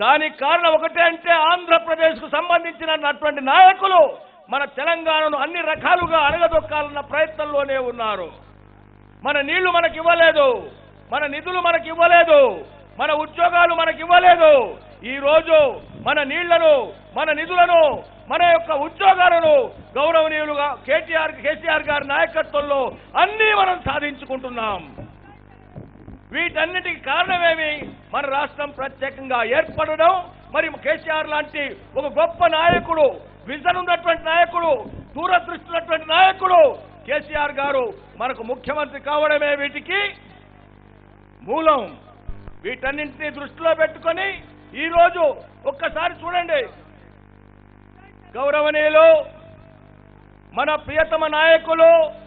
దానికి కారణం ఒకటే అంటే ఆంధ్రప్రదేశ్కు సంబంధించినటువంటి నాయకులు మన తెలంగాణను అన్ని రకాలుగా అణగదొక్కాలన్న ప్రయత్నంలోనే ఉన్నారు మన నీళ్లు మనకి ఇవ్వలేదు మన నిధులు మనకి ఇవ్వలేదు మన ఉద్యోగాలు మనకి ఇవ్వలేదు ఈ రోజు మన నీళ్లను మన నిధులను మన యొక్క ఉద్యోగాలను గౌరవనీయులుగా కేటీఆర్ కేసీఆర్ గారి నాయకత్వంలో అన్నీ మనం సాధించుకుంటున్నాం వీటన్నిటికి కారణమేమి మన రాష్ట్రం ప్రత్యేకంగా ఏర్పడడం మరి కేసీఆర్ లాంటి ఒక గొప్ప నాయకుడు విజన్ ఉన్నటువంటి నాయకుడు దూరదృష్టి ఉన్నటువంటి నాయకుడు కేసీఆర్ గారు మనకు ముఖ్యమంత్రి కావడమే వీటికి మూలం వీటన్నింటినీ దృష్టిలో పెట్టుకొని ఈ రోజు ఒక్కసారి చూడండి గౌరవనీయులు మన ప్రియతమ నాయకులు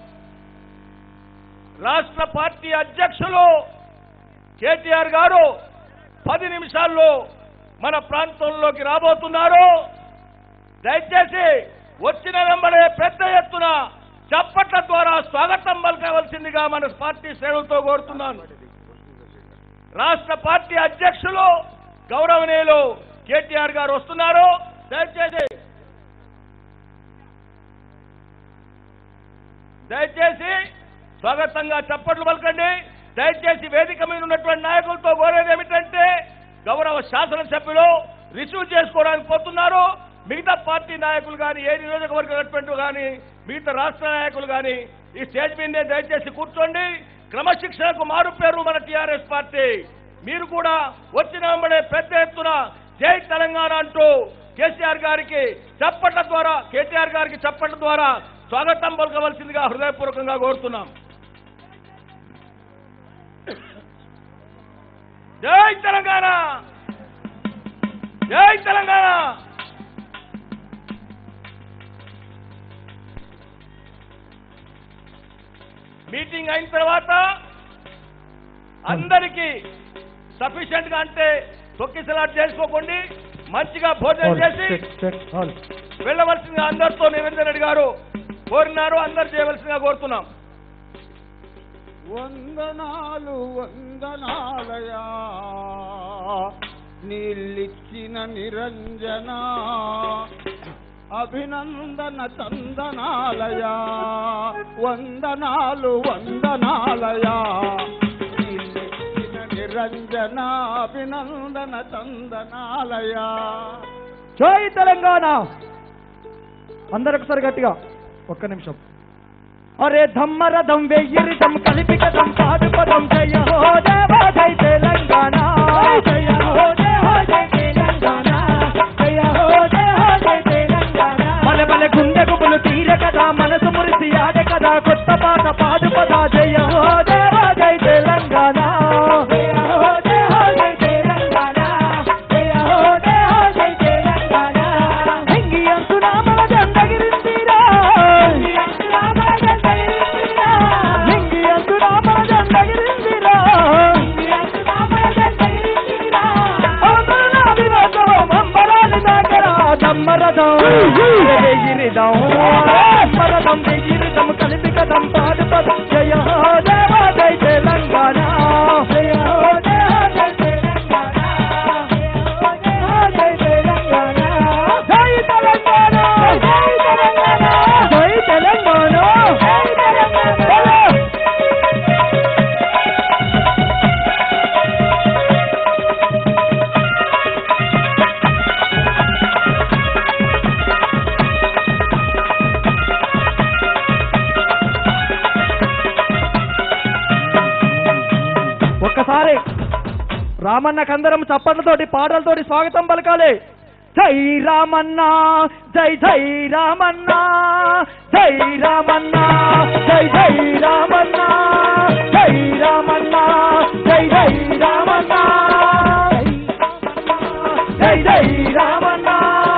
రాష్ట్ర పార్టీ అధ్యక్షులు కేటీఆర్ గారు పది నిమిషాల్లో మన ప్రాంతంలోకి రాబోతున్నారు దయచేసి వచ్చిన వెంబడే పెద్ద ఎత్తున చప్పట్ల ద్వారా స్వాగతం పలకవలసిందిగా మన పార్టీ శ్రేణులతో కోరుతున్నాను రాష్ట్ర పార్టీ అధ్యక్షులు గౌరవనీయులు కేటీఆర్ గారు వస్తున్నారు దయచేసి దయచేసి స్వాగతంగా చప్పట్లు పలకండి దయచేసి వేదిక మీద ఉన్నటువంటి నాయకులతో కోరేది ఏమిటంటే గౌరవ శాసనసభ్యులు రిసీవ్ చేసుకోవడానికి పోతున్నారు మిగతా పార్టీ నాయకులు కానీ ఏ నియోజకవర్గం ఉన్నటువంటి కానీ మిగతా రాష్ట్ర నాయకులు కానీ ఈ స్టేజ్ మీదే దయచేసి కూర్చోండి క్రమశిక్షణకు మారు పేరు మన టీఆర్ఎస్ పార్టీ మీరు కూడా వచ్చిన వెంబడే పెద్ద ఎత్తున జై తెలంగాణ అంటూ కేసీఆర్ గారికి చప్పట్ల ద్వారా కేటీఆర్ గారికి చప్పట్ల ద్వారా స్వాగతం పలకవలసిందిగా హృదయపూర్వకంగా కోరుతున్నాం జై తెలంగాణ జై తెలంగాణ మీటింగ్ అయిన తర్వాత అందరికీ సఫిషియెంట్ గా అంటే తొక్కిసలాట్ చేసుకోకండి మంచిగా భోజనం చేసి వెళ్ళవలసిందిగా అందరితో నివేందర్ రెడ్డి గారు కోరినారు అందరు చేయవలసిందిగా కోరుతున్నాం వందనాలు వందనాలయా నీళ్ళిచ్చిన నిరంజన అభినందన చందనాలయా వందనాలు వందనాలయా నీళ్ళిచ్చిన నిరంజన అభినందన చందనాలయా జై తెలంగాణ అందరు ఒకసారి గట్టిగా ఒక్క నిమిషం అరే ధమ్మరథం వెయ్యిరిథం కలిపి కథం పాడు పదం జయ హో దేవా జై తెలంగాణ జయ హో దేవా జై తెలంగాణ జయ హో దేవా జై తెలంగాణ బల బల గుండె గుబులు తీర కదా మనసు మురిసి ఆడే కదా కొత్త పాట పాడు పద జయ హో దేవా జై తెలంగాణ జయ హో దేవా జై తెలంగాణ జయ హో దేవా జై తెలంగాణ ఎంగి అంతునా మన జెండగిరిందిరా ఎంగి అంతునా మన జెండగిరిందిరా ఎంగి అంతునా మన జెండగిరిందిరా ఎంగి అంతునా మన జెండగిరిందిరా అందరూ వినోదం అంబరాని దగ్గర దమ్మరదం వెయ్యిరిదం దమ్మరదం వెయ్యిరిదం కలిపి కదం పాడు పదం జయ హో దేవా జై తెలంగాణ జయ హో దేవా జై తెలంగాణ జయ హో దేవా జై తెలంగాణ జై తెలంగాణ జై తెలంగాణ జై తెలంగాణ జై తెలంగాణ ఒక్కసారి రామన్నకందరం చప్పట్లతోటి పాటలతోటి స్వాగతం పలకాలి జై రామన్న జై జై రామన్న జై రామన్న జై జై రామన్న జై రామన్న జై జై రామన్న జై జై రామన్న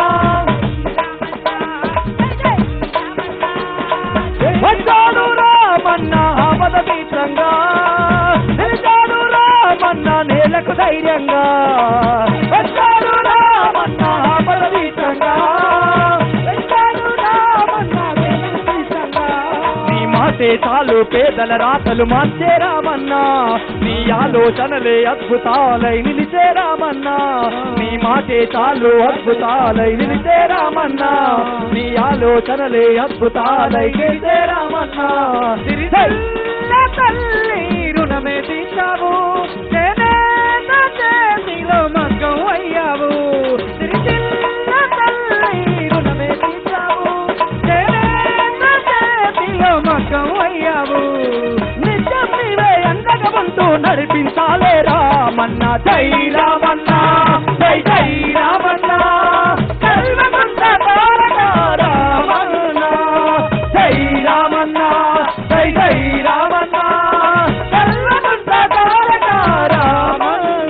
వచ్చాడు రామన్న ఆపద తీవ్రంగా నిలిచాడు రామన్న నేలకు ధైర్యంగా వచ్చాడు రామన్న ఆపద తీవ్రంగా వచ్చాడు రామన్న నేలకు తీవ్రంగా నీ మాటే చాలు పేదల రాతలు మార్చే రామన్న నీ ఆలోచనలే అద్భుతాలై నిలిచే రామన్నా నీ మాటే చాలు అద్భుతాలై నిలిచే రామన్నా నీ ఆలోచనలే అద్భుతాలై నిలిచే రామన్నా సిరిసల్ల తల్లి రుణమే తీశావు చేనేత చేతిలో మగ్గం అయ్యావు సిరిసిల్ల తల్లి రుణమే తీశావు చేనేత చేతిలో మగ్గం అయ్యావు నిత్యం నీవే అండగా ఉంటూ నడిపించాలే రామన్న జై రామన్న జై జై రామన్న కల్వకుంట తారక రామన్న జై రామన్న జై జై రామన్న కల్వకుంట తారక రామన్న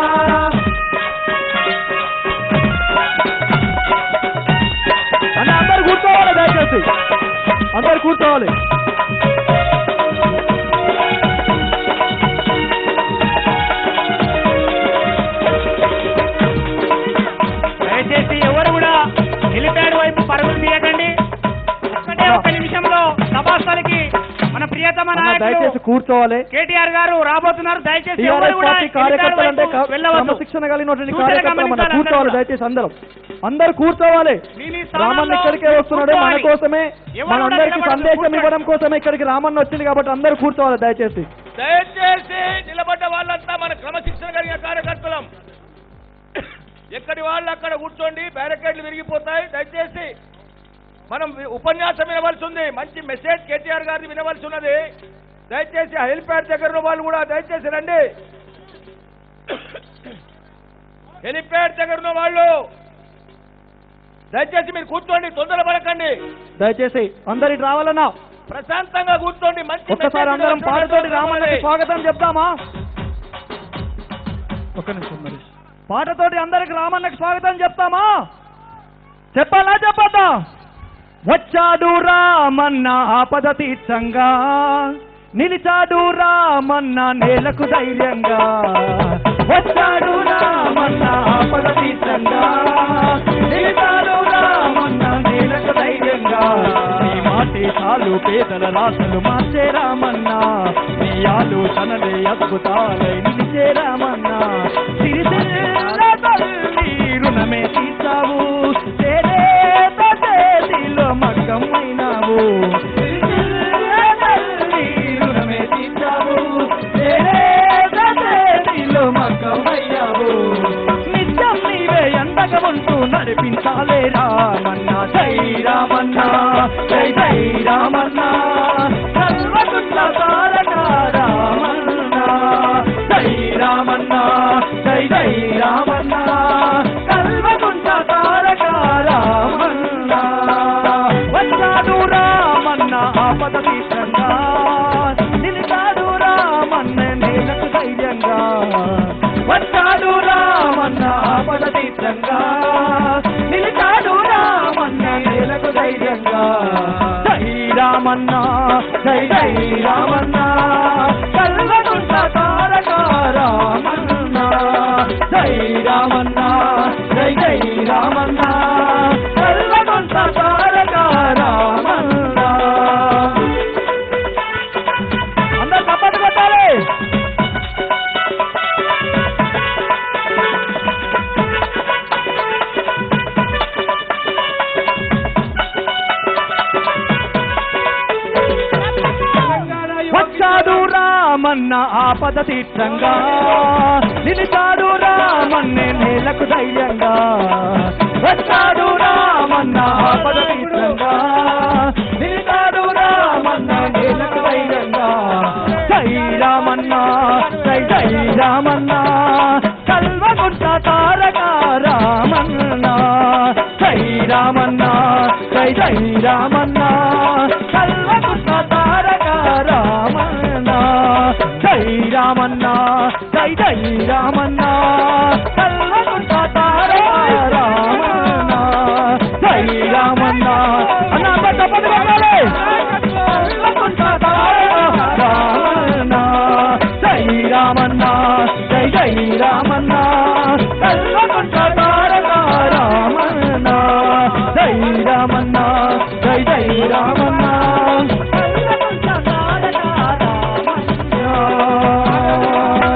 అన్న అందరు కూర్చోవాలి దయచేసి అందరు కూర్చోవాలి దయచేసి ఎవరు కూడా హెలిప్యాడ్ వైపు పరుగులు తీయకండి ఒక్కటే ఒక నిమిషంలో సభాస్థలికి మన ప్రియతమ అన్న, నాయకుడు దయచేసి కూర్చోవాలి కేటీఆర్ గారు రాబోతున్నారు దయచేసి ఎవరు టీఆర్ఎస్ కూడా పార్టీ హెలిప్యాడ్ కార్యకర్తలు అంటే వైపు వెళ్ళవద్దు క్రమశిక్షణ కలిగినటువంటి సూచన కార్యకర్తలు మన గమనించాలి కూర్చోవాలి అందరూ దయచేసి అందరం అందరు కూర్చోవాలి నేను ఈ స్థానంలో రామన్న ఇక్కడికే వస్తున్నాడు మన కూర్చోవాలి. కోసమే ఎవరు కూడా మనందరికి నిలబడదు, సందేశం కూర్చోండి. ఇవ్వడం కోసమే ఇక్కడికి రామన్న వచ్చింది కాబట్టి అందరూ కూర్చోవాలి దయచేసి దయచేసి నిలబడ్డ వాళ్ళంతా మన క్రమశిక్షణ కలిగిన కార్యకర్తలం ఎక్కడి వాళ్ళు అక్కడ కూర్చోండి బ్యారికేడ్లు విరిగిపోతాయి దయచేసి మనం వి- ఉపన్యాసం వినవలసి ఉంది మంచి మెసేజ్ కేటీఆర్ గారిది వినవలసి ఉన్నది దయచేసి ఆ హెలిప్యాడ్ దగ్గర ఉన్న వాళ్ళు కూడా దయచేసి రండి హెలిప్యాడ్ దగ్గర ఉన్న వాళ్ళు దయచేసి మీరు కూర్చోండి తొందర పడకండి దయచేసి అందరి రావాలన్నా ప్రశాంతంగా కూర్చోండి మంచి ఒక్కసారి message అందరం వినవలసి పాటతోటి ఉన్నది. రామన్నకి స్వాగతం చెప్దామా ఒక్క నిమిషం మరి పాటతోటి అందరికి రామన్నకి స్వాగతం చెప్తామా చెప్పాలా చెప్పద్దా వచ్చాడు రామన్న ఆపద తీర్చంగా నిలిచాడు రామన్న నేలకు ధైర్యంగా వచ్చాడు రామన్న ఆపద తీర్చంగా నిలిచాడు రామన్న నేలకు ధైర్యంగా నీ మాటే చాలు పేదల రాసలు మార్చే రామన్న నీ ఆలోచనలే అద్భుతాలై నిలిచే రామన్న సిరిసిల్ల తల్లి రుణమే తీర్చావు చేనేత చేతిలో మగ్గం అయినావు సిరిసిల్ల తల్లి రుణమే తీర్చావు చేనేత చేతిలో మగ్గం అయ్యావు నిత్యం నీవే ఎండగా ఉంటూ నడిపించాలే రామన్న జై రామన్న జై జై రామన్న సర్వకుండ తారక రామన్న జై రామన్న జై జై రామన్న కల్వకుంట తారక రామన్న వచ్చాడు రామన్న ఆపద తీర్థంగా నిలిచాడు రామన్న నేలకు ధైర్యంగా వచ్చాడు రామన్న ఆపద తీర్థంగా నిలిచాడు రామన్న నేలకు ధైర్యంగా జై రామన్న జై జై రామన్న కల్వకుంట తారక రామన్న జై రామన్న జై జై రామన్న కల్వకుంట తారక రామన్న అందరు తప్పదు కొట్టాలి వచ్చాడు రామన్న ఆపద తీర్థంగా నిలిచాడు రామన్నే నేలకు ధైర్యంగా వచ్చాడు రామన్న ఆపద తీర్థంగా నిలిచాడు రామన్న నేలకు ధైర్యంగా జై రామన్న జై జై రామన్న కల్వకుంట తారక రామన్న జై రామన్న జై జై రామన్న కల్వకుంట తారక రామన్న జై రామన్న జై జై రామన్న కల్వకుంట తారక రామన్న జై రామన్న అన్న అందరూ తప్పదు కొట్టాలి. కల్వకుంట తారక రామన్న జై రామన్న జై జై రామన్న కల్వకుంట తారక రామన్న జై రామన్న జై జై రామన్న కల్వకుంట తారక రామన్న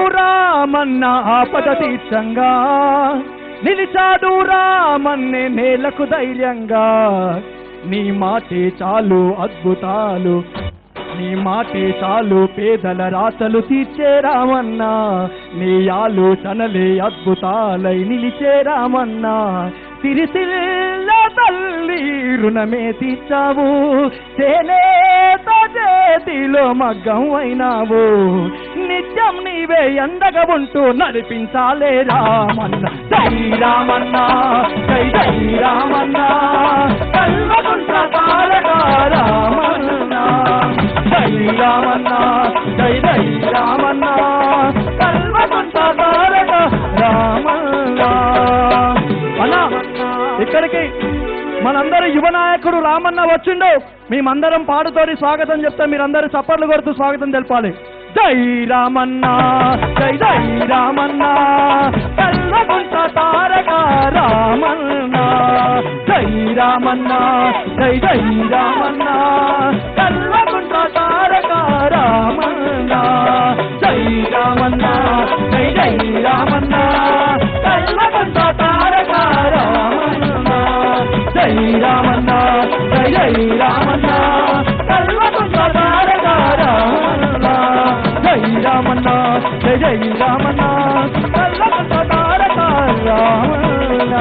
రామన్న ఆపద తీర్చంగా నిలిచాడు రామన్నే నేలకు ధైర్యంగా నీ మాటే చాలు అద్భుతాలు నీ మాటే చాలు పేదల రాతలు తీర్చే రామన్నా నీ ఆలోచనలే అద్భుతాలై నిలిచే రామన్నా సిరిసిల్ల తల్లి రుణమే తీర్చావు చేనేత చేతిలో మగ్గం అయినావు నిత్యం నీవే ఎండగా ఉంటూ నడిపించాలే రామన్న జై రామన్న జై జై రామన్న కల్వకుంట తారక రామన్న జై రామన్న జై జై రామన్న కల్వకుంట తారక రామన్న అన్నా ఇక్కడికి మనందరి యువ నాయకుడు రామన్న వచ్చిండు మేమందరం పాడుతోని స్వాగతం చెప్తే మీరందరూ చప్పట్లు కొడుతూ స్వాగతం తెలపాలి జై రామన్న జై జై రామన్న కల్వకుంట తారక రామన్న జై రామన్న జై జై రామన్న కల్వకుంట తారక రామన్న జై రామన్న జై జై రామన్న కల్వకుంట తారక రామన్న జై రామన్న జై జై రామన్న కల్వకుంట తారక రామన్న జై రామన్న జై జై రామన్న కల్వకుంట తారక రామన్న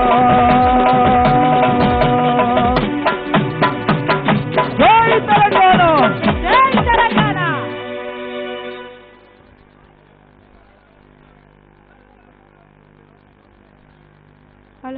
జై తెలంగాణ జై తెలంగాణ హలో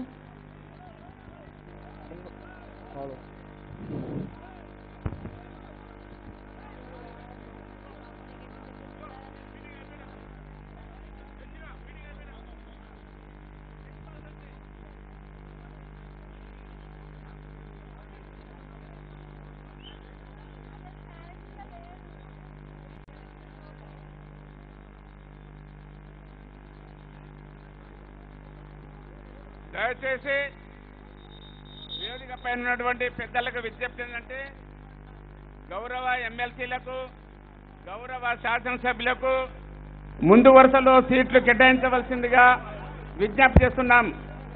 దయచేసి వేదిక పైన ఉన్నటువంటి పెద్దలకు విజ్ఞప్తి ఏంటంటే గౌరవ ఎమ్మెల్సీలకు గౌరవ శాసనసభ్యులకు ముందు వరుసలో సీట్లు కేటాయించవలసిందిగా విజ్ఞప్తి చేస్తున్నాం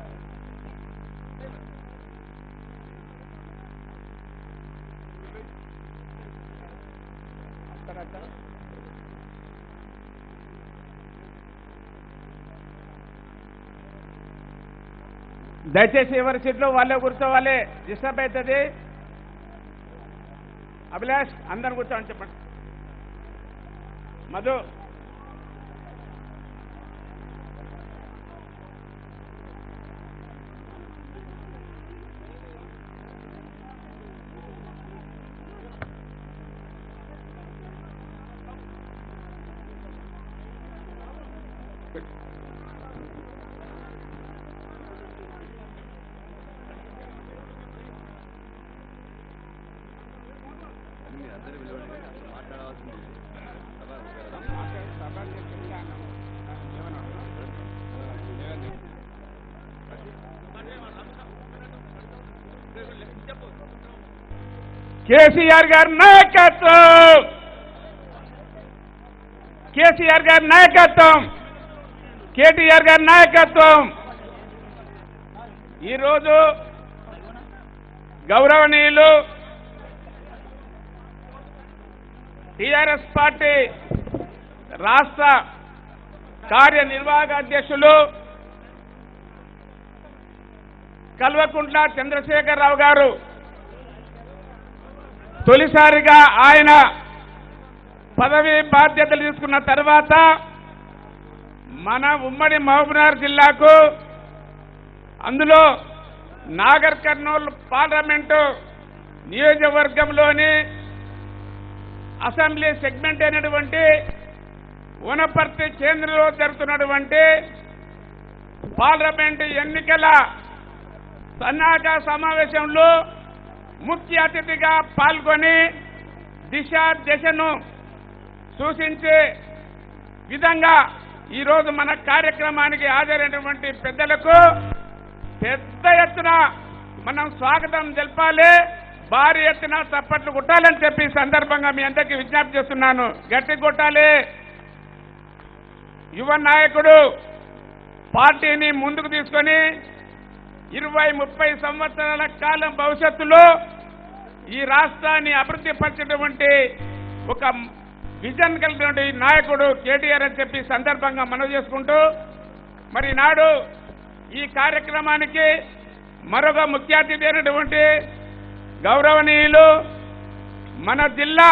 దయచేసి ఎవరి సీట్లో వాళ్ళే కూర్చోవాలి డిస్టర్బ్ అవుతుంది అభిలాష్ అందరు కూర్చోండి చెప్పండి మధు కేసీఆర్ గారి నాయకత్వం కేసీఆర్ గారి నాయకత్వం కేటీఆర్ గారి నాయకత్వం ఈరోజు గౌరవనీయులు టిఆర్ఎస్ పార్టీ రాష్ట్ర కార్యనిర్వాహక అధ్యక్షులు కల్వకుంట్ల చంద్రశేఖరరావు గారు తొలిసారిగా ఆయన పదవి బాధ్యతలు తీసుకున్న తర్వాత మన ఉమ్మడి మహబూబ్నగర్ జిల్లాకు అందులో నాగర్ కర్నూల్ పార్లమెంటు నియోజకవర్గంలోని అసెంబ్లీ సెగ్మెంట్ అయినటువంటి వనపర్తి కేంద్రంలో జరుగుతున్నటువంటి పార్లమెంటు ఎన్నికల సన్నాహక సమావేశంలో ముఖ్య అతిథిగా పాల్గొని దిశ దశను సూచించే విధంగా ఈరోజు మన కార్యక్రమానికి హాజరైనటువంటి పెద్దలకు పెద్ద ఎత్తున మనం స్వాగతం తెలపాలి భారీ ఎత్తున చప్పట్లు కొట్టాలని చెప్పి ఈ సందర్భంగా మీ అందరికీ విజ్ఞప్తి చేస్తున్నాను గట్టి కొట్టాలి యువ నాయకుడు పార్టీని ముందుకు తీసుకొని ఇరవై ముప్పై సంవత్సరాల కాలం భవిష్యత్తులో ఈ రాష్ట్రాన్ని అభివృద్ధి పరిచేటువంటి ఒక విజన్ కలిగినటువంటి నాయకుడు కేటీఆర్ అని చెప్పి సందర్భంగా మనవి చేసుకుంటూ మరి నాడు ఈ కార్యక్రమానికి మరొక ముఖ్య అతిథి అయినటువంటి గౌరవనీయులు మన జిల్లా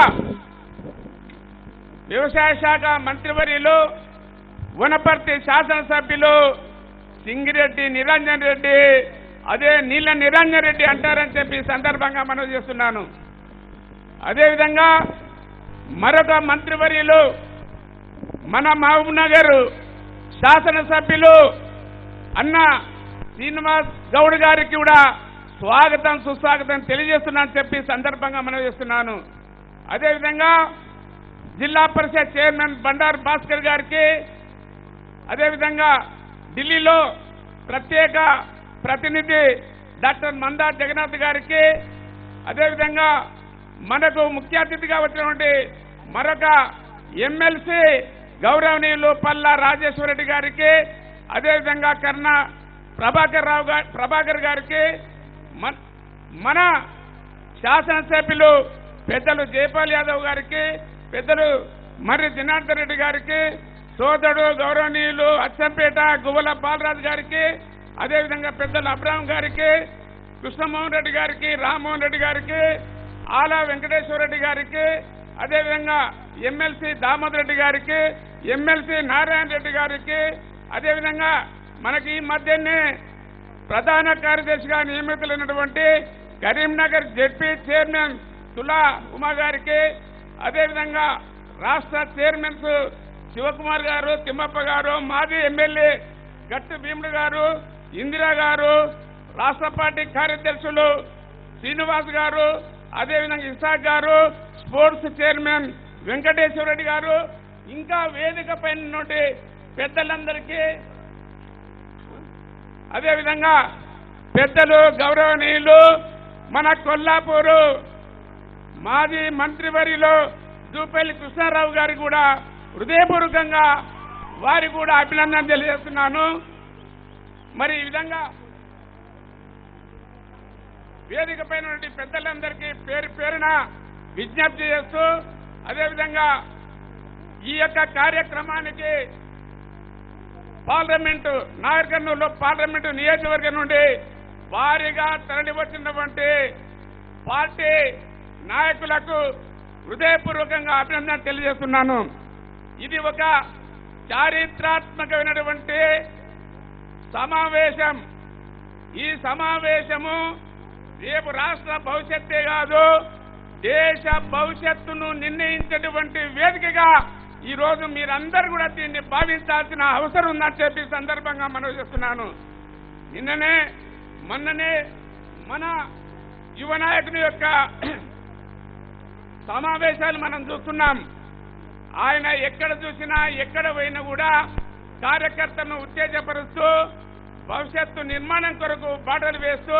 వ్యవసాయ శాఖ మంత్రివర్యులు వనపర్తి శాసనసభ్యులు సింగిరెడ్డి నిరంజన్ రెడ్డి అదే నీళ్ళ నిరంజన్ రెడ్డి అంటారని చెప్పి ఈ సందర్భంగా మనం చేస్తున్నాను అదేవిధంగా మరొక మంత్రివర్యులు మన మహబూబ్ నగర్ శాసనసభ్యులు అన్న శ్రీనివాస్ గౌడ్ గారికి కూడా స్వాగతం సుస్వాగతం తెలియజేస్తున్నాను చెప్పి ఈ సందర్భంగా మనం చేస్తున్నాను అదేవిధంగా జిల్లా పరిషత్ చైర్మన్ బండారు భాస్కర్ గారికి అదేవిధంగా ఢిల్లీలో ప్రత్యేక ప్రతినిధి డాక్టర్ మందా జగన్నాథ్ గారికి అదేవిధంగా మనకు ముఖ్య అతిథిగా వచ్చినటువంటి మరొక ఎమ్మెల్సీ గౌరవనీయులు పల్లా రాజేశ్వర రెడ్డి గారికి అదేవిధంగా కర్ణ ప్రభాకర్ రావు గారి ప్రభాకర్ గారికి మన- మన శాసనసభ్యులు పెద్దలు జయపాల్ యాదవ్ గారికి పెద్దలు మర్రి జనార్దన్ రెడ్డి గారికి సోదరుడు గౌరవనీయులు అచ్చంపేట గువ్వల బాలరాజు గారికి అదేవిధంగా పెద్దలు అబ్రాహం గారికి కృష్ణమోహన్ రెడ్డి గారికి రామ్మోహన్ రెడ్డి గారికి ఆలా వెంకటేశ్వర రెడ్డి గారికి అదేవిధంగా ఎమ్మెల్సీ దామోదర్ రెడ్డి గారికి ఎమ్మెల్సీ నారాయణ రెడ్డి గారికి అదేవిధంగా మనకి ఈ మధ్యనే ప్రధాన కార్యదర్శిగా నియమితులైనటువంటి కరీంనగర్ జెడ్పీ చైర్మన్ తులా ఉమా గారికి అదేవిధంగా రాష్ట్ర చైర్మన్స్ శివకుమార్ గారు తిమ్మప్ప గారు మాజీ ఎమ్మెల్యే గట్టు భీముడు గారు ఇందిరా గారు రాష్ట్ర పార్టీ కార్యదర్శులు శ్రీనివాస్ గారు అదేవిధంగా ఇసాక్ గారు స్పోర్ట్స్ చైర్మన్ వెంకటేశ్వర రెడ్డి గారు ఇంకా వేదిక పైన నుండి పెద్దలందరికీ అదేవిధంగా పెద్దలు గౌరవనీయులు మన కొల్లాపూరు మాజీ మంత్రివర్యులు దూపల్లి కృష్ణారావు గారికి కూడా హృదయపూర్వకంగా వారికి కూడా అభినందన తెలియజేస్తున్నాను మరి ఈ విధంగా వేదిక పైన ఉన్నటువంటి పెద్దలందరికీ పేరు పేరున విజ్ఞప్తి చేస్తూ అదేవిధంగా ఈ యొక్క కార్యక్రమానికి పార్లమెంటు నాగర్కర్నూలులో పార్లమెంటు నియోజకవర్గం నుండి భారీగా తరలి వచ్చినటువంటి పార్టీ నాయకులకు హృదయపూర్వకంగా అభినందన తెలియజేస్తున్నాను ఇది ఒక చారిత్రాత్మకమైనటువంటి సమావేశం ఈ సమావేశము రేపు రాష్ట్ర భవిష్యత్తే కాదు దేశ భవిష్యత్తును నిర్ణయించేటువంటి వేదికగా ఈ రోజు మీరందరూ కూడా దీన్ని భావించాల్సిన అవసరం ఉందని చెప్పి ఈ సందర్భంగా మనం చేస్తున్నాను నిన్ననే మొన్ననే మన యువ నాయకుని యొక్క సమావేశాలు మనం చూస్తున్నాం ఆయన ఎక్కడ చూసినా ఎక్కడ పోయినా కూడా కార్యకర్తలను ఉత్తేజపరుస్తూ భవిష్యత్తు నిర్మాణం కొరకు బాటలు వేస్తూ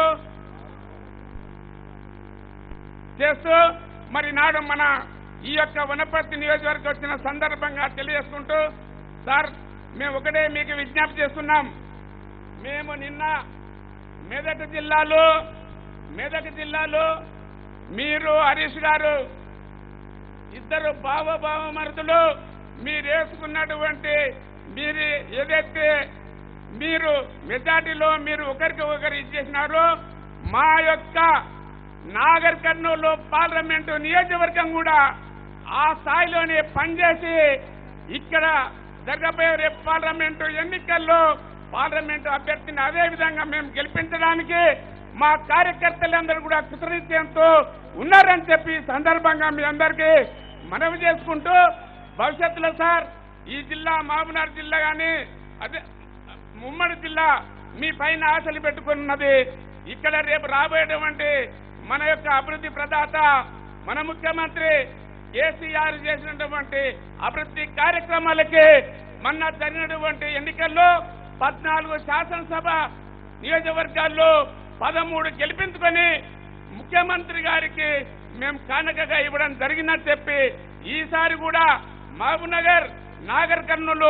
చేస్తూ మరి నాడు మన ఈ యొక్క వనపర్తి నియోజకవర్గం వచ్చిన సందర్భంగా తెలియజేసుకుంటూ సార్ మేము ఒకటే మీకు విజ్ఞప్తి చేస్తున్నాం మేము నిన్న మెదక్ జిల్లాలో మెదక్ జిల్లాలో మీరు హరీష్ గారు ఇద్దరు బావబావ మరుదులు మీరు వేసుకున్నటువంటి మీరు ఏదైతే మీరు మెజార్టీలో మీరు ఒకరికి ఒకరు ఇచ్చేసినారో మా యొక్క నాగర్ కర్నూలు పార్లమెంటు నియోజకవర్గం కూడా ఆ స్థాయిలోనే పనిచేసి ఇక్కడ జరగబోయే రేపు పార్లమెంటు ఎన్నికల్లో పార్లమెంటు అభ్యర్థిని అదే విధంగా మేము గెలిపించడానికి మా కార్యకర్తలందరూ కూడా కృతనిశ్చయంతో ఉన్నారని చెప్పి ఈ సందర్భంగా మీ అందరికీ మనవి చేసుకుంటూ భవిష్యత్తులో సార్ ఈ జిల్లా మహబూబ్నగర్ జిల్లా కానీ అదే ఉమ్మడి జిల్లా మీ పైన ఆశలు పెట్టుకున్నది ఇక్కడ రేపు రాబోయేటువంటి మన యొక్క అభివృద్ధి ప్రదాత మన ముఖ్యమంత్రి కేసీఆర్ చేసినటువంటి అభివృద్ధి కార్యక్రమాలకి మొన్న జరిగినటువంటి ఎన్నికల్లో పద్నాలుగు శాసనసభ నియోజకవర్గాల్లో పదమూడు గెలిపించుకొని ముఖ్యమంత్రి గారికి మేము కానుకగా ఇవ్వడం జరిగిందని చెప్పి ఈసారి కూడా మహబూబ్నగర్ నాగర్ కర్నూలు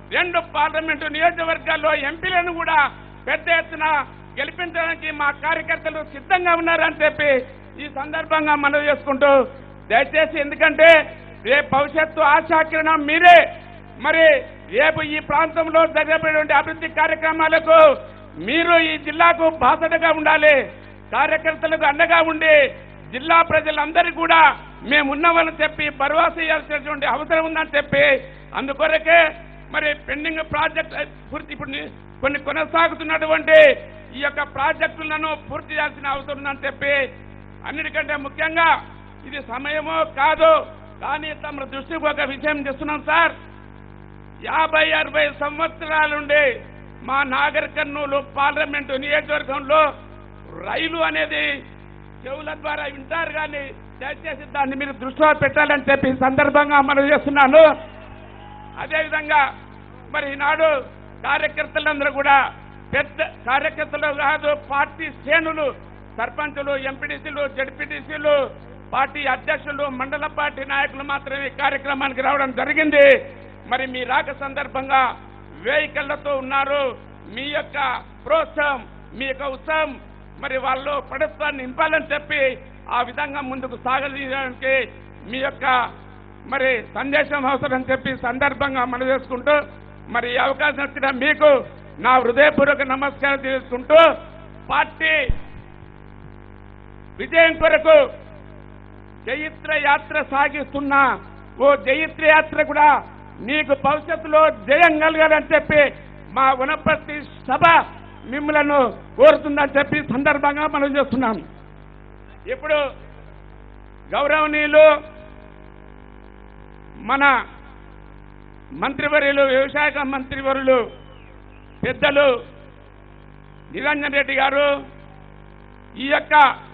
రెండు పార్లమెంటు నియోజకవర్గాల్లో ఎంపీలను కూడా పెద్ద ఎత్తున గెలిపించడానికి మా కార్యకర్తలు సిద్ధంగా ఉన్నారని చెప్పి ఈ సందర్భంగా మనవి చేసుకుంటూ దయచేసి ఎందుకంటే రేపు భవిష్యత్తు ఆశాకిరణం మీరే మరి రేపు ఈ ప్రాంతంలో జరిగేటువంటి అభివృద్ధి కార్యక్రమాలకు మీరు ఈ జిల్లాకు బాసటగా ఉండాలి కార్యకర్తలకు అండగా ఉండి జిల్లా ప్రజలందరికీ కూడా మేము ఉన్నామని చెప్పి భరోసా ఇవ్వాల్సినటువంటి అవసరం ఉందని చెప్పి అందుకొరకే మరి పెండింగ్ ప్రాజెక్ట్ పూర్తి ఇప్పుడు ని- కొన్ని కొనసాగుతున్నటువంటి ఈ యొక్క ప్రాజెక్టులను పూర్తి చేయాల్సిన అవసరం ఉందని చెప్పి అన్నిటికంటే ముఖ్యంగా ఇది సమయమో కాదు కానీ తమ దృష్టికి ఒక విషయం చేస్తున్నాం సార్ యాభై అరవై సంవత్సరాలుండి మా నాగర్ కర్నూలు పార్లమెంటు నియోజకవర్గంలో రైలు అనేది చెవుల ద్వారా వింటారు కానీ దయచేసి దాన్ని మీరు దృష్టిలో పెట్టాలని చెప్పి ఈ సందర్భంగా మనం చేస్తున్నాను అదేవిధంగా మరి ఈనాడు కార్యకర్తలందరూ కూడా పెద్ద కార్యకర్తలు కాదు పార్టీ శ్రేణులు సర్పంచులు ఎంపీటీసీలు జడ్పీటీసీలు పార్టీ అధ్యక్షులు మండల పార్టీ నాయకులు మాత్రమే ఈ కార్యక్రమానికి రావడం జరిగింది మరి మీ రాక సందర్భంగా వేయి కళ్ళతో ఉన్నారు మీ యొక్క ప్రోత్సాహం మీ యొక్క ఉత్సాహం మరి వాళ్ళు పడస్తాన్ని నింపాలని చెప్పి ఆ విధంగా ముందుకు సాగడానికి మీ యొక్క మరి సందేశం అవసరం చెప్పి సందర్భంగా మనం చేసుకుంటూ మరి ఈ అవకాశం ఇచ్చిన మీకు నా హృదయపూర్వక నమస్కారం చేసుకుంటూ పార్టీ విజయం కొరకు జయిత్ర యాత్ర సాగిస్తున్న ఓ జయిత్ర యాత్ర కూడా మీకు భవిష్యత్తులో జయం కలగాలని చెప్పి మా వనపర్తి సభ మిమ్మలను కోరుతుందని చెప్పి సందర్భంగా మనం చేస్తున్నాం ఇప్పుడు గౌరవనీయులు మన మంత్రివర్యులు వ్యవసాయ మంత్రివర్యులు పెద్దలు నిరంజన్ రెడ్డి గారు ఈ యొక్క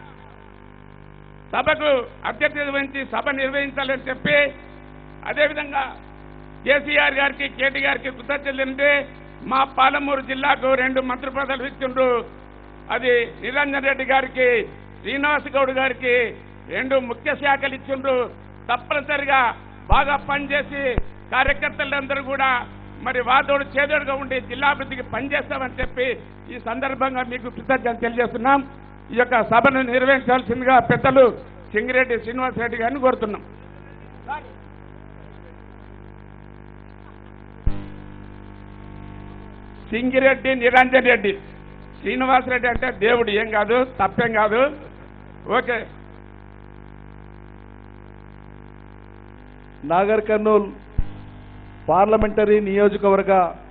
సభకు అధ్యక్షత వహించి సభ నిర్వహించాలని చెప్పి అదేవిధంగా కేసీఆర్ గారికి కేటీ గారికి కృతజ్ఞతలు ఏంటి మా పాలమూరు జిల్లాకు రెండు మంత్రి పదవులు ఇచ్చిండ్రు అది నిరంజన్ రెడ్డి గారికి శ్రీనివాస్ గౌడ్ గారికి రెండు ముఖ్య శాఖలు ఇచ్చిండ్రు తప్పనిసరిగా బాగా పనిచేసి కార్యకర్తలందరూ కూడా మరి వాదోడు చేదోడుగా ఉండి జిల్లాభివృద్ధికి పనిచేస్తామని చెప్పి ఈ సందర్భంగా మీకు కృతజ్ఞతలు తెలియజేస్తున్నాం ఈ యొక్క సభను నిర్వహించాల్సిందిగా పెద్దలు సింగిరెడ్డి శ్రీనివాస్ రెడ్డి గారిని కోరుతున్నాం సింగిరెడ్డి నిరంజన్ రెడ్డి శ్రీనివాస్ రెడ్డి అంటే దేవుడు ఏం కాదు తప్పేం కాదు ఓకే నాగర్ కర్నూల్ పార్లమెంటరీ నియోజకవర్గ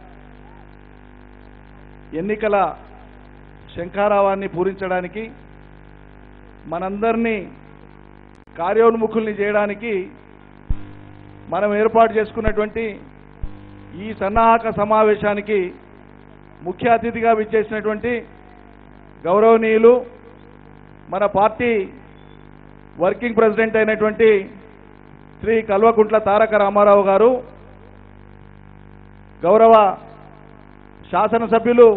ఎన్నికల శంఖారావాన్ని పూరించడానికి మనందరినీ కార్యోన్ముఖుల్ని చేయడానికి మనం ఏర్పాటు చేసుకున్నటువంటి ఈ సన్నాహక సమావేశానికి ముఖ్య అతిథిగా విచ్చేసినటువంటి గౌరవనీయులు మన పార్టీ వర్కింగ్ ప్రెసిడెంట్ అయినటువంటి శ్రీ కల్వకుంట్ల తారక రామారావు గారు గౌరవ శాసనసభ్యులు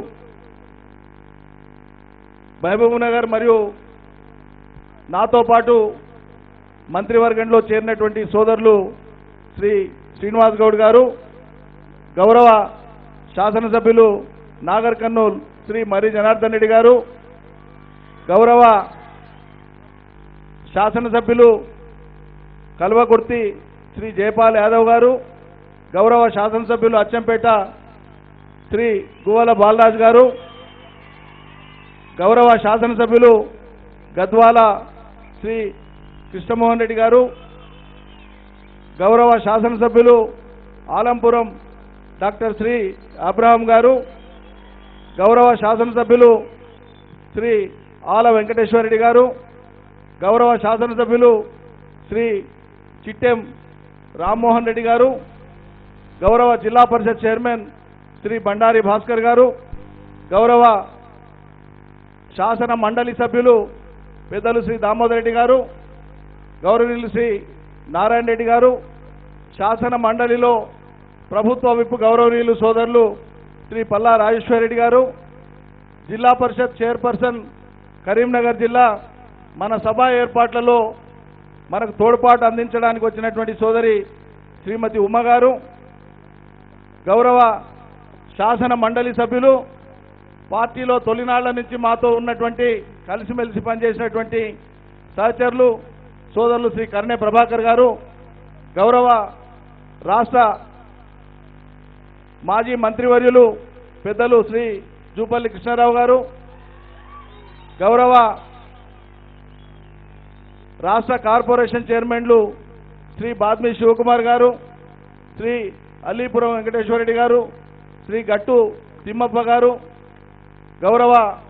మహబూబ్ నగర్ మరియు నాతో పాటు మంత్రివర్గంలో చేరినటువంటి సోదరులు శ్రీ శ్రీనివాస్ గౌడ్ గారు గౌరవ శాసనసభ్యులు నాగర్ కర్నూల్ శ్రీ మరి జనార్దన్ రెడ్డి గారు గౌరవ శాసనసభ్యులు కల్వకుర్తి శ్రీ జయపాల్ యాదవ్ గారు గౌరవ శాసనసభ్యులు అచ్చంపేట శ్రీ గువ్వల బాలరాజు గారు గౌరవ శాసనసభ్యులు గద్వాల శ్రీ కృష్ణమోహన్ రెడ్డి గారు గౌరవ శాసనసభ్యులు ఆలంపురం డాక్టర్ శ్రీ అబ్రహాం గారు గౌరవ శాసనసభ్యులు శ్రీ ఆల వెంకటేశ్వరరెడ్డి గారు గౌరవ శాసనసభ్యులు శ్రీ చిట్టెం రామ్మోహన్ రెడ్డి గారు గౌరవ జిల్లా పరిషత్ చైర్మన్ శ్రీ బండారి భాస్కర్ గారు గౌరవ శాసన మండలి సభ్యులు పెద్దలు శ్రీ దామోదర్ రెడ్డి గారు గౌరవనీయులు శ్రీ నారాయణ రెడ్డి గారు శాసన మండలిలో ప్రభుత్వ విప్పు గౌరవనీయులు సోదరులు శ్రీ పల్లా రాజేశ్వర రెడ్డి గారు జిల్లా పరిషత్ చైర్పర్సన్ కరీంనగర్ జిల్లా మన సభ ఏర్పాట్లలో మనకు తోడ్పాటు అందించడానికి వచ్చినటువంటి సోదరి శ్రీమతి ఉమ్మ గారు గౌరవ శాసన మండలి సభ్యులు పార్టీలో తొలినాళ్ల నుంచి మాతో ఉన్నటువంటి కలిసిమెలిసి పనిచేసినటువంటి సహచరులు సోదరులు శ్రీ కర్ణే ప్రభాకర్ గారు గౌరవ రాష్ట్ర మాజీ మంత్రివర్యులు పెద్దలు శ్రీ జూపల్లి కృష్ణారావు గారు గౌరవ రాష్ట్ర కార్పొరేషన్ చైర్మన్లు శ్రీ బాద్మి శివకుమార్ గారు శ్రీ అల్లీపురం వెంకటేశ్వరరెడ్డి గారు శ్రీ గట్టు తిమ్మప్ప గారు గౌరవ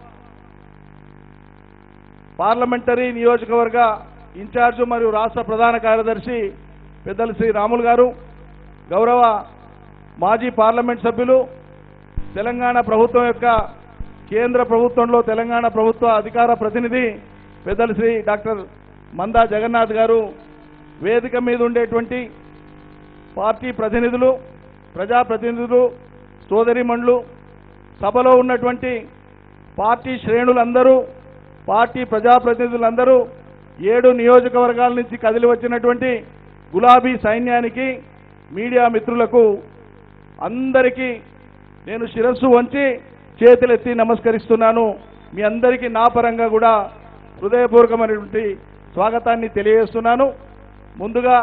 పార్లమెంటరీ నియోజకవర్గ ఇన్ఛార్జు మరియు రాష్ట్ర ప్రధాన కార్యదర్శి పెద్దలు శ్రీ రాములు గారు గౌరవ మాజీ పార్లమెంట్ సభ్యులు తెలంగాణ ప్రభుత్వం యొక్క కేంద్ర ప్రభుత్వంలో తెలంగాణ ప్రభుత్వ అధికార ప్రతినిధి పెద్దలు శ్రీ డాక్టర్ మందా జగన్నాథ్ గారు వేదిక మీద ఉండేటువంటి పార్టీ ప్రతినిధులు ప్రజాప్రతినిధులు సోదరిమణులు సభలో ఉన్నటువంటి పార్టీ శ్రేణులందరూ పార్టీ ప్రజాప్రతినిధులందరూ ఏడు నియోజకవర్గాల నుంచి కదిలి వచ్చినటువంటి గులాబీ సైన్యానికి మీడియా మిత్రులకు అందరికీ నేను శిరస్సు వంచి చేతులెత్తి నమస్కరిస్తున్నాను మీ అందరికీ నా పరంగా కూడా హృదయపూర్వకమైనటువంటి స్వాగతాన్ని తెలియజేస్తున్నాను ముందుగా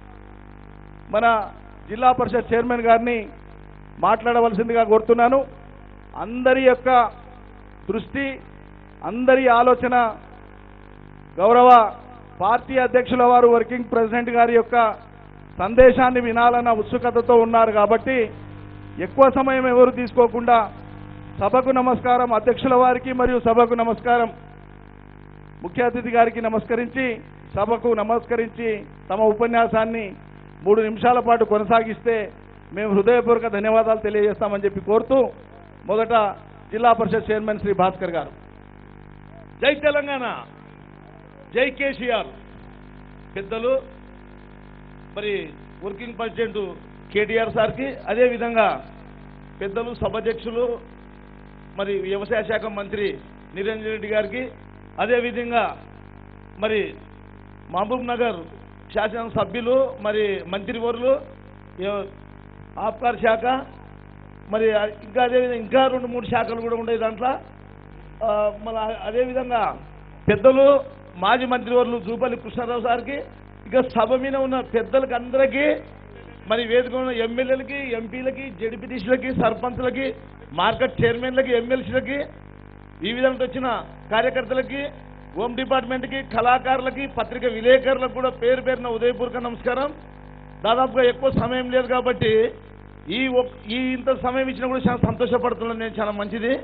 మన జిల్లా పరిషత్ చైర్మన్ గారిని మాట్లాడవలసిందిగా కోరుతున్నాను అందరి యొక్క దృష్టి అందరి ఆలోచన గౌరవ పార్టీ అధ్యక్షుల వారు వర్కింగ్ ప్రెసిడెంట్ గారి యొక్క సందేశాన్ని వినాలన్న ఉత్సుకతతో ఉన్నారు కాబట్టి ఎక్కువ సమయం ఎవరు తీసుకోకుండా సభకు నమస్కారం అధ్యక్షుల వారికి మరియు సభకు నమస్కారం ముఖ్య అతిథి గారికి నమస్కరించి సభకు నమస్కరించి తమ ఉపన్యాసాన్ని మూడు నిమిషాల పాటు కొనసాగిస్తే మేము హృదయపూర్వక ధన్యవాదాలు తెలియజేస్తామని చెప్పి కోరుతూ మొదట జిల్లా పరిషత్ చైర్మన్ శ్రీ భాస్కర్ గారు జై తెలంగాణ జై కేసీఆర్ పెద్దలు మరి వర్కింగ్ ప్రెసిడెంట్ కేటీఆర్ సార్కి అదేవిధంగా పెద్దలు సభాధ్యక్షులు మరి వ్యవసాయ శాఖ మంత్రి నిరంజన్ రెడ్డి గారికి అదేవిధంగా మరి మహబూబ్ నగర్ శాసన సభ్యులు మరి మంత్రివర్యులు ఎవ- ఆబ్కార్ శాఖ మరి ఇంకా అదేవిధంగా ఇంకా రెండు మూడు శాఖలు కూడా ఉండేవి దాంట్లో ఆ, మన అదేవిధంగా పెద్దలు మాజీ మంత్రివర్యులు జూపల్లి కృష్ణారావు సార్కి ఇక సభ మీద ఉన్న పెద్దలకి అందరికీ మరి వేదిక ఉన్న ఎమ్మెల్యేలకి ఎంపీలకి జడ్పీటీసీలకి సర్పంచ్లకి మార్కెట్ చైర్మన్లకి ఎమ్మెల్సీలకి ఈ విధంగా వచ్చిన కార్యకర్తలకి హోమ్ డిపార్ట్మెంట్కి కళాకారులకి పత్రిక విలేకరులకు కూడా పేరు పేరున ఉదయపూర్వక నమస్కారం దాదాపుగా ఎక్కువ సమయం లేదు కాబట్టి ఈ ఒక్- ఈ ఇంత సమయం ఇచ్చినా కూడా చాలా సంతోషపడుతున్నాను నేను చాలా మంచిది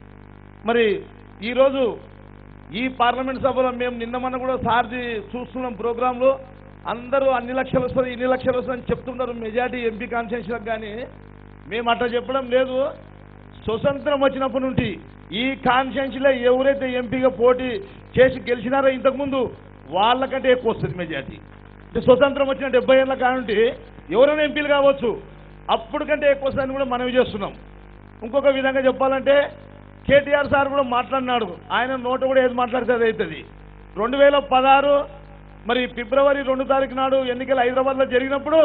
మరి ఈరోజు ఈ పార్లమెంట్ సభలో మేము నిన్న మొన్న కూడా సార్ది చూస్తున్నాం ప్రోగ్రాంలో అందరూ అన్ని లక్షలు వస్తుంది ఇన్ని లక్షలు వస్తుంది అని చెప్తున్నారు మెజార్టీ ఎంపీ కాన్స్టిట్యూన్సీలకు కానీ మేము అట్లా చెప్పడం లేదు స్వతంత్రం వచ్చినప్పటి నుండి ఈ కాన్స్టిట్యూన్సీలో ఎవరైతే ఎంపీగా పోటీ చేసి గెలిచినారో ఇంతకుముందు వాళ్ళకంటే ఎక్కువ వస్తుంది మెజార్టీ అంటే స్వతంత్రం వచ్చిన డెబ్బై ఏళ్ళ కానుంటి ఎవరైనా ఎంపీలు కావచ్చు అప్పుడు కంటే ఎక్కువ వస్తుందని కూడా మనవి చేస్తున్నాం ఇంకొక విధంగా చెప్పాలంటే కేటీఆర్ సార్ కూడా మాట్లాడినాడు ఆయన నోట కూడా ఏది మాట్లాడితే అది అవుతుంది రెండు వేల పదహారు మరి ఫిబ్రవరి రెండు తారీఖు నాడు ఎన్నికలు హైదరాబాద్లో జరిగినప్పుడు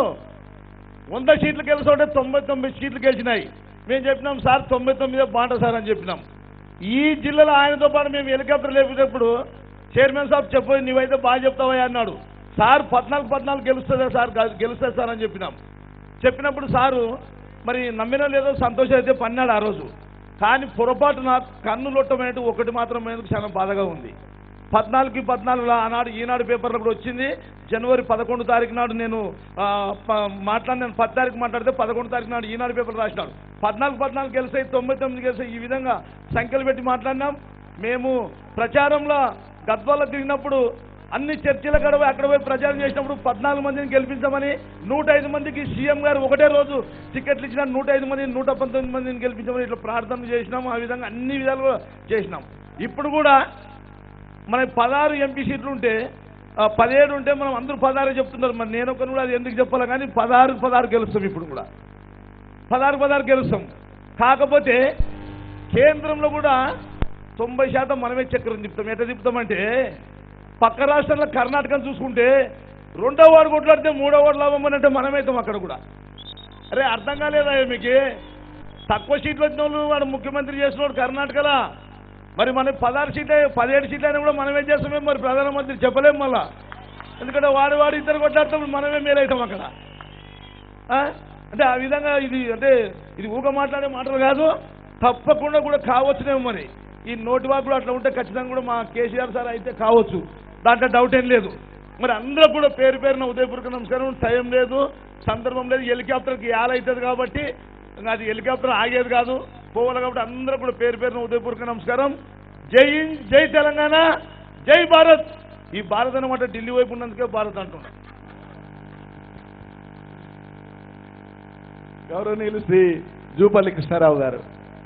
వంద సీట్లు గెలిచోటే తొంభై తొమ్మిది సీట్లు గెలిచినాయి మేము చెప్పినాం సార్ తొంభై తొమ్మిదే బాట సార్ అని చెప్పినాం ఈ జిల్లాలో ఆయనతో పాటు మేము హెలికాప్టర్ లేపేటప్పుడు చైర్మన్ సాబ్ చెప్పు నీవైతే బాగా చెప్తావా అన్నాడు సార్ పద్నాలుగు పద్నాలుగు గెలుస్తుందా సార్ గా- గెలుస్తుంది సార్ అని చెప్పినాం చెప్పినప్పుడు సారు మరి నమ్మినా లేదో సంతోషం అయితే పన్నాడు ఆ రోజు కానీ పొరపాటున కన్ను లొట్టమైనట్టు ఒకటి మాత్రం ఎందుకు చాలా బాధగా ఉంది పద్నాలుగుకి పద్నాలుగులో ఆనాడు ఈనాడు పేపర్లో కూడా వచ్చింది జనవరి పదకొండు తారీఖు నాడు నేను ఆ, ప- మాట్లాడినాను పది తారీఖు మాట్లాడితే పదకొండు తారీఖు నాడు ఈనాడు పేపర్ రాసినాడు పద్నాలుగు పద్నాలుగు గెలిసాయి తొంభై తొమ్మిది గెలిసాయి ఈ విధంగా సంఖ్యలు పెట్టి మాట్లాడినాం మేము ప్రచారంలో గద్వాల తిరిగినప్పుడు అన్ని చర్చల గడవ అక్కడ పోయి ప్రచారం చేసినప్పుడు పద్నాలుగు మందిని గెలిపించమని నూట ఐదు మందికి సీఎం గారు ఒకటే రోజు టికెట్లు ఇచ్చిన నూట ఐదు మంది నూట పంతొమ్మిది మందిని గెలిపించమని ఇట్లా ప్రార్థన చేసినాం ఆ విధంగా అన్ని విధాలుగా చేసినాం ఇప్పుడు కూడా మన పదహారు ఎంపీ సీట్లు ఉంటే ఆ, పదిహేడు ఉంటే మనం అందరూ పదహారు చెప్తున్నారు మరి నేను ఒకరు కూడా అది ఎందుకు చెప్పాలి కానీ పదహారు పదహారు గెలుస్తాం ఇప్పుడు కూడా పదహారు పదహారు గెలుస్తాం కాకపోతే కేంద్రంలో కూడా తొంభై శాతం మనమే చక్రం తిప్పుతాం ఎట్లా తిప్పుతామంటే పక్క రాష్ట్రంలో కర్ణాటకను చూసుకుంటే రెండో వాడు కొట్లాడితే మూడో వాడు లాభం అని అంటే మనమైతాం అక్కడ కూడా అరే అర్థం కాలేదా మీకు తక్కువ సీట్లు వచ్చిన వాళ్ళు వాడు ముఖ్యమంత్రి చేసినోడు కర్ణాటకలో మరి మన పదహారు సీట్లు పదిహేడు సీట్లు అయినా కూడా మనం ఏం చేస్తామే మరి ప్రధానమంత్రి చెప్పలేము మళ్ళా ఎందుకంటే వాడు వాడు ఇద్దరు కొట్లాడతాం మనమే మేలవుతాం అక్కడ ఆ? అంటే ఆ విధంగా ఇది అంటే ఇది ఊక మాట్లాడే మాటలు కాదు తప్పకుండా కూడా కావచ్చునేమో మరి ఈ నోటి వాకు కూడా అట్లా ఉంటే ఖచ్చితంగా కూడా మా కేసీఆర్ సార్ అయితే కావచ్చు దాంట్లో డౌట్ ఏం లేదు మరి అందరూ కూడా పేరు పేరున ఉదయపూర్వక నమస్కారం టైం లేదు సందర్భం లేదు హెలికాప్టర్కి అవుతుంది కాబట్టి ఇంకా అది హెలికాప్టర్ ఆగేది కాదు పోవాలి కాబట్టి అందరూ కూడా పేరు పేరున ఉదయపూర్వక నమస్కారం జై హింద్ జై తెలంగాణ జై భారత్ ఈ భారత్ అనమాట ఢిల్లీ వైపు ఉన్నందుకే భారత్ అంటున్నాం గౌరవనీయులు శ్రీ జూపల్లి కృష్ణారావు గారు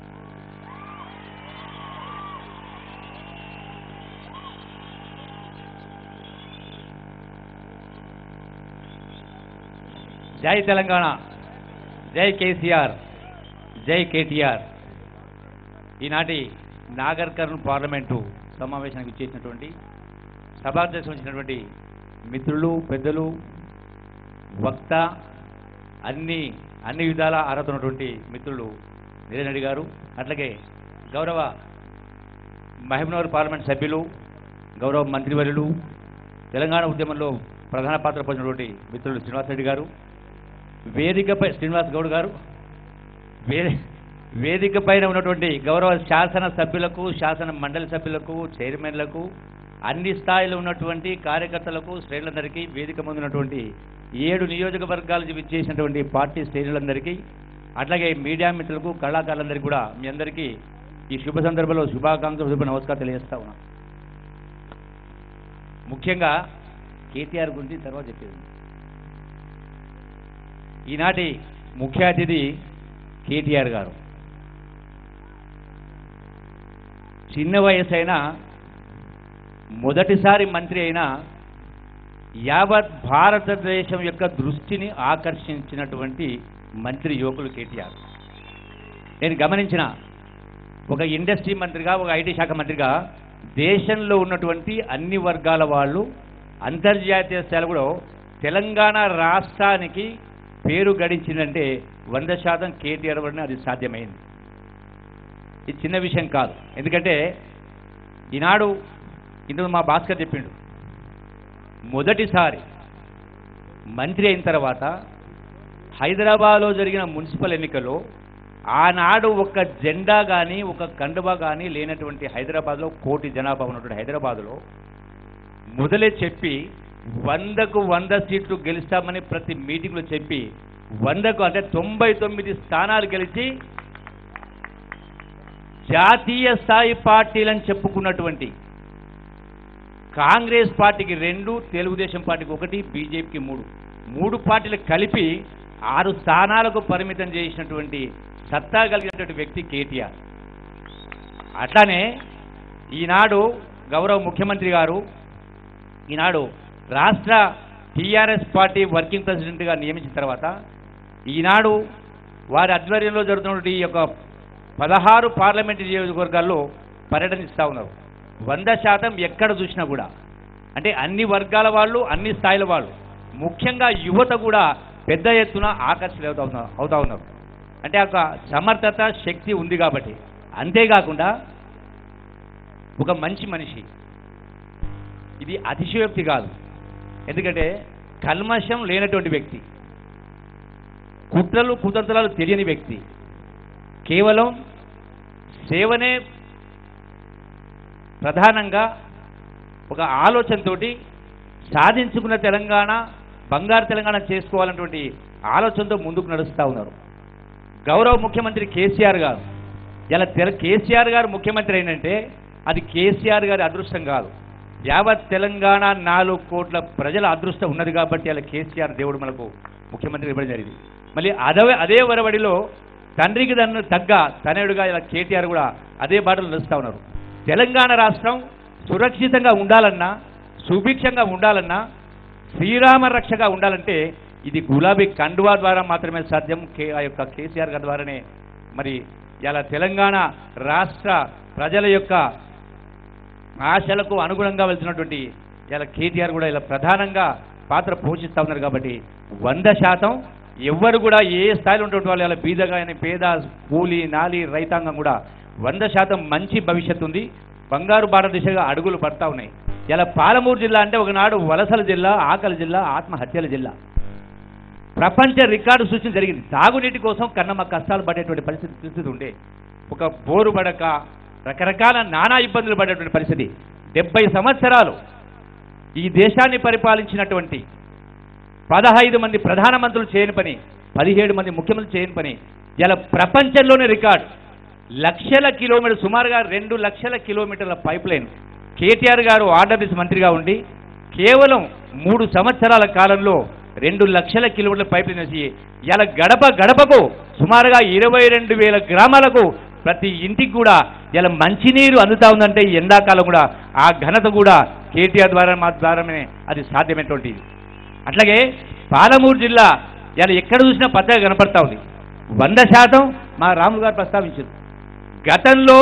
జై తెలంగాణ జై కేసీఆర్ జై కేటీఆర్ ఈనాటి నాగర్ కర్నూల్ పార్లమెంటు సమావేశానికి ఇచ్చేసినటువంటి సభాధ్యక్షం వచ్చినటువంటి మిత్రులు పెద్దలు వక్త అన్ని అన్ని విధాల అర్హత ఉన్నటువంటి మిత్రులు నిరంజన్ గారు అట్లాగే గౌరవ మహబూబ్నగర్ పార్లమెంట్ సభ్యులు గౌరవ మంత్రివర్యులు తెలంగాణ ఉద్యమంలో ప్రధాన పాత్ర పోసినటువంటి మిత్రులు శ్రీనివాసరెడ్డి గారు వేదికపై శ్రీనివాస్ గౌడ్ గారు వేది వేదిక పైన ఉన్నటువంటి గౌరవ శాసన సభ్యులకు శాసన మండలి సభ్యులకు చైర్మన్లకు అన్ని స్థాయిలో ఉన్నటువంటి కార్యకర్తలకు శ్రేణులందరికీ వేదిక ముందు ఉన్నటువంటి ఏడు నియోజకవర్గాలు విచ్చేసినటువంటి పార్టీ శ్రేణులందరికీ అట్లాగే మీడియా మిత్రులకు కళాకారులందరికీ కూడా మీ అందరికీ ఈ శుభ సందర్భంలో శుభాకాంక్షలు శుభ నమస్కారం తెలియజేస్తా ఉన్నాం ముఖ్యంగా కేటీఆర్ గురించి తర్వాత చెప్పేది ఈనాటి ముఖ్య అతిథి కేటీఆర్ గారు చిన్న వయసు అయినా మొదటిసారి మంత్రి అయినా యావత్ భారతదేశం యొక్క దృష్టిని ఆకర్షించినటువంటి మంత్రి యువకులు కేటీఆర్ నేను గమనించిన ఒక ఇండస్ట్రీ మంత్రిగా ఒక ఐటీ శాఖ మంత్రిగా దేశంలో ఉన్నటువంటి అన్ని వర్గాల వాళ్ళు అంతర్జాతీయ స్థాయిలో కూడా తెలంగాణ రాష్ట్రానికి పేరు గడించిందంటే వంద శాతం కేటీఆర్ వలన అది సాధ్యమైంది ఇది చిన్న విషయం కాదు ఎందుకంటే ఈనాడు ఇందులో మా భాస్కర్ చెప్పిండు మొదటిసారి మంత్రి అయిన తర్వాత హైదరాబాద్లో జరిగిన మున్సిపల్ ఎన్నికల్లో ఆనాడు ఒక జెండా కానీ ఒక కండువా కానీ లేనటువంటి హైదరాబాద్లో కోటి జనాభా ఉన్నటువంటి హైదరాబాద్లో మొదలే చెప్పి వందకు వంద సీట్లు గెలుస్తామని ప్రతి మీటింగ్లో చెప్పి వందకు అంటే తొంభై తొమ్మిది స్థానాలు గెలిచి జాతీయ స్థాయి పార్టీలని చెప్పుకున్నటువంటి కాంగ్రెస్ పార్టీకి రెండు తెలుగుదేశం పార్టీకి ఒకటి బీజేపీకి మూడు మూడు పార్టీలు కలిపి ఆరు స్థానాలకు పరిమితం చేసినటువంటి సత్తా కలిగినటువంటి వ్యక్తి కేటీఆర్ అట్లానే ఈనాడు గౌరవ ముఖ్యమంత్రి గారు ఈనాడు రాష్ట్ర టీఆర్ఎస్ పార్టీ వర్కింగ్ ప్రెసిడెంట్గా నియమించిన తర్వాత ఈనాడు వారి ఆధ్వర్యంలో జరుగుతున్నటువంటి ఈ యొక్క పదహారు పార్లమెంటు నియోజకవర్గాల్లో పర్యటనిస్తూ ఉన్నారు వంద శాతం ఎక్కడ చూసినా కూడా అంటే అన్ని వర్గాల వాళ్ళు అన్ని స్థాయిల వాళ్ళు ముఖ్యంగా యువత కూడా పెద్ద ఎత్తున ఆకర్షితులు అవుతా ఉన్నారు అవుతా ఉన్నారు అంటే ఒక సమర్థత శక్తి ఉంది కాబట్టి అంతేకాకుండా ఒక మంచి మనిషి ఇది అతిశయోక్తి కాదు ఎందుకంటే కల్మషం లేనటువంటి వ్యక్తి కుట్రలు కుతంత్రాలు తెలియని వ్యక్తి కేవలం సేవనే ప్రధానంగా ఒక ఆలోచనతోటి సాధించుకున్న తెలంగాణ బంగారు తెలంగాణ చేసుకోవాలన్నటువంటి ఆలోచనతో ముందుకు నడుస్తూ ఉన్నారు గౌరవ ముఖ్యమంత్రి కేసీఆర్ గారు ఇలా తెల కేసీఆర్ గారు ముఖ్యమంత్రి అయినంటే అది కేసీఆర్ గారి అదృష్టం కాదు యావత్ తెలంగాణ నాలుగు కోట్ల ప్రజల అదృష్టం ఉన్నది కాబట్టి అలా కేసీఆర్ దేవుడు మనకు ముఖ్యమంత్రి ఇవ్వడం జరిగింది మళ్ళీ అదే అదే వరవడిలో తండ్రికి దాన్ని తగ్గ తనయుడుగా ఇలా కేటీఆర్ కూడా అదే బాటలు నడుస్తూ ఉన్నారు తెలంగాణ రాష్ట్రం సురక్షితంగా ఉండాలన్నా సుభిక్షంగా ఉండాలన్నా శ్రీరామ రక్షగా ఉండాలంటే ఇది గులాబీ కండువా ద్వారా మాత్రమే సాధ్యం కే ఆ యొక్క కేసీఆర్ గారి ద్వారానే మరి ఇలా తెలంగాణ రాష్ట్ర ప్రజల యొక్క ఆశలకు అనుగుణంగా వెళ్తున్నటువంటి ఇలా కేటీఆర్ కూడా ఇలా ప్రధానంగా పాత్ర పోషిస్తూ ఉన్నారు కాబట్టి వంద శాతం ఎవ్వరు కూడా ఏ స్థాయిలో ఉన్నటువంటి వాళ్ళు ఇలా బీదగా అయిన పేద కూలి నాలి రైతాంగం కూడా వంద శాతం మంచి భవిష్యత్తు ఉంది బంగారు బాట దిశగా అడుగులు పడతా ఉన్నాయి ఇలా పాలమూరు జిల్లా అంటే ఒకనాడు వలసల జిల్లా ఆకలి జిల్లా ఆత్మహత్యల జిల్లా ప్రపంచ రికార్డు సృష్టి జరిగింది తాగునీటి కోసం కన్నమ్మ కష్టాలు పడేటువంటి పరిస్థితి పరిస్థితి ఉండే ఒక బోరు పడక రకరకాల నానా ఇబ్బందులు పడేటువంటి పరిస్థితి డెబ్బై సంవత్సరాలు ఈ దేశాన్ని పరిపాలించినటువంటి పదహైదు మంది ప్రధానమంత్రులు చేయని పని పదిహేడు మంది ముఖ్యమంత్రులు చేయని పని ఇలా ప్రపంచంలోనే రికార్డు లక్షల కిలోమీటర్ సుమారుగా రెండు లక్షల కిలోమీటర్ల పైప్ లైన్ కేటీఆర్ గారు ఆర్డబ్ల్యూఎస్ మంత్రిగా ఉండి కేవలం మూడు సంవత్సరాల కాలంలో రెండు లక్షల కిలోమీటర్ల పైప్ లైన్ వేసి ఇలా గడప గడపకు సుమారుగా ఇరవై రెండు వేల గ్రామాలకు ప్రతి ఇంటికి కూడా ఇలా మంచినీరు అందుతా ఉందంటే ఈ ఎండాకాలం కూడా ఆ ఘనత కూడా కేటీఆర్ ద్వారా మా ద్వారానే అది సాధ్యమైనటువంటిది అట్లాగే పాలమూరు జిల్లా ఇలా ఎక్కడ చూసినా పచ్చగా కనపడతా ఉంది వంద శాతం మా రాములు గారు ప్రస్తావించారు గతంలో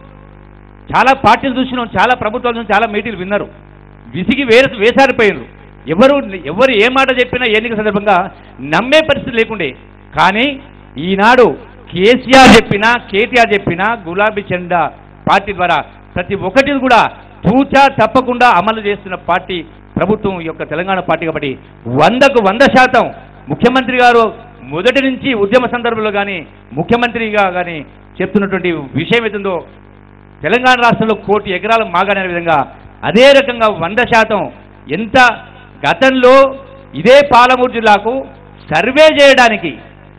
చాలా పార్టీలు చూసినాం చాలా ప్రభుత్వాల నుంచి చాలా మీటింగ్లు విన్నారు విసిగి వేరు వేసారిపోయినారు ఎవరు ఎవరు ఏ మాట చెప్పినా ఎన్నిక సందర్భంగా నమ్మే పరిస్థితి లేకుండే కానీ ఈనాడు కేసీఆర్ చెప్పినా కేటీఆర్ చెప్పినా గులాబీ జెండా పార్టీ ద్వారా ప్రతి ఒక్కటిని కూడా తూచా తప్పకుండా అమలు చేస్తున్న పార్టీ ప్రభుత్వం ఈ యొక్క తెలంగాణ పార్టీ కాబట్టి వందకు వంద శాతం ముఖ్యమంత్రి గారు మొదటి నుంచి ఉద్యమ సందర్భంలో కానీ ముఖ్యమంత్రిగా కానీ చెప్తున్నటువంటి విషయం ఏతుందో తెలంగాణ రాష్ట్రంలో కోటి ఎకరాల మాగానే విధంగా అదే రకంగా వంద శాతం ఎంత గతంలో ఇదే పాలమూరు జిల్లాకు సర్వే చేయడానికి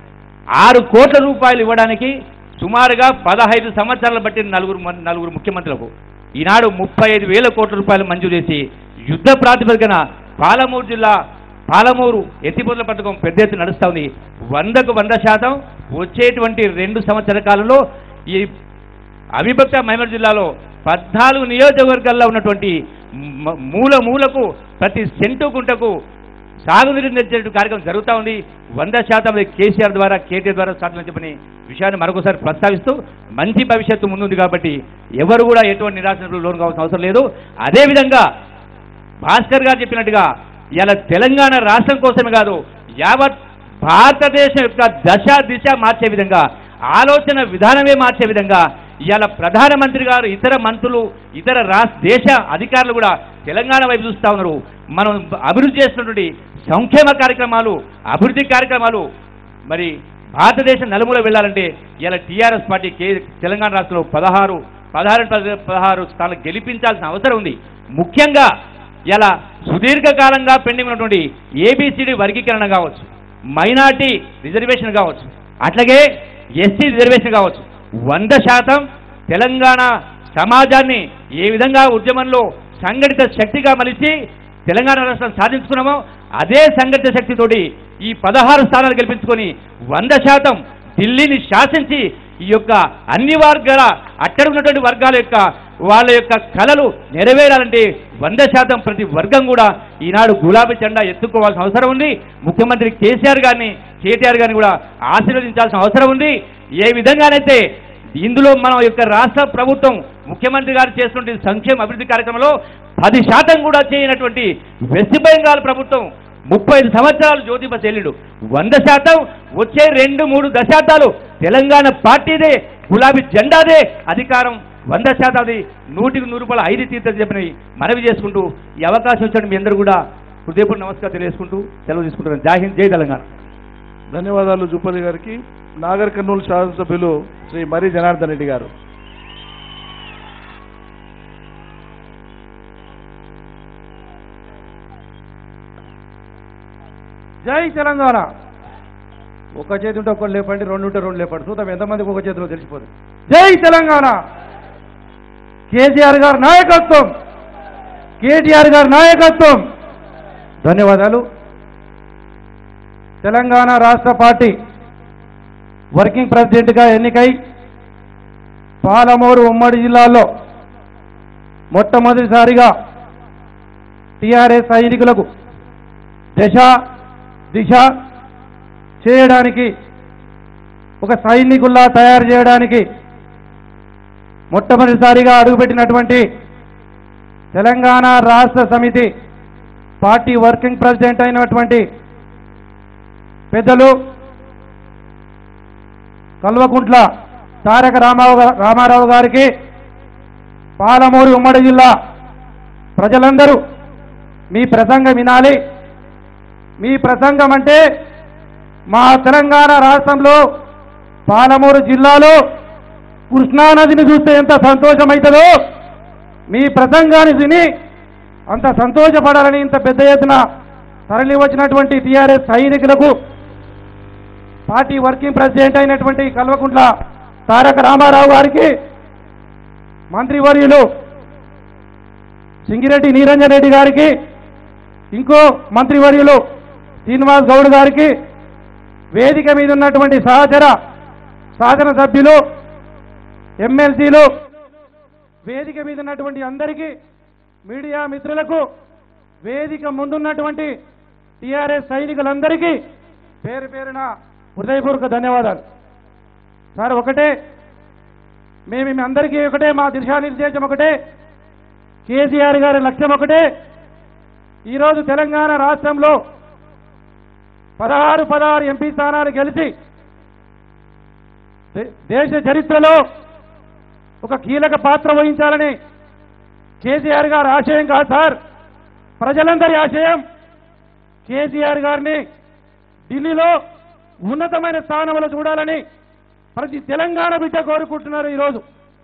ఆరు కోట్ల రూపాయలు ఇవ్వడానికి సుమారుగా పదహైదు సంవత్సరాలు బట్టి నలుగురు మన్- నలుగురు ముఖ్యమంత్రులకు ఈనాడు ముప్పై ఐదు వేల కోట్ల రూపాయలు మంజూరు చేసి యుద్ధ ప్రాతిపదికన పాలమూరు జిల్లా పాలమూరు ఎత్తిపోతల పథకం పెద్ద ఎత్తున నడుస్తూ ఉంది వందకు వంద శాతం వచ్చేటువంటి రెండు సంవత్సరాల కాలంలో ఈ అవిభక్త మహమూర్ జిల్లాలో పద్నాలుగు నియోజకవర్గాల్లో ఉన్నటువంటి మ- మూల మూలకు ప్రతి సెంటు గుంటకు సాగునీరు తెచ్చేటువంటి కార్యక్రమం జరుగుతూ ఉంది వంద శాతం అది కేసీఆర్ ద్వారా కేటీఆర్ ద్వారా సాధించమని విషయాన్ని మరొకసారి ప్రస్తావిస్తూ మంచి భవిష్యత్తు ముందుంది కాబట్టి ఎవరు కూడా ఎటువంటి నిరాశకు లోను కావాల్సిన అవసరం లేదు అదేవిధంగా భాస్కర్ గారు చెప్పినట్టుగా ఇలా తెలంగాణ రాష్ట్రం కోసమే కాదు యావత్ భారతదేశం యొక్క దశ దిశ మార్చే విధంగా ఆలోచన విధానమే మార్చే విధంగా ఇవాళ ప్రధానమంత్రి గారు ఇతర మంత్రులు ఇతర రాష్ట్ర దేశ అధికారులు కూడా తెలంగాణ వైపు చూస్తూ ఉన్నారు మనం అభివృద్ధి చేస్తున్నటువంటి సంక్షేమ కార్యక్రమాలు అభివృద్ధి కార్యక్రమాలు మరి భారతదేశం నలుమూల వెళ్ళాలంటే ఇలా టీఆర్ఎస్ పార్టీ కే తెలంగాణ రాష్ట్రంలో పదహారు పదహారు పద- పదహారు స్థానాలు గెలిపించాల్సిన అవసరం ఉంది ముఖ్యంగా ఇలా సుదీర్ఘకాలంగా పెండింగ్ ఉన్నటువంటి ఏబిసిడి వర్గీకరణ కావచ్చు మైనార్టీ రిజర్వేషన్ కావచ్చు అట్లాగే ఎస్సీ రిజర్వేషన్ కావచ్చు వంద శాతం తెలంగాణ సమాజాన్ని ఏ విధంగా ఉద్యమంలో సంఘటిత శక్తిగా మలిచి తెలంగాణ రాష్ట్రం సాధించుకున్నామో అదే సంఘటిత శక్తితోటి ఈ పదహారు స్థానాలు గెలిపించుకొని వంద శాతం ఢిల్లీని శాసించి ఈ యొక్క అన్ని వర్గాల అక్కడ ఉన్నటువంటి వర్గాల యొక్క వాళ్ళ యొక్క కళలు నెరవేరాలంటే వంద శాతం ప్రతి వర్గం కూడా ఈనాడు గులాబీ జెండా ఎత్తుకోవాల్సిన అవసరం ఉంది ముఖ్యమంత్రి కేసీఆర్ గారిని కేటీఆర్ గారిని కూడా ఆశీర్వదించాల్సిన అవసరం ఉంది ఏ విధంగానైతే ఇందులో మన యొక్క రాష్ట్ర ప్రభుత్వం ముఖ్యమంత్రి గారు చేస్తున్న సంక్షేమ అభివృద్ధి కార్యక్రమంలో పది శాతం కూడా చేయనటువంటి వెస్ట్ బెంగాల్ ప్రభుత్వం ముప్పై ఐదు సంవత్సరాలు జ్యోతిబ చెల్లిడు వంద శాతం వచ్చే రెండు మూడు దశాబ్దాలు తెలంగాణ పార్టీదే గులాబీ జెండాదే అధికారం వంద శాతం అది నూటికి నూరు రూపాయలు ఐదు తీర్థం చెప్పినవి మనవి చేసుకుంటూ ఈ అవకాశం ఇచ్చిన మీ అందరూ కూడా హృదయపూర్ణ నమస్కారం తెలియజేసుకుంటూ సెలవు తీసుకుంటున్నాను జై హింద్ జై తెలంగాణ ధన్యవాదాలు జూపల్లి గారికి నాగర్ కర్నూలు శాసనసభ్యులు శ్రీ మర్రి జనార్దన్ రెడ్డి గారు జై తెలంగాణ ఒక చేతి ఉంటే ఒకటి లేపండి రెండు ఉంటే రెండు లేపండి చూద్దాం ఎంతమందికి ఒక చేతిలో తెలిసిపోతుంది జై తెలంగాణ కేసీఆర్ గారి నాయకత్వం కేటీఆర్ గారి నాయకత్వం ధన్యవాదాలు తెలంగాణ రాష్ట్ర పార్టీ వర్కింగ్ ప్రెసిడెంట్గా ఎన్నికై పాలమూరు ఉమ్మడి జిల్లాలో మొట్టమొదటిసారిగా టీఆర్ఎస్ సైనికులకు దశ దిశ చేయడానికి ఒక సైనికుల్లా తయారు చేయడానికి మొట్టమొదటిసారిగా అడుగుపెట్టినటువంటి తెలంగాణ రాష్ట్ర సమితి పార్టీ వర్కింగ్ ప్రెసిడెంట్ అయినటువంటి పెద్దలు కల్వకుంట్ల తారక రామారావు గా- రామారావు గారికి పాలమూరు ఉమ్మడి జిల్లా ప్రజలందరూ మీ ప్రసంగం వినాలి మీ ప్రసంగం అంటే మా తెలంగాణ రాష్ట్రంలో పాలమూరు జిల్లాలో కృష్ణానదిని చూస్తే ఎంత సంతోషమవుతుందో మీ ప్రసంగాన్ని విని అంత సంతోషపడాలని ఇంత పెద్ద ఎత్తున తరలి వచ్చినటువంటి టీఆర్ఎస్ సైనికులకు పార్టీ వర్కింగ్ ప్రెసిడెంట్ అయినటువంటి కల్వకుంట్ల తారక రామారావు గారికి మంత్రివర్యులు సింగిరెడ్డి నీరంజన్ రెడ్డి గారికి ఇంకో మంత్రివర్యులు శ్రీనివాస్ గౌడ్ గారికి వేదిక మీద ఉన్నటువంటి సహచర శాసన సభ్యులు ఎమ్మెల్సీలు వేదిక మీద ఉన్నటువంటి అందరికీ మీడియా మిత్రులకు వేదిక ముందున్నటువంటి టీఆర్ఎస్ సైనికులందరికీ పేరు పేరున హృదయపూర్వక ధన్యవాదాలు సార్ ఒకటే మేము మీ అందరికీ ఒకటే మా దిశానిర్దేశం ఒకటే కేసీఆర్ గారి లక్ష్యం ఒకటే ఈరోజు తెలంగాణ రాష్ట్రంలో పదహారు పదహారు ఎంపీ స్థానాలు గెలిచి దే- దేశ చరిత్రలో ఒక కీలక పాత్ర వహించాలని కేసీఆర్ గారి ఆశయం కాదు సార్ ప్రజలందరి ఆశయం కేసీఆర్ గారిని ఢిల్లీలో ఉన్నతమైన స్థానంలో చూడాలని ప్రతి తెలంగాణ బిడ్డ కోరుకుంటున్నారు ఈరోజు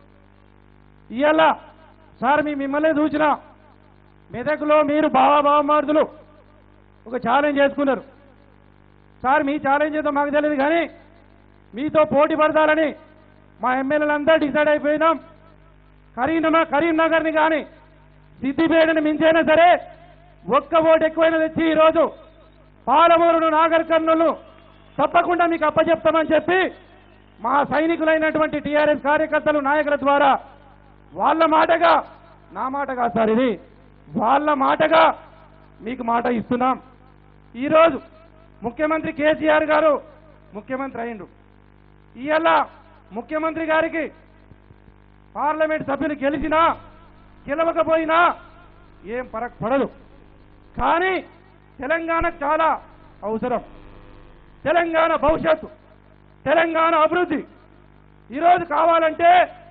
ఇవాళ సార్ మీ మిమ్మల్ని చూసిన మెదకులో మీరు బావాబావమార్దులు ఒక ఛాలెంజ్ చేసుకున్నారు సార్ మీ ఛాలెంజ్ ఏదో మాకు తెలియదు కానీ మీతో పోటీ పడతాలని మా ఎమ్మెల్యేలందరూ డిసైడ్ అయిపోయినాం కరీంనగర్ కరీంనగర్ని కానీ సిద్దిపేటని మించైనా సరే ఒక్క ఓటు ఎక్కువైనా తెచ్చి ఈరోజు పాలమూరును నాగర్ కర్నూలు తప్పకుండా మీకు అప్పచెప్తామని చెప్పి మా సైనికులైనటువంటి టీఆర్ఎస్ కార్యకర్తలు నాయకుల ద్వారా వాళ్ళ మాటగా నా మాట కాదు సార్ ఇది వాళ్ళ మాటగా మీకు మాట ఇస్తున్నాం ఈరోజు ముఖ్యమంత్రి కేసీఆర్ గారు ముఖ్యమంత్రి అయిండు ఇవాళ ముఖ్యమంత్రి గారికి పార్లమెంట్ సభ్యులు గెలిచినా గెలవకపోయినా ఏం ఫరక్ పడదు కానీ తెలంగాణ చాలా అవసరం తెలంగాణ భవిష్యత్తు తెలంగాణ అభివృద్ధి ఈరోజు కావాలంటే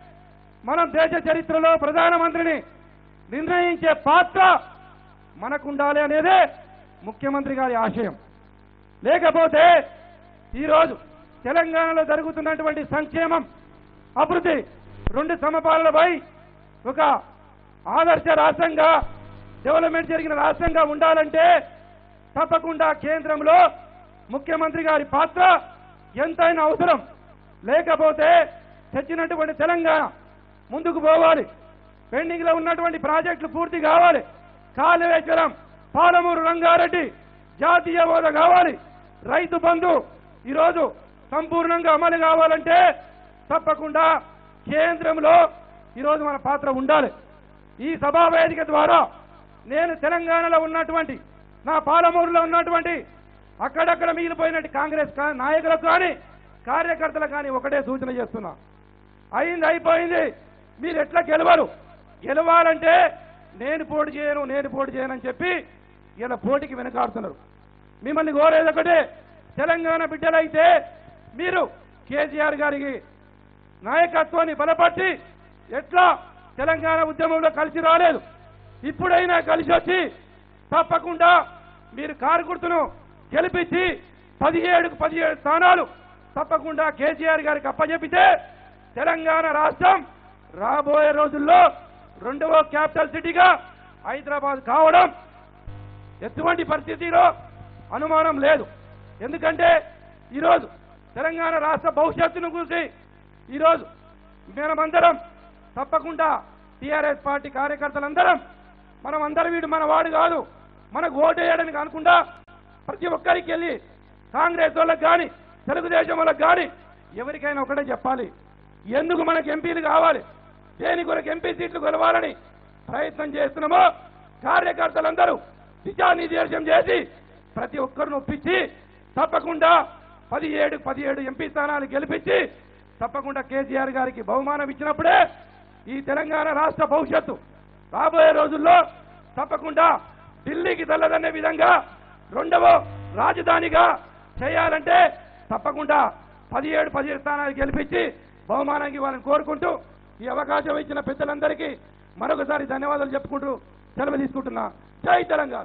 మనం దేశ చరిత్రలో ప్రధానమంత్రిని నిర్ణయించే పాత్ర మనకుండాలి అనేదే ముఖ్యమంత్రి గారి ఆశయం లేకపోతే ఈరోజు తెలంగాణలో జరుగుతున్నటువంటి సంక్షేమం అభివృద్ధి రెండు సమపాలనపై ఒక ఆదర్శ రాష్ట్రంగా డెవలప్మెంట్ జరిగిన రాష్ట్రంగా ఉండాలంటే తప్పకుండా కేంద్రంలో ముఖ్యమంత్రి గారి పాత్ర ఎంతైనా అవసరం లేకపోతే తెచ్చినటువంటి తెలంగాణ ముందుకు పోవాలి పెండింగ్ లో ఉన్నటువంటి ప్రాజెక్టులు పూర్తి కావాలి కాళేశ్వరం పాలమూరు రంగారెడ్డి జాతీయ హోదా కావాలి రైతు బంధు ఈరోజు సంపూర్ణంగా అమలు కావాలంటే తప్పకుండా కేంద్రంలో ఈరోజు మన పాత్ర ఉండాలి ఈ సభా వేదిక ద్వారా నేను తెలంగాణలో ఉన్నటువంటి నా పాలమూరులో ఉన్నటువంటి అక్కడక్కడ మిగిలిపోయినట్టు కాంగ్రెస్ కా- నాయకులకు కానీ కార్యకర్తలకు కానీ ఒకటే సూచన చేస్తున్నా అయింది అయిపోయింది మీరు ఎట్లా గెలవరు గెలవాలంటే నేను పోటీ చేయను నేను పోటీ చేయను అని చెప్పి ఇలా పోటీకి వెనకాడుతున్నారు మిమ్మల్ని కోరేది ఒకటే తెలంగాణ బిడ్డలైతే మీరు కేసీఆర్ గారికి నాయకత్వాన్ని బలపట్టి ఎట్లా తెలంగాణ ఉద్యమంలో కలిసి రాలేదు ఇప్పుడైనా కలిసి వచ్చి తప్పకుండా మీరు కారు గుర్తును గెలిపించి పదిహేడుకు పదిహేడు స్థానాలు తప్పకుండా కేసీఆర్ గారికి అప్పచెపితే తెలంగాణ రాష్ట్రం రాబోయే రోజుల్లో రెండవ క్యాపిటల్ సిటీగా హైదరాబాద్ కావడం ఎటువంటి పరిస్థితిలో అనుమానం లేదు ఎందుకంటే ఈరోజు తెలంగాణ రాష్ట్ర భవిష్యత్తును గురించి ఈరోజు మనమందరం తప్పకుండా టీఆర్ఎస్ పార్టీ కార్యకర్తలందరం మనం అందరం వీడు మన వాడు కాదు మనకు ఓటేయడానికి అనుకుంటా ప్రతి ఒక్కరికి వెళ్ళి కాంగ్రెస్ వాళ్ళకి కానీ తెలుగుదేశం వాళ్ళకి కానీ ఎవరికైనా ఒకటే చెప్పాలి ఎందుకు మనకు ఎంపీలు కావాలి దేని కొరకు ఎంపీ సీట్లు కొలవాలని ప్రయత్నం చేస్తున్నామో కార్యకర్తలందరూ దిశానిర్దేశం చేసి ప్రతి ఒక్కరిని ఒప్పించి తప్పకుండా పదిహేడు పదిహేడు ఎంపీ స్థానాలు గెలిపించి తప్పకుండా కేసీఆర్ గారికి బహుమానం ఇచ్చినప్పుడే ఈ తెలంగాణ రాష్ట్ర భవిష్యత్తు రాబోయే రోజుల్లో తప్పకుండా ఢిల్లీకి తెల్లదనే విధంగా రెండవ రాజధానిగా చేయాలంటే తప్పకుండా పదిహేడు పదిహేడు స్థానాలు గెలిపించి బహుమానానికి వాళ్ళని కోరుకుంటూ ఈ అవకాశం ఇచ్చిన పెద్దలందరికీ మరొకసారి ధన్యవాదాలు చెప్పుకుంటూ సెలవు తీసుకుంటున్నా జై తెలంగాణ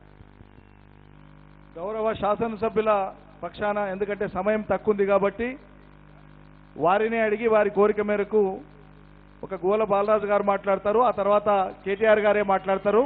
గౌరవ శాసనసభ్యుల పక్షాన ఎందుకంటే సమయం తక్కువ ఉంది కాబట్టి వారిని అడిగి వారి కోరిక మేరకు ఒక గోల బాలరాజు గారు మాట్లాడతారు ఆ తర్వాత కేటీఆర్ గారే మాట్లాడతారు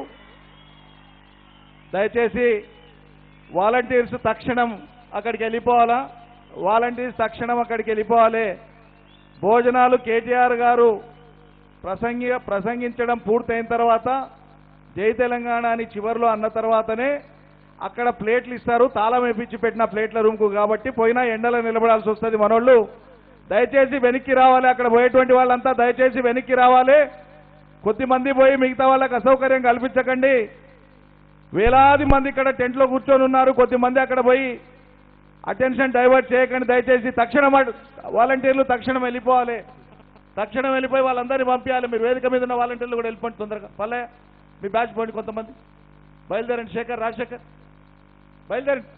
దయచేసి వాలంటీర్స్ తక్షణం అక్కడికి వెళ్ళిపోవాలా వాలంటీర్స్ తక్షణం అక్కడికి వెళ్ళిపోవాలి భోజనాలు కేటీఆర్ గారు ప్రసంగి ప్రసంగించడం పూర్తయిన తర్వాత జై తెలంగాణ అని చివరిలో అన్న తర్వాతనే అక్కడ ప్లేట్లు ఇస్తారు తాళం వేపించి పెట్టిన ప్లేట్ల రూమ్కు కాబట్టి పోయినా ఎండలో నిలబడాల్సి వస్తుంది మనోళ్ళు దయచేసి వెనక్కి రావాలి అక్కడ పోయేటువంటి వాళ్ళంతా దయచేసి వెనక్కి రావాలి కొద్దిమంది పోయి మిగతా వాళ్ళకి అసౌకర్యం కల్పించకండి వేలాది మంది ఇక్కడ టెంట్లో కూర్చొని ఉన్నారు కొద్దిమంది అక్కడ పోయి అటెన్షన్ డైవర్ట్ చేయకండి దయచేసి తక్షణం అటు- వాలంటీర్లు తక్షణం వెళ్ళిపోవాలి తక్షణం వెళ్ళిపోయి వాళ్ళందరినీ పంపించాలి మీరు వేదిక మీద ఉన్న వాలంటీర్లు కూడా వెళ్ళిపోండి తొందరగా పల్లె మీ బ్యాచ్ పోండి కొంతమంది బయలుదేరండి శేఖర్ రాజశేఖర్ బయలుదేరండి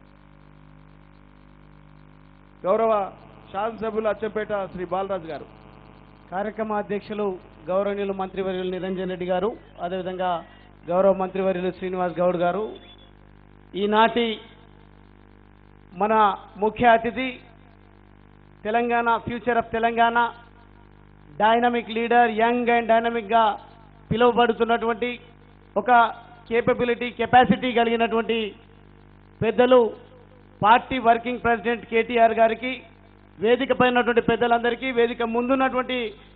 గౌరవ శాసనసభ్యులు అచ్చంపేట శ్రీ బాలరాజు గారు కార్యక్రమ అధ్యక్షులు గౌరవనీయులు మంత్రివర్యులు నిరంజన్ రెడ్డి గారు అదేవిధంగా గౌరవ మంత్రివర్యులు శ్రీనివాస్ గౌడ్ గారు ఈనాటి మన ముఖ్య అతిథి Telangana future of Telangana dynamic leader young and డైనమిక్గా పిలువబడుతున్నటువంటి ఒక కేపబిలిటీ కెపాసిటీ కలిగినటువంటి పెద్దలు పార్టీ వర్కింగ్ ప్రెసిడెంట్ కేటీఆర్ గారికి వేదిక పైన ఉన్నటువంటి పెద్దలందరికీ వేదిక ముందున్నటువంటి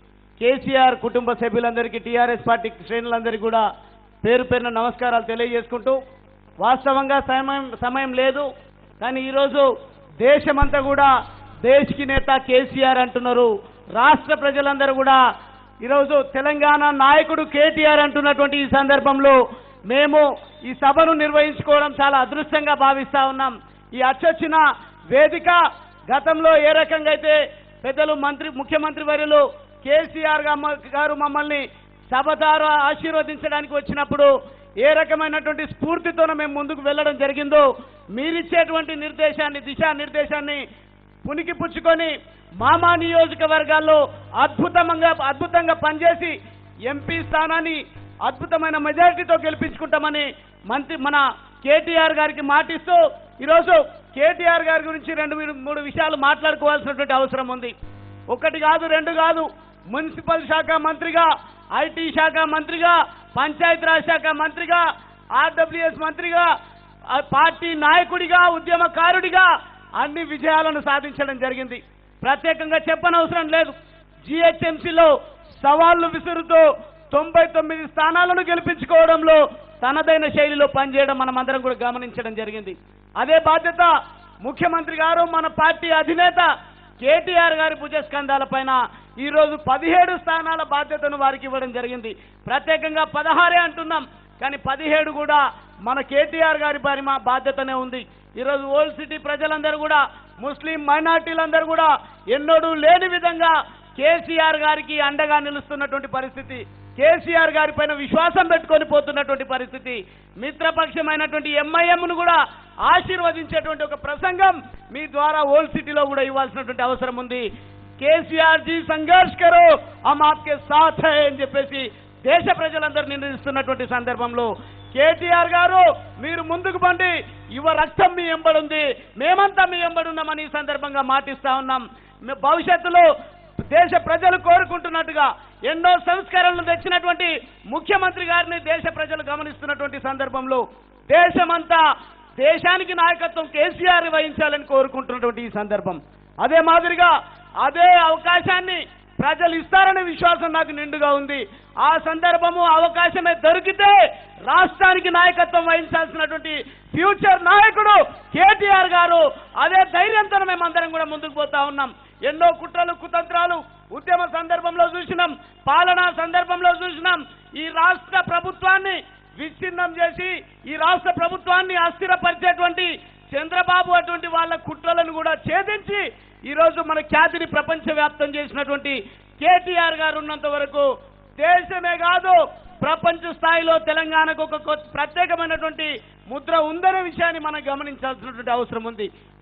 కేసీఆర్ కుటుంబ సభ్యులందరికీ టీఆర్ఎస్ పార్టీ శ్రేణులందరికీ కూడా పేరు పేరున నమస్కారాలు తెలియజేసుకుంటూ వాస్తవంగా సమయం సమయం లేదు కానీ ఈరోజు దేశమంతా కూడా దేశకి నేత కేసీఆర్ అంటున్నారు రాష్ట్ర ప్రజలందరూ కూడా ఈరోజు తెలంగాణ నాయకుడు కేటీఆర్ అంటున్నటువంటి ఈ సందర్భంలో మేము ఈ సభను నిర్వహించుకోవడం చాలా అదృష్టంగా భావిస్తా ఉన్నాం ఈ అచ్చొచ్చిన వేదిక గతంలో ఏ రకంగా అయితే పెద్దలు మంత్రి ముఖ్యమంత్రి వర్యులు కేసీఆర్ గా- గారు మమ్మల్ని సభ ద్వారా ఆశీర్వదించడానికి వచ్చినప్పుడు ఏ రకమైనటువంటి స్ఫూర్తితోన మేము ముందుకు వెళ్ళడం జరిగిందో మీరిచ్చేటువంటి నిర్దేశాన్ని దిశా నిర్దేశాన్ని పునికి పుచ్చుకొని మామా నియోజకవర్గాల్లో అద్భుతంగా అద్భుతంగా పనిచేసి ఎంపీ స్థానాన్ని అద్భుతమైన మెజారిటీతో గెలిపించుకుంటామని మంత్రి మన కేటీఆర్ గారికి మాటిస్తూ ఈరోజు కేటీఆర్ గారి గురించి రెండు మూడు- మూడు విషయాలు మాట్లాడుకోవాల్సినటువంటి అవసరం ఉంది ఒకటి కాదు రెండు కాదు మున్సిపల్ శాఖ మంత్రిగా ఐటీ శాఖ మంత్రిగా పంచాయతీరాజ్ శాఖ మంత్రిగా ఆర్డబ్ల్యూఎస్ మంత్రిగా ఆ పార్టీ నాయకుడిగా ఉద్యమకారుడిగా అన్ని విజయాలను సాధించడం జరిగింది ప్రత్యేకంగా చెప్పనవసరం లేదు జిహెచ్ఎంసీలో సవాళ్లు విసురుతూ తొంభై తొమ్మిది స్థానాలను గెలిపించుకోవడంలో తనదైన శైలిలో పనిచేయడం మనం అందరం కూడా గమనించడం జరిగింది అదే బాధ్యత ముఖ్యమంత్రి గారు మన పార్టీ అధినేత కేటీఆర్ గారి భుజస్కంధాల పైన ఈ రోజు పదిహేడు స్థానాల బాధ్యతను వారికి ఇవ్వడం జరిగింది ప్రత్యేకంగా పదహారే అంటున్నాం కానీ పదిహేడు కూడా మన కేటీఆర్ గారి పరి మా బాధ్యతనే ఉంది ఈరోజు ఓల్డ్ సిటీ ప్రజలందరూ కూడా ముస్లిం మైనార్టీలందరూ కూడా ఎన్నడూ లేని విధంగా కేసీఆర్ గారికి అండగా నిలుస్తున్నటువంటి పరిస్థితి కేసీఆర్ గారి పైన విశ్వాసం పెట్టుకొని పోతున్నటువంటి పరిస్థితి మిత్రపక్షమైనటువంటి ఎంఐఎంను కూడా ఆశీర్వదించేటువంటి ఒక ప్రసంగం మీ ద్వారా ఓల్డ్ సిటీలో కూడా ఇవ్వాల్సినటువంటి అవసరం ఉంది కేసీఆర్ జీ సంఘర్ష్ కరో హమ్ ఆప్కే సాథ్ హై అని చెప్పేసి దేశ ప్రజలందరూ నిర్ణయిస్తున్నటువంటి సందర్భంలో కేటీఆర్ గారు మీరు ముందుకు పండి యువ రక్తం మీ ఎంబడుంది మేమంతా మీ ఎంబడున్నామని ఈ సందర్భంగా మాటిస్తా ఉన్నాం మే- భవిష్యత్తులో దేశ ప్రజలు కోరుకుంటున్నట్టుగా ఎన్నో సంస్కరణలు తెచ్చినటువంటి ముఖ్యమంత్రి గారిని దేశ ప్రజలు గమనిస్తున్నటువంటి సందర్భంలో దేశమంతా దేశానికి నాయకత్వం కేసీఆర్ వహించాలని కోరుకుంటున్నటువంటి ఈ సందర్భం అదే మాదిరిగా అదే అవకాశాన్ని ప్రజలు ఇస్తారనే విశ్వాసం నాకు నిండుగా ఉంది ఆ సందర్భము అవకాశమే దొరికితే రాష్ట్రానికి నాయకత్వం వహించాల్సినటువంటి ఫ్యూచర్ నాయకుడు కేటీఆర్ గారు అదే ధైర్యంతో మేమందరం కూడా ముందుకు పోతా ఉన్నాం ఎన్నో కుట్రలు కుతంత్రాలు ఉద్యమ సందర్భంలో చూసినాం పాలనా సందర్భంలో చూసినాం ఈ రాష్ట్ర ప్రభుత్వాన్ని విచ్ఛిన్నం చేసి ఈ రాష్ట్ర ప్రభుత్వాన్ని అస్థిరపరిచేటువంటి చంద్రబాబు అటువంటి వాళ్ళ కుట్రలను కూడా ఛేదించి ఈరోజు మన ఖ్యాతిని ప్రపంచవ్యాప్తం చేసినటువంటి కేటీఆర్ గారు ఉన్నంత వరకు దేశమే కాదు ప్రపంచ స్థాయిలో తెలంగాణకు ఒక కొత్త ప్రత్యేకమైనటువంటి ముద్ర ఉందనే విషయాన్ని మనం గమనించాల్సినటువంటి అవసరం ఉంది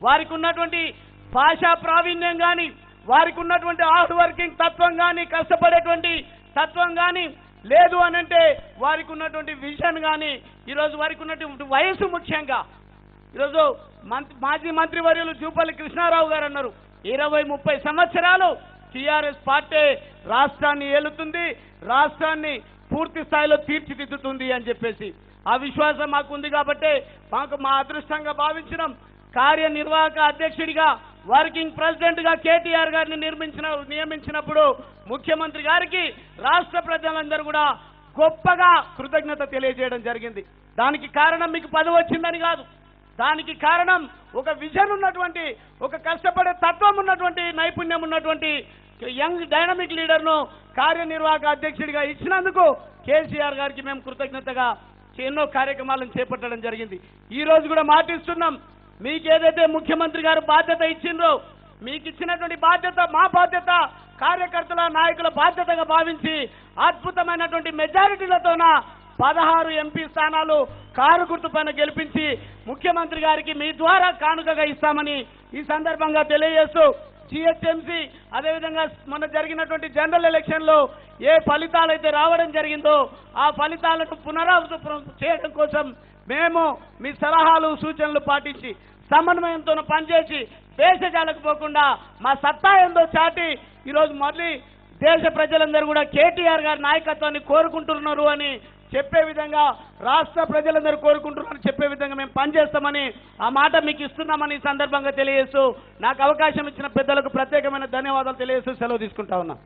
వారికి ఉన్నటువంటి భాషా ప్రావీణ్యం కానీ వారికి ఉన్నటువంటి హార్డ్ వర్కింగ్ తత్వం కానీ కష్టపడేటువంటి తత్వం కానీ లేదు అని అంటే వారికి ఉన్నటువంటి విజన్ కానీ ఈరోజు వారికి ఉన్నటువంటి వయసు ముఖ్యంగా ఈరోజు మంత్రి మాజీ మంత్రివర్యులు జూపల్లి కృష్ణారావు గారు అన్నారు ఇరవై ముప్పై సంవత్సరాలు టీఆర్ఎస్ పార్టీ రాష్ట్రాన్ని ఏలుతుంది రాష్ట్రాన్ని పూర్తి స్థాయిలో తీర్చిదిద్దుతుంది అని చెప్పేసి ఆ విశ్వాసం మాకు ఉంది కాబట్టి మాకు మా అదృష్టంగా భావించినాం కార్యనిర్వాహక అధ్యక్షుడిగా వర్కింగ్ ప్రెసిడెంట్ గా కేటీఆర్ గారిని నిర్మించిన నియమించినప్పుడు ముఖ్యమంత్రి గారికి రాష్ట్ర ప్రజలందరూ కూడా గొప్పగా కృతజ్ఞత తెలియజేయడం జరిగింది దానికి కారణం మీకు పదవి వచ్చిందని కాదు దానికి కారణం ఒక విజన్ ఉన్నటువంటి ఒక కష్టపడే తత్వం ఉన్నటువంటి నైపుణ్యం ఉన్నటువంటి యంగ్ డైనమిక్ లీడర్ను కార్యనిర్వాహక అధ్యక్షుడిగా ఇచ్చినందుకు కేసీఆర్ గారికి మేము కృతజ్ఞతగా ఎన్నో కార్యక్రమాలను చేపట్టడం జరిగింది ఈ రోజు కూడా మాటిస్తున్నాం మీకు ఏదైతే ముఖ్యమంత్రి గారు బాధ్యత ఇచ్చిండ్రో మీకు ఇచ్చినటువంటి బాధ్యత మా బాధ్యత కార్యకర్తల నాయకుల బాధ్యతగా భావించి అద్భుతమైనటువంటి మెజారిటీలతోన పదహారు ఎంపీ స్థానాలు కారు గుర్తు పైన గెలిపించి ముఖ్యమంత్రి గారికి మీ ద్వారా కానుకగా ఇస్తామని ఈ సందర్భంగా తెలియజేస్తూ జిహెచ్ఎంసీ అదేవిధంగా మొన్న జరిగినటువంటి జనరల్ ఎలక్షన్ లో ఏ ఫలితాలు అయితే రావడం జరిగిందో ఆ ఫలితాలను పునరావృతం చేయడం కోసం మేము మీ సలహాలు సూచనలు పాటించి సమన్వయంతో పనిచేసి దేశజాలకు పోకుండా మా సత్తా ఏందో చాటి ఈరోజు మళ్ళీ దేశ ప్రజలందరూ కూడా కేటీఆర్ గారి నాయకత్వాన్ని కోరుకుంటున్నారు అని చెప్పే విధంగా రాష్ట్ర ప్రజలందరూ కోరుకుంటున్నారని చెప్పే విధంగా మేము పనిచేస్తామని ఆ మాట మీకు ఇస్తున్నామని ఈ సందర్భంగా తెలియజేస్తూ నాకు అవకాశం ఇచ్చిన పెద్దలకు ప్రత్యేకమైన ధన్యవాదాలు తెలియజేస్తూ సెలవు తీసుకుంటా ఉన్నా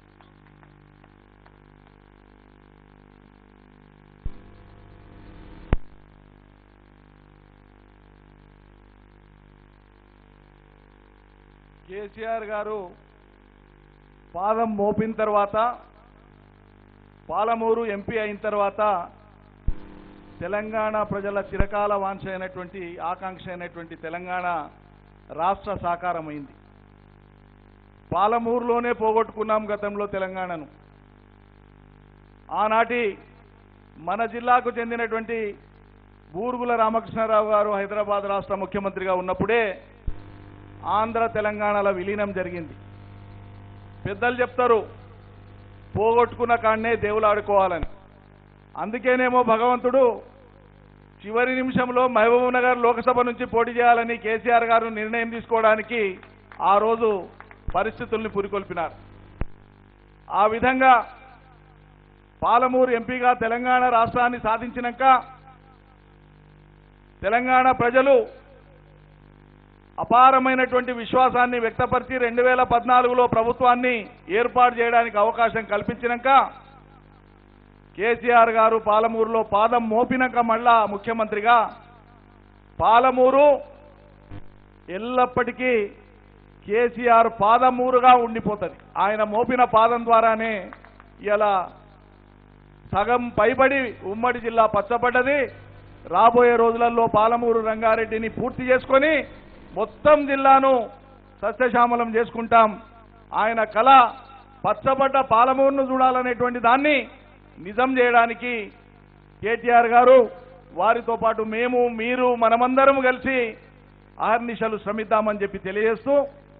కేసీఆర్ గారు పాదం మోపిన తర్వాత పాలమూరు ఎంపీ అయిన తర్వాత తెలంగాణ ప్రజల చిరకాల వాంఛ అయినటువంటి ఆకాంక్ష అయినటువంటి తెలంగాణ రాష్ట్ర సాకారమైంది పాలమూరులోనే పోగొట్టుకున్నాం గతంలో తెలంగాణను ఆనాటి మన జిల్లాకు చెందినటువంటి బూరుగుల రామకృష్ణారావు గారు హైదరాబాద్ రాష్ట్ర ముఖ్యమంత్రిగా ఉన్నప్పుడే ఆంధ్ర తెలంగాణల విలీనం జరిగింది పెద్దలు చెప్తారు పోగొట్టుకున్న కాడనే దేవులాడుకోవాలని అందుకేనేమో భగవంతుడు చివరి నిమిషంలో మహబూబ్ నగర్ లోకసభ నుంచి పోటీ చేయాలని కేసీఆర్ గారు నిర్ణయం తీసుకోవడానికి ఆ రోజు పరిస్థితుల్ని పురికొల్పినారు ఆ విధంగా పాలమూరు ఎంపీగా తెలంగాణ రాష్ట్రాన్ని సాధించినాక తెలంగాణ ప్రజలు అపారమైనటువంటి విశ్వాసాన్ని వ్యక్తపరిచి రెండు వేల పద్నాలుగులో ప్రభుత్వాన్ని ఏర్పాటు చేయడానికి అవకాశం కల్పించినాక కేసీఆర్ గారు పాలమూరులో పాదం మోపినాక మళ్ళా ముఖ్యమంత్రిగా పాలమూరు ఎల్లప్పటికీ కేసీఆర్ పాదమూరుగా ఉండిపోతుంది ఆయన మోపిన పాదం ద్వారానే ఇలా సగం పైబడి ఉమ్మడి జిల్లా పచ్చబడ్డది రాబోయే రోజులలో పాలమూరు రంగారెడ్డిని పూర్తి చేసుకొని మొత్తం జిల్లాను సస్యశ్యామలం చేసుకుంటాం ఆయన కళ పచ్చబడ్డ పాలమూరును చూడాలనేటువంటి దాన్ని నిజం చేయడానికి కేటీఆర్ గారు వారితో పాటు మేము మీరు మనమందరం కలిసి అహర్నిశలు శ్రమిద్దామని చెప్పి తెలియజేస్తూ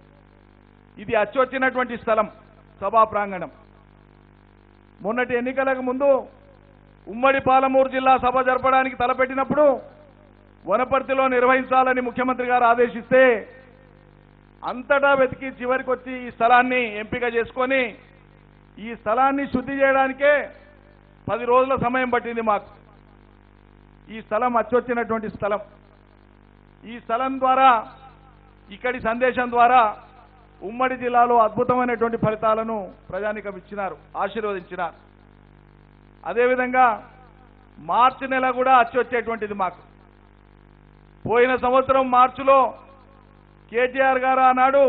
ఇది అచ్చొచ్చినటువంటి స్థలం సభా ప్రాంగణం మొన్నటి ఎన్నికలకు ముందు ఉమ్మడి పాలమూరు జిల్లా సభ జరపడానికి తలపెట్టినప్పుడు వనపర్తిలో నిర్వహించాలని ముఖ్యమంత్రి గారు ఆదేశిస్తే అంతటా వెతికి చివరికి వచ్చి ఈ స్థలాన్ని ఎంపిక చేసుకొని ఈ స్థలాన్ని శుద్ధి చేయడానికే పది రోజుల సమయం పట్టింది మాకు ఈ స్థలం అచ్చొచ్చినటువంటి స్థలం ఈ స్థలం ద్వారా ఇక్కడి సందేశం ద్వారా ఉమ్మడి జిల్లాలో అద్భుతమైనటువంటి ఫలితాలను ప్రజానికం ఇచ్చినారు ఆశీర్వదించినారు అదేవిధంగా మార్చి నెల కూడా అచ్చొచ్చేటువంటిది మాకు పోయిన సంవత్సరం మార్చిలో కేటీఆర్ గారు ఆనాడు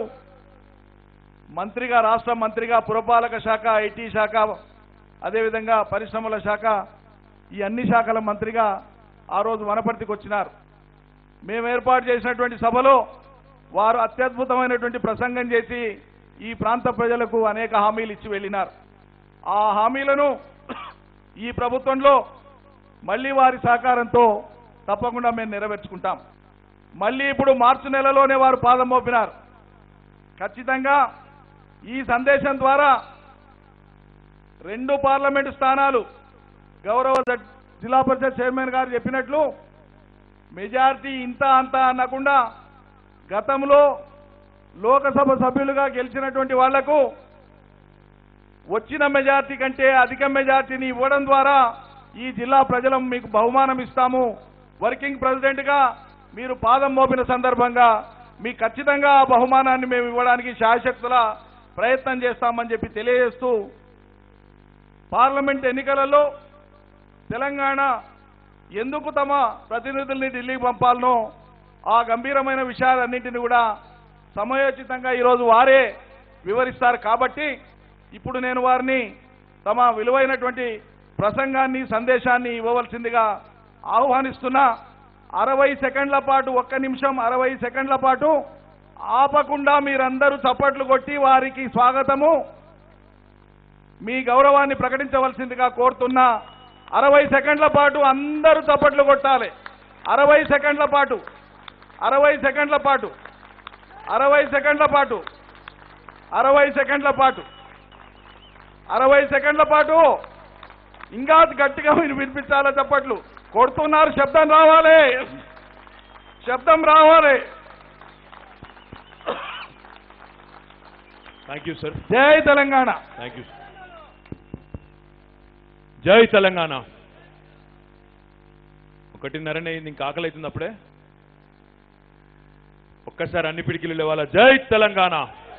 మంత్రిగా రాష్ట్ర మంత్రిగా పురపాలక శాఖ ఐటీ శాఖ అదేవిధంగా పరిశ్రమల శాఖ ఈ అన్ని శాఖల మంత్రిగా ఆ రోజు వనపర్తికి వచ్చినారు మేము ఏర్పాటు చేసినటువంటి సభలో వారు అత్యద్భుతమైనటువంటి ప్రసంగం చేసి ఈ ప్రాంత ప్రజలకు అనేక హామీలు ఇచ్చి వెళ్ళినారు ఆ హామీలను ఈ ప్రభుత్వంలో మళ్ళీ వారి సహకారంతో తప్పకుండా మేము నెరవేర్చుకుంటాం మళ్ళీ ఇప్పుడు మార్చి నెలలోనే వారు పాదం మోపినారు ఖచ్చితంగా ఈ సందేశం ద్వారా రెండు పార్లమెంటు స్థానాలు గౌరవ జడ్- జిల్లా పరిషత్ చైర్మన్ గారు చెప్పినట్లు మెజారిటీ ఇంత అంత అనకుండా గతంలో లోకసభ సభ్యులుగా గెలిచినటువంటి వాళ్లకు వచ్చిన మెజార్టీ కంటే అధిక మెజార్టీని ఇవ్వడం ద్వారా ఈ జిల్లా ప్రజలం మీకు బహుమానం ఇస్తాము వర్కింగ్ ప్రెసిడెంట్గా మీరు పాదం మోపిన సందర్భంగా మీకు ఖచ్చితంగా ఆ బహుమానాన్ని మేము ఇవ్వడానికి శాయశక్తుల ప్రయత్నం చేస్తామని చెప్పి తెలియజేస్తూ పార్లమెంట్ ఎన్నికలలో తెలంగాణ ఎందుకు తమ ప్రతినిధుల్ని ఢిల్లీకి పంపాలనో ఆ గంభీరమైన విషయాలన్నింటినీ కూడా సమయోచితంగా ఈరోజు వారే వివరిస్తారు కాబట్టి ఇప్పుడు నేను వారిని తమ విలువైనటువంటి ప్రసంగాన్ని సందేశాన్ని ఇవ్వవలసిందిగా ఆహ్వానిస్తున్నా అరవై సెకండ్ల పాటు ఒక్క నిమిషం అరవై సెకండ్ల పాటు ఆపకుండా మీరందరూ చప్పట్లు కొట్టి వారికి స్వాగతము మీ గౌరవాన్ని ప్రకటించవలసిందిగా కోరుతున్నా అరవై సెకండ్ల పాటు అందరూ చప్పట్లు కొట్టాలి అరవై సెకండ్ల పాటు అరవై సెకండ్ల పాటు అరవై సెకండ్ల పాటు అరవై సెకండ్ల పాటు అరవై సెకండ్ల పాటు ఇంకా గట్టిగా మీరు వినిపించాలా చప్పట్లు కొడుతున్నారు శబ్దం రావాలి శబ్దం రావాలి థ్యాంక్ యూ సార్ జై తెలంగాణ థ్యాంక్ యూ జై తెలంగాణ ఒకటిన్నరనే అయింది ఇంకా ఆకలి అవుతుంది అప్పుడే ఒక్కసారి అన్ని పిడికిలు లేవాల జై తెలంగాణ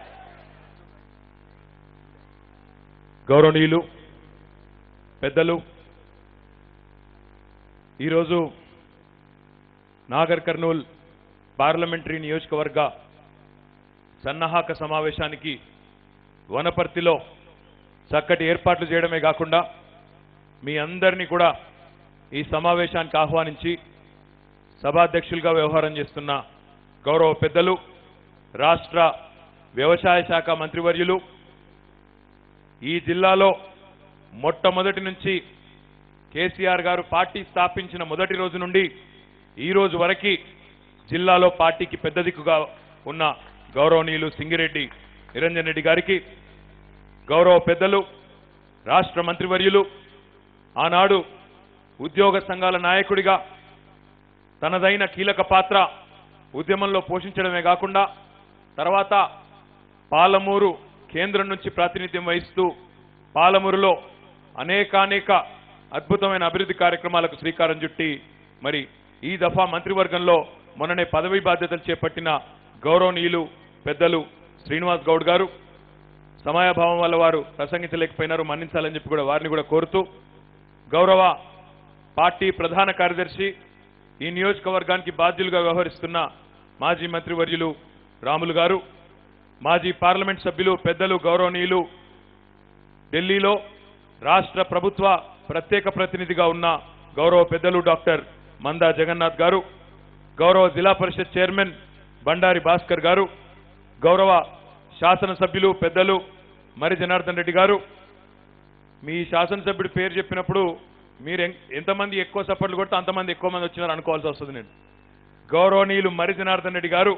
గౌరవనీయులు పెద్దలు ఈరోజు నాగర్ కర్నూల్ పార్లమెంటరీ నియోజకవర్గ సన్నాహక సమావేశానికి వనపర్తిలో చక్కటి ఏర్పాట్లు చేయడమే కాకుండా మీ అందరినీ కూడా ఈ సమావేశానికి ఆహ్వానించి సభాధ్యక్షులుగా వ్యవహారం చేస్తున్న గౌరవ పెద్దలు రాష్ట్ర వ్యవసాయ శాఖ మంత్రివర్యులు ఈ జిల్లాలో మొట్టమొదటి నుంచి కేసీఆర్ గారు పార్టీ స్థాపించిన మొదటి రోజు నుండి ఈ రోజు వరకు జిల్లాలో పార్టీకి పెద్ద దిక్కుగా ఉన్న గౌరవనీయులు సింగిరెడ్డి నిరంజన్ రెడ్డి గారికి గౌరవ పెద్దలు రాష్ట్ర మంత్రివర్యులు ఆనాడు ఉద్యోగ సంఘాల నాయకుడిగా తనదైన కీలక పాత్ర ఉద్యమంలో పోషించడమే కాకుండా తర్వాత పాలమూరు కేంద్రం నుంచి ప్రాతినిధ్యం వహిస్తూ పాలమూరులో అనేకానేక అద్భుతమైన అభివృద్ధి కార్యక్రమాలకు శ్రీకారం చుట్టి మరి ఈ దఫా మంత్రివర్గంలో మొన్ననే పదవీ బాధ్యతలు చేపట్టిన గౌరవనీయులు పెద్దలు శ్రీనివాస్ గౌడ్ గారు సమయాభావం వల్ల వారు ప్రసంగించలేకపోయినారు మన్నించాలని చెప్పి కూడా వారిని కూడా కోరుతూ గౌరవ పార్టీ ప్రధాన కార్యదర్శి ఈ నియోజకవర్గానికి బాధ్యులుగా వ్యవహరిస్తున్న మాజీ మంత్రివర్యులు రాములు గారు మాజీ పార్లమెంట్ సభ్యులు పెద్దలు గౌరవనీయులు ఢిల్లీలో రాష్ట్ర ప్రభుత్వ ప్రత్యేక ప్రతినిధిగా ఉన్న గౌరవ పెద్దలు డాక్టర్ మందా జగన్నాథ్ గారు గౌరవ జిల్లా పరిషత్ చైర్మన్ బండారి భాస్కర్ గారు గౌరవ శాసనసభ్యులు పెద్దలు మరి జనార్దన్ రెడ్డి గారు మీ శాసనసభ్యుడి పేరు చెప్పినప్పుడు మీరు ఎం- ఎంతమంది ఎక్కువ సపోర్ట్లు కొడితే అంతమంది ఎక్కువ మంది వచ్చినారు అనుకోవాల్సి వస్తుంది నేను గౌరవనీయులు మరి జనార్దన్ రెడ్డి గారు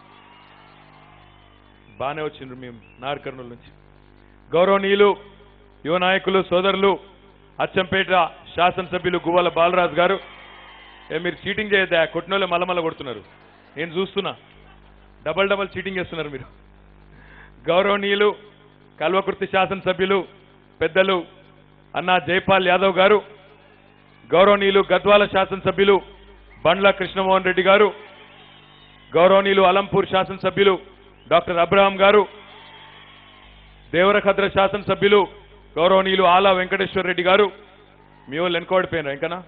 బాగానే వచ్చిండ్రు మేము నార్ కర్నూలు నుంచి గౌరవనీయులు యువ నాయకులు సోదరులు అచ్చంపేట శాసనసభ్యులు గువ్వల బాలరాజు గారు ఏ మీరు చీటింగ్ చేయొద్దా కొట్టినోళ్ళే మల్లమల్ల కొడుతున్నారు నేను చూస్తున్నా డబల్ డబల్ చీటింగ్ చేస్తున్నారు మీరు గౌరవనీయులు కల్వకుర్తి శాసనసభ్యులు పెద్దలు అన్నా జైపాల్ యాదవ్ గారు గౌరవనీయులు గద్వాల శాసనసభ్యులు బండ్ల కృష్ణమోహన్ రెడ్డి గారు గౌరవనీయులు అలంపూర్ శాసనసభ్యులు డాక్టర్ అబ్రహాం గారు దేవరఖద్ర శాసనసభ్యులు గౌరవనీయులు ఆలా వెంకటేశ్వర రెడ్డి గారు మీ వాళ్ళు వెనుకోడిపోయినారు ఇంకనా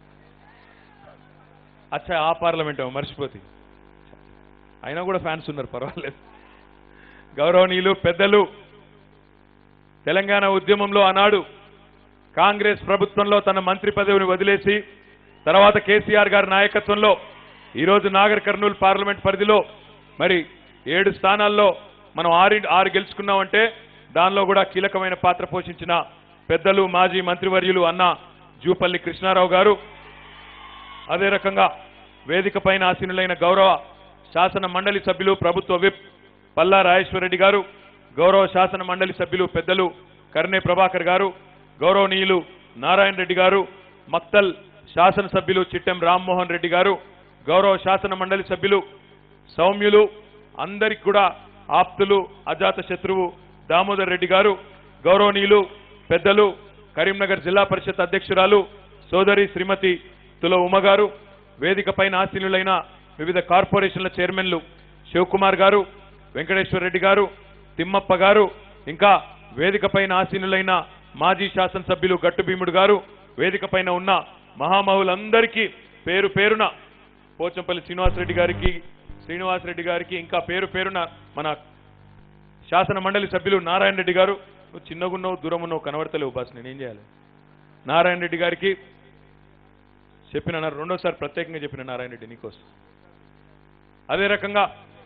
అచ్చా ఆ పార్లమెంట్ ఏమో మర్చిపోతే అయినా కూడా ఫ్యాన్స్ ఉన్నారు పర్వాలేదు గౌరవనీయులు పెద్దలు తెలంగాణ ఉద్యమంలో ఆనాడు కాంగ్రెస్ ప్రభుత్వంలో తన మంత్రి పదవిని వదిలేసి తర్వాత కేసీఆర్ గారి నాయకత్వంలో ఈరోజు నాగర్ కర్నూలు పార్లమెంట్ పరిధిలో మరి ఏడు స్థానాల్లో మనం ఆరు ఆరు గెలుచుకున్నామంటే దానిలో కూడా కీలకమైన పాత్ర పోషించిన పెద్దలు మాజీ మంత్రివర్యులు అన్న జూపల్లి కృష్ణారావు గారు అదే రకంగా వేదిక పైన ఆసీనులైన గౌరవ శాసన మండలి సభ్యులు ప్రభుత్వ విప్ పల్లా రాజేశ్వరరెడ్డి గారు గౌరవ శాసన మండలి సభ్యులు పెద్దలు కర్ణే ప్రభాకర్ గారు గౌరవనీయులు నారాయణ రెడ్డి గారు మక్తల్ శాసనసభ్యులు చిట్టెం రామ్మోహన్ రెడ్డి గారు గౌరవ శాసన మండలి సభ్యులు సౌమ్యులు అందరికి కూడా ఆప్తులు అజాత శత్రువు దామోదర్ రెడ్డి గారు గౌరవనీయులు పెద్దలు కరీంనగర్ జిల్లా పరిషత్ అధ్యక్షురాలు సోదరి శ్రీమతి తుల ఉమ గారు వేదిక పైన ఆసీనులైన వివిధ కార్పొరేషన్ల చైర్మన్లు శివకుమార్ గారు వెంకటేశ్వర రెడ్డి గారు తిమ్మప్ప గారు ఇంకా వేదిక పైన ఆసీనులైన మాజీ శాసనసభ్యులు గట్టు భీముడు గారు వేదిక పైన ఉన్న మహామహులందరికీ పేరు పేరున పోచంపల్లి శ్రీనివాసరెడ్డి గారికి శ్రీనివాసరెడ్డి గారికి ఇంకా పేరు పేరున మన శాసన మండలి సభ్యులు నారాయణ రెడ్డి గారు నువ్వు చిన్నగున్నావు దూరం ఉన్నావు కనబడతలేవు బాస్ నేనేం చేయాలి నారాయణ రెడ్డి గారికి చెప్పిన నా- రెండోసారి ప్రత్యేకంగా చెప్పిన నారాయణ రెడ్డి నీకోసం అదే రకంగా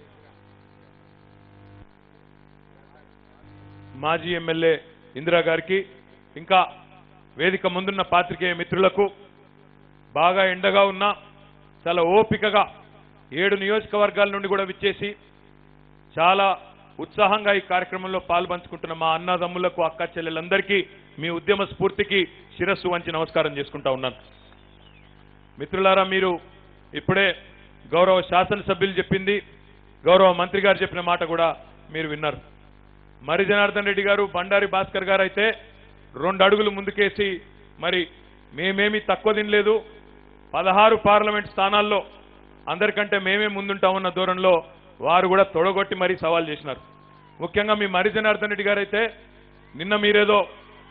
మాజీ ఎమ్మెల్యే ఇందిరా గారికి ఇంకా వేదిక ముందున్న పాత్రికేయ మిత్రులకు బాగా ఎండగా ఉన్నా చాలా ఓపికగా ఏడు నియోజకవర్గాల నుండి కూడా విచ్చేసి చాలా ఉత్సాహంగా ఈ కార్యక్రమంలో పాల్పంచుకుంటున్న మా అన్నదమ్ములకు అక్క చెల్లెలందరికీ మీ ఉద్యమ స్ఫూర్తికి శిరస్సు వంచి నమస్కారం చేసుకుంటా ఉన్నాను మిత్రులారా మీరు ఇప్పుడే గౌరవ శాసనసభ్యులు చెప్పింది గౌరవ మంత్రి గారు చెప్పిన మాట కూడా మీరు విన్నారు మరి జనార్దన్ రెడ్డి గారు బండారి భాస్కర్ గారు అయితే రెండు అడుగులు ముందుకేసి మరి మేమేమి తక్కువ తినలేదు పదహారు పార్లమెంట్ స్థానాల్లో అందరికంటే మేమే ముందుంటామన్న దూరంలో వారు కూడా తొడగొట్టి మరీ సవాల్ చేసినారు ముఖ్యంగా మీ మరి జనార్దన్ రెడ్డి గారు అయితే నిన్న మీరేదో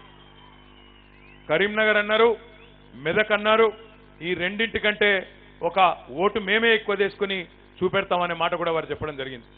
కరీంనగర్ అన్నారు మెదక్ అన్నారు ఈ రెండింటికంటే ఒక ఓటు మేమే ఎక్కువ తీసుకుని చూపెడతామనే మాట కూడా వారు చెప్పడం జరిగింది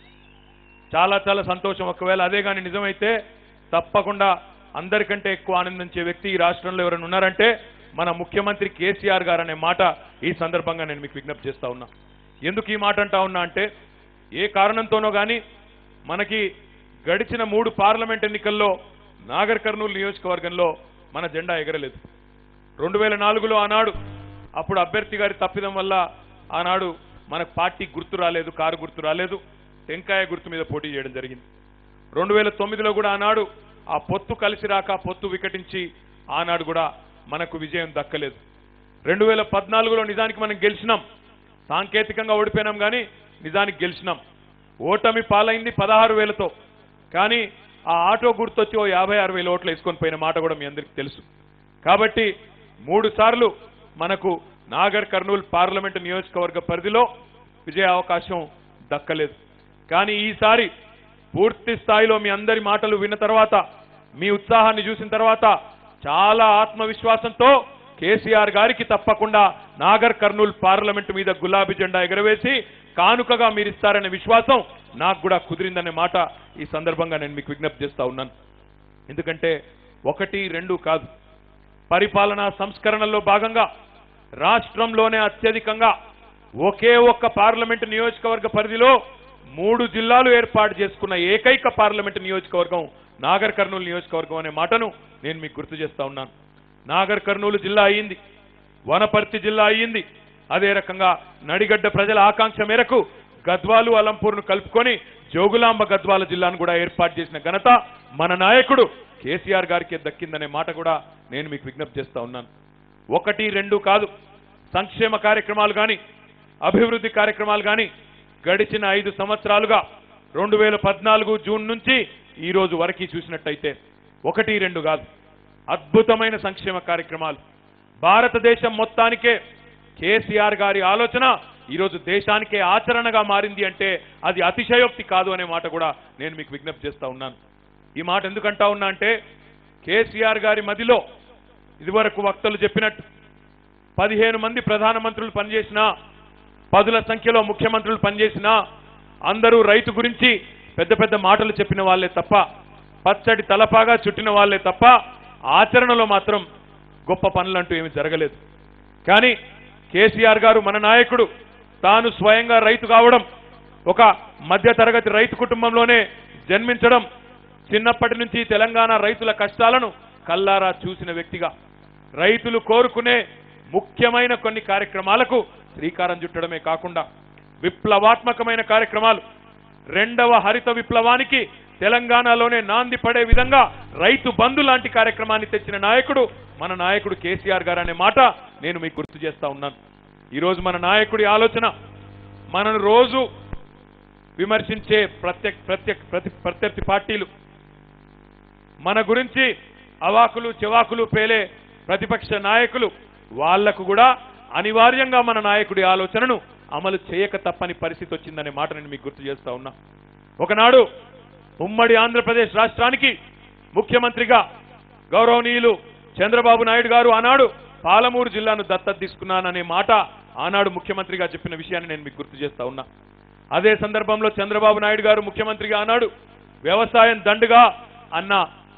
చాలా చాలా సంతోషం ఒకవేళ అదే కానీ నిజమైతే తప్పకుండా అందరికంటే ఎక్కువ ఆనందించే వ్యక్తి ఈ రాష్ట్రంలో ఎవరైనా ఉన్నారంటే మన ముఖ్యమంత్రి కేసీఆర్ గారు అనే మాట ఈ సందర్భంగా నేను మీకు విజ్ఞప్తి చేస్తా ఉన్నా ఎందుకు ఈ మాట అంటా ఉన్నా అంటే ఏ కారణంతోనో కానీ మనకి గడిచిన మూడు పార్లమెంట్ ఎన్నికల్లో నాగర్ కర్నూలు నియోజకవర్గంలో మన జెండా ఎగరలేదు రెండు వేల నాలుగులో ఆనాడు అప్పుడు అభ్యర్థి గారి తప్పిదం వల్ల ఆనాడు మనకు పార్టీ గుర్తు రాలేదు కారు గుర్తు రాలేదు టెంకాయ గుర్తు మీద పోటీ చేయడం జరిగింది రెండు వేల తొమ్మిదిలో కూడా ఆనాడు ఆ పొత్తు కలిసి రాక పొత్తు వికటించి ఆనాడు కూడా మనకు విజయం దక్కలేదు రెండు వేల పద్నాలుగులో నిజానికి మనం గెలిచినాం సాంకేతికంగా ఓడిపోయినాం కానీ నిజానికి గెలిచినాం ఓటమి పాలైంది పదహారు వేలతో కానీ ఆ ఆటో గుర్తొచ్చి ఓ యాభై ఆరు వేల ఓట్లు వేసుకొని పోయిన మాట కూడా మీ అందరికీ తెలుసు కాబట్టి మూడు సార్లు మనకు నాగర్ కర్నూలు పార్లమెంటు నియోజకవర్గ పరిధిలో విజయ అవకాశం దక్కలేదు కానీ ఈసారి పూర్తి స్థాయిలో మీ అందరి మాటలు విన్న తర్వాత మీ ఉత్సాహాన్ని చూసిన తర్వాత చాలా ఆత్మవిశ్వాసంతో కేసీఆర్ గారికి తప్పకుండా నాగర్ కర్నూలు పార్లమెంటు మీద గులాబీ జెండా ఎగరవేసి కానుకగా మీరిస్తారనే విశ్వాసం నాకు కూడా కుదిరిందనే మాట ఈ సందర్భంగా నేను మీకు విజ్ఞప్తి చేస్తా ఉన్నాను ఎందుకంటే ఒకటి రెండు కాదు పరిపాలనా సంస్కరణల్లో భాగంగా రాష్ట్రంలోనే అత్యధికంగా ఒకే ఒక్క పార్లమెంటు నియోజకవర్గ పరిధిలో మూడు జిల్లాలు ఏర్పాటు చేసుకున్న ఏకైక పార్లమెంటు నియోజకవర్గం నాగర్ కర్నూలు నియోజకవర్గం అనే మాటను నేను మీకు గుర్తు చేస్తా ఉన్నాను నాగర్ కర్నూలు జిల్లా అయ్యింది వనపర్తి జిల్లా అయ్యింది అదే రకంగా నడిగడ్డ ప్రజల ఆకాంక్ష మేరకు గద్వాలు అలంపూర్ను కలుపుకొని జోగులాంబ గద్వాల జిల్లాను కూడా ఏర్పాటు చేసిన ఘనత మన నాయకుడు కేసీఆర్ గారికి దక్కిందనే మాట కూడా నేను మీకు విజ్ఞప్తి చేస్తా ఉన్నాను ఒకటి రెండు కాదు సంక్షేమ కార్యక్రమాలు కానీ అభివృద్ధి కార్యక్రమాలు కానీ గడిచిన ఐదు సంవత్సరాలుగా రెండు వేల పద్నాలుగు జూన్ నుంచి ఈ రోజు వరకు చూసినట్టయితే ఒకటి రెండు కాదు అద్భుతమైన సంక్షేమ కార్యక్రమాలు భారతదేశం మొత్తానికే కేసీఆర్ గారి ఆలోచన ఈరోజు దేశానికే ఆచరణగా మారింది అంటే అది అతిశయోక్తి కాదు అనే మాట కూడా నేను మీకు విజ్ఞప్తి చేస్తా ఉన్నాను ఈ మాట ఎందుకంటా ఉన్నా అంటే కేసీఆర్ గారి మదిలో ఇదివరకు వక్తలు చెప్పినట్టు పదిహేను మంది ప్రధానమంత్రులు పనిచేసినా పదుల సంఖ్యలో ముఖ్యమంత్రులు పనిచేసినా అందరూ రైతు గురించి పెద్ద పెద్ద మాటలు చెప్పిన వాళ్ళే తప్ప పచ్చడి తలపాగా చుట్టిన వాళ్ళే తప్ప ఆచరణలో మాత్రం గొప్ప పనులంటూ ఏమి జరగలేదు కానీ కేసీఆర్ గారు మన నాయకుడు తాను స్వయంగా రైతు కావడం ఒక మధ్యతరగతి రైతు కుటుంబంలోనే జన్మించడం చిన్నప్పటి నుంచి తెలంగాణ రైతుల కష్టాలను కల్లారా చూసిన వ్యక్తిగా రైతులు కోరుకునే ముఖ్యమైన కొన్ని కార్యక్రమాలకు శ్రీకారం చుట్టడమే కాకుండా విప్లవాత్మకమైన కార్యక్రమాలు రెండవ హరిత విప్లవానికి తెలంగాణలోనే నాంది పడే విధంగా రైతు బంధు లాంటి కార్యక్రమాన్ని తెచ్చిన నాయకుడు మన నాయకుడు కేసీఆర్ గారు అనే మాట నేను మీకు గుర్తు చేస్తా ఉన్నాను ఈరోజు మన నాయకుడి ఆలోచన మనను రోజు విమర్శించే ప్రత్యక్ ప్రత్యక్ ప్రతి ప్రత్యర్థి పార్టీలు మన గురించి అవాకులు చెవాకులు పేలే ప్రతిపక్ష నాయకులు వాళ్లకు కూడా అనివార్యంగా మన నాయకుడి ఆలోచనను అమలు చేయక తప్పని పరిస్థితి వచ్చిందనే మాట నేను మీకు గుర్తు చేస్తా ఉన్నా ఒకనాడు ఉమ్మడి ఆంధ్రప్రదేశ్ రాష్ట్రానికి ముఖ్యమంత్రిగా గౌరవనీయులు చంద్రబాబు నాయుడు గారు ఆనాడు పాలమూరు జిల్లాను దత్తత తీసుకున్నాననే మాట ఆనాడు ముఖ్యమంత్రిగా చెప్పిన విషయాన్ని నేను మీకు గుర్తు చేస్తా ఉన్నా అదే సందర్భంలో చంద్రబాబు నాయుడు గారు ముఖ్యమంత్రిగా ఆనాడు వ్యవసాయం దండుగా అన్న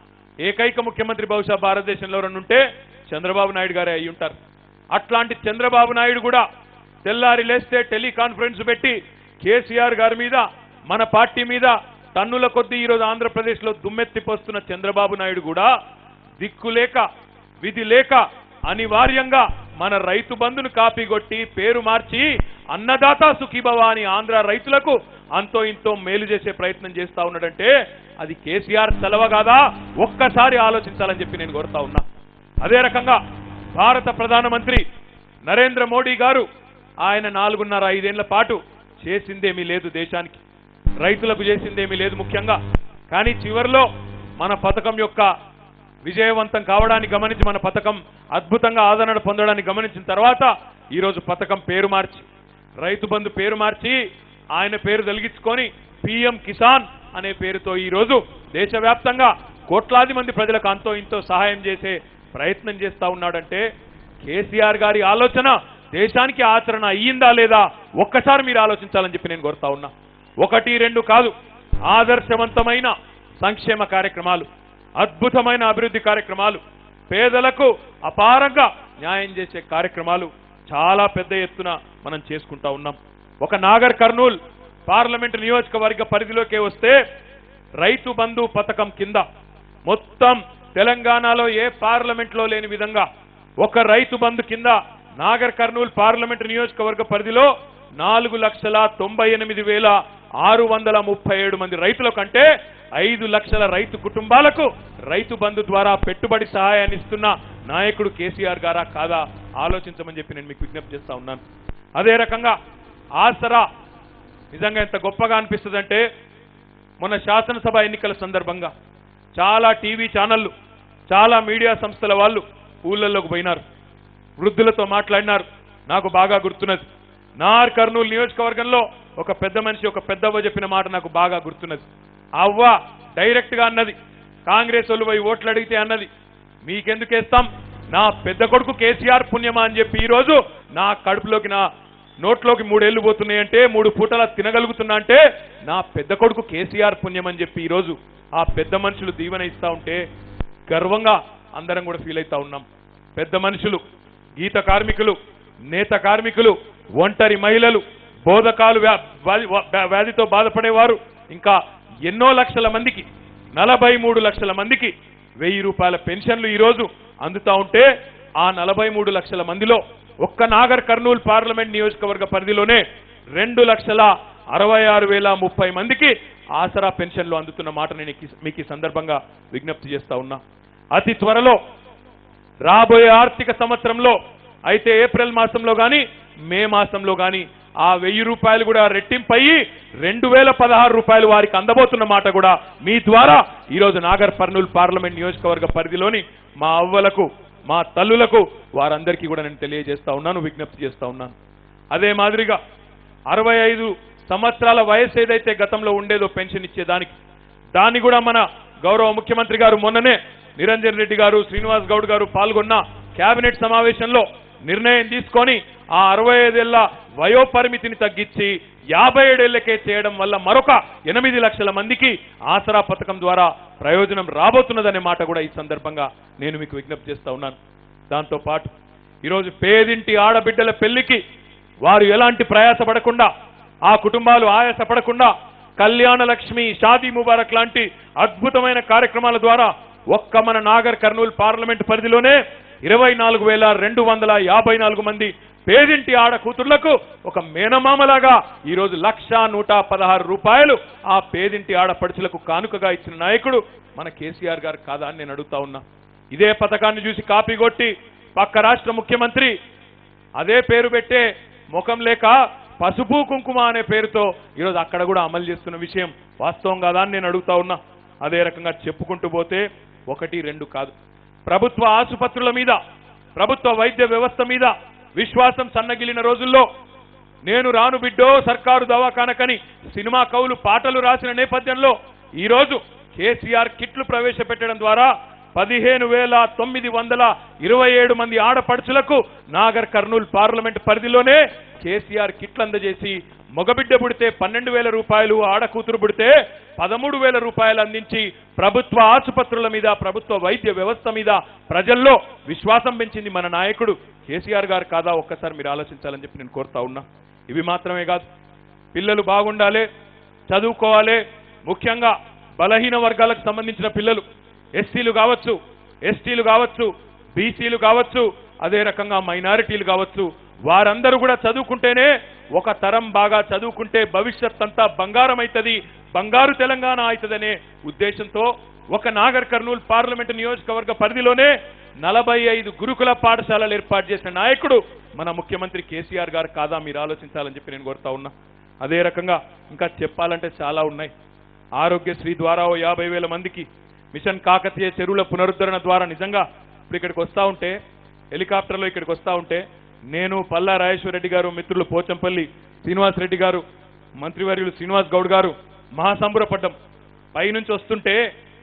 ఏకైక ముఖ్యమంత్రి బహుశా భారతదేశంలో రెండుంటే చంద్రబాబు నాయుడు గారే అయి ఉంటారు అట్లాంటి చంద్రబాబు నాయుడు కూడా తెల్లారి లేస్తే టెలికాన్ఫరెన్స్ పెట్టి కేసీఆర్ గారి మీద మన పార్టీ మీద టన్నుల కొద్దీ ఈరోజు ఆంధ్రప్రదేశ్లో దుమ్మెత్తిపోస్తున్న చంద్రబాబు నాయుడు కూడా దిక్కు లేక విధి లేక అనివార్యంగా మన రైతు బంధును కాపీ కొట్టి పేరు మార్చి అన్నదాత సుఖీభవ అని ఆంధ్ర రైతులకు అంతో ఇంతో మేలు చేసే ప్రయత్నం చేస్తా ఉన్నాడంటే అది కేసీఆర్ సెలవ కాదా ఒక్కసారి ఆలోచించాలని చెప్పి నేను కోరుతా ఉన్నా అదే రకంగా భారత ప్రధానమంత్రి నరేంద్ర మోడీ గారు ఆయన నాలుగున్నర ఐదేళ్ల పాటు చేసిందేమీ లేదు దేశానికి రైతులకు చేసిందేమీ లేదు ముఖ్యంగా కానీ చివరిలో మన పథకం యొక్క విజయవంతం కావడాన్ని గమనించి మన పథకం అద్భుతంగా ఆదరణ పొందడాన్ని గమనించిన తర్వాత ఈరోజు పథకం పేరు మార్చి రైతు బంధు పేరు మార్చి ఆయన పేరు తొలగించుకొని పిఎం కిసాన్ అనే పేరుతో ఈరోజు దేశవ్యాప్తంగా కోట్లాది మంది ప్రజలకు అంతో ఇంతో సహాయం చేసే ప్రయత్నం చేస్తా ఉన్నాడంటే కేసీఆర్ గారి ఆలోచన దేశానికి ఆచరణ అయ్యిందా లేదా ఒక్కసారి మీరు ఆలోచించాలని చెప్పి నేను కోరుతా ఉన్నా ఒకటి రెండు కాదు ఆదర్శవంతమైన సంక్షేమ కార్యక్రమాలు అద్భుతమైన అభివృద్ధి కార్యక్రమాలు పేదలకు అపారంగా న్యాయం చేసే కార్యక్రమాలు చాలా పెద్ద ఎత్తున మనం చేసుకుంటా ఉన్నాం ఒక నాగర్ కర్నూల్ పార్లమెంటు నియోజకవర్గ పరిధిలోకే వస్తే రైతు బంధు పథకం కింద మొత్తం తెలంగాణలో ఏ పార్లమెంట్లో లేని విధంగా ఒక రైతు బంధు కింద నాగర్ కర్నూల్ పార్లమెంటు నియోజకవర్గ పరిధిలో నాలుగు లక్షల తొంభై ఎనిమిది వేల ఆరు వందల ముప్పై ఏడు మంది రైతుల కంటే ఐదు లక్షల రైతు కుటుంబాలకు రైతు బంధు ద్వారా పెట్టుబడి సహాయాన్ని ఇస్తున్న నాయకుడు కేసీఆర్ గారా కాదా ఆలోచించమని చెప్పి నేను మీకు విజ్ఞప్తి చేస్తా ఉన్నాను అదే రకంగా ఆసరా నిజంగా ఎంత గొప్పగా అనిపిస్తుందంటే మొన్న శాసనసభ ఎన్నికల సందర్భంగా చాలా టీవీ ఛానళ్లు చాలా మీడియా సంస్థల వాళ్ళు ఊళ్ళల్లోకి పోయినారు వృద్ధులతో మాట్లాడినారు నాకు బాగా గుర్తున్నది నార్ కర్నూలు నియోజకవర్గంలో ఒక పెద్ద మనిషి ఒక పెద్దవ్వ చెప్పిన మాట నాకు బాగా గుర్తున్నది ఆ అవ్వ డైరెక్ట్ గా అన్నది కాంగ్రెస్ వాళ్ళు పోయి ఓట్లు అడిగితే అన్నది మీకెందుకేస్తాం నా పెద్ద కొడుకు కేసీఆర్ పుణ్యమా అని చెప్పి ఈ రోజు నా కడుపులోకి నా నోట్లోకి మూడేళ్లు పోతున్నాయంటే మూడు పూటలా తినగలుగుతున్నా అంటే నా పెద్ద కొడుకు కేసీఆర్ పుణ్యం అని చెప్పి ఈరోజు ఆ పెద్ద మనుషులు దీవెన ఇస్తా ఉంటే గర్వంగా అందరం కూడా ఫీల్ అవుతా ఉన్నాం పెద్ద మనుషులు గీత కార్మికులు నేత కార్మికులు ఒంటరి మహిళలు బోధకాలు వ్యా- వ్యాధి- వ్యా- వ్యాధితో బాధపడేవారు ఇంకా ఎన్నో లక్షల మందికి నలభై మూడు లక్షల మందికి వెయ్యి రూపాయల పెన్షన్లు ఈరోజు అందుతా ఉంటే ఆ నలభై మూడు లక్షల మందిలో ఒక్క నాగర్ కర్నూలు పార్లమెంట్ నియోజకవర్గ పరిధిలోనే రెండు లక్షల అరవై ఆరు వేల ముప్పై మందికి ఆసరా పెన్షన్లు అందుతున్న మాట నేను ఈ- మీకు ఈ సందర్భంగా విజ్ఞప్తి చేస్తా ఉన్నా అతి త్వరలో రాబోయే ఆర్థిక సంవత్సరంలో అయితే ఏప్రిల్ మాసంలో కానీ మే మాసంలో కానీ ఆ వెయ్యి రూపాయలు కూడా రెట్టింపయ్యి రెండు వేల పదహారు రూపాయలు వారికి అందబోతున్న మాట కూడా మీ ద్వారా ఈరోజు నాగర్ కర్నూలు పార్లమెంట్ నియోజకవర్గ పరిధిలోని మా అవ్వలకు మా తల్లులకు వారందరికీ కూడా నేను తెలియజేస్తా ఉన్నాను విజ్ఞప్తి చేస్తా ఉన్నాను అదే మాదిరిగా అరవై ఐదు సంవత్సరాల వయసు ఏదైతే గతంలో ఉండేదో పెన్షన్ ఇచ్చేదానికి దాన్ని కూడా మన గౌరవ ముఖ్యమంత్రి గారు మొన్ననే నిరంజన్ రెడ్డి గారు శ్రీనివాస్ గౌడ్ గారు పాల్గొన్న కేబినెట్ సమావేశంలో నిర్ణయం తీసుకొని ఆ అరవై ఐదేళ్ల వయోపరిమితిని తగ్గించి యాభై ఏడేళ్లకే చేయడం వల్ల మరొక ఎనిమిది లక్షల మందికి ఆసరా పథకం ద్వారా ప్రయోజనం రాబోతున్నదనే మాట కూడా ఈ సందర్భంగా నేను మీకు విజ్ఞప్తి చేస్తా ఉన్నాను దాంతో పాటు ఈరోజు పేదింటి ఆడబిడ్డల పెళ్లికి వారు ఎలాంటి ప్రయాసపడకుండా ఆ కుటుంబాలు ఆయాసపడకుండా కళ్యాణ లక్ష్మి షాదీ ముబారక్ లాంటి అద్భుతమైన కార్యక్రమాల ద్వారా ఒక్క మన నాగర్ కర్నూలు పార్లమెంట్ పరిధిలోనే ఇరవై నాలుగు వేల రెండు వందల యాభై నాలుగు మంది పేదింటి ఆడ కూతుర్లకు ఒక మేనమామలాగా ఈరోజు లక్ష నూట పదహారు రూపాయలు ఆ పేదింటి ఆడపడుచులకు కానుకగా ఇచ్చిన నాయకుడు మన కేసీఆర్ గారు కాదా అని నేను అడుగుతా ఉన్నా ఇదే పథకాన్ని చూసి కాపీ కొట్టి పక్క రాష్ట్ర ముఖ్యమంత్రి అదే పేరు పెట్టే ముఖం లేక పసుపు కుంకుమ అనే పేరుతో ఈరోజు అక్కడ కూడా అమలు చేస్తున్న విషయం వాస్తవం కాదా అని నేను అడుగుతా ఉన్నా అదే రకంగా చెప్పుకుంటూ పోతే ఒకటి రెండు కాదు ప్రభుత్వ ఆసుపత్రుల మీద ప్రభుత్వ వైద్య వ్యవస్థ మీద విశ్వాసం సన్నగిలిన రోజుల్లో నేను రాను బిడ్డో సర్కారు దవాఖానకని సినిమా కవులు పాటలు రాసిన నేపథ్యంలో ఈరోజు కేసీఆర్ కిట్లు ప్రవేశపెట్టడం ద్వారా పదిహేను వేల తొమ్మిది వందల ఇరవై ఏడు మంది ఆడపడుచులకు నాగర్ కర్నూలు పార్లమెంట్ పరిధిలోనే కేసీఆర్ కిట్లు అందజేసి మగబిడ్డ పుడితే పన్నెండు వేల రూపాయలు ఆడకూతురు పుడితే పదమూడు వేల రూపాయలు అందించి ప్రభుత్వ ఆసుపత్రుల మీద ప్రభుత్వ వైద్య వ్యవస్థ మీద ప్రజల్లో విశ్వాసం పెంచింది మన నాయకుడు కేసీఆర్ గారు కాదా ఒక్కసారి మీరు ఆలోచించాలని చెప్పి నేను కోరుతా ఉన్నా ఇవి మాత్రమే కాదు పిల్లలు బాగుండాలి చదువుకోవాలి ముఖ్యంగా బలహీన వర్గాలకు సంబంధించిన పిల్లలు ఎస్సీలు కావచ్చు ఎస్టీలు కావచ్చు బీసీలు కావచ్చు అదే రకంగా మైనారిటీలు కావచ్చు వారందరూ కూడా చదువుకుంటేనే ఒక తరం బాగా చదువుకుంటే భవిష్యత్ అంతా బంగారం అవుతుంది బంగారు తెలంగాణ అవుతుందనే ఉద్దేశంతో ఒక నాగర్ కర్నూలు పార్లమెంటు నియోజకవర్గ పరిధిలోనే నలభై ఐదు గురుకుల పాఠశాలలు ఏర్పాటు చేసిన నాయకుడు మన ముఖ్యమంత్రి కేసీఆర్ గారు కాదా మీరు ఆలోచించాలని చెప్పి నేను కోరుతా ఉన్నా అదే రకంగా ఇంకా చెప్పాలంటే చాలా ఉన్నాయి ఆరోగ్యశ్రీ ద్వారా ఓ యాభై వేల మందికి మిషన్ కాకతీయ చెరువుల పునరుద్ధరణ ద్వారా నిజంగా ఇప్పుడు ఇక్కడికి వస్తా ఉంటే హెలికాప్టర్లో ఇక్కడికి వస్తా ఉంటే నేను పల్లా రాజేశ్వర రెడ్డి గారు మిత్రులు పోచంపల్లి శ్రీనివాస్ రెడ్డి గారు మంత్రివర్యులు శ్రీనివాస్ గౌడ్ గారు మహాసంబరపడ్డం పైనుంచి వస్తుంటే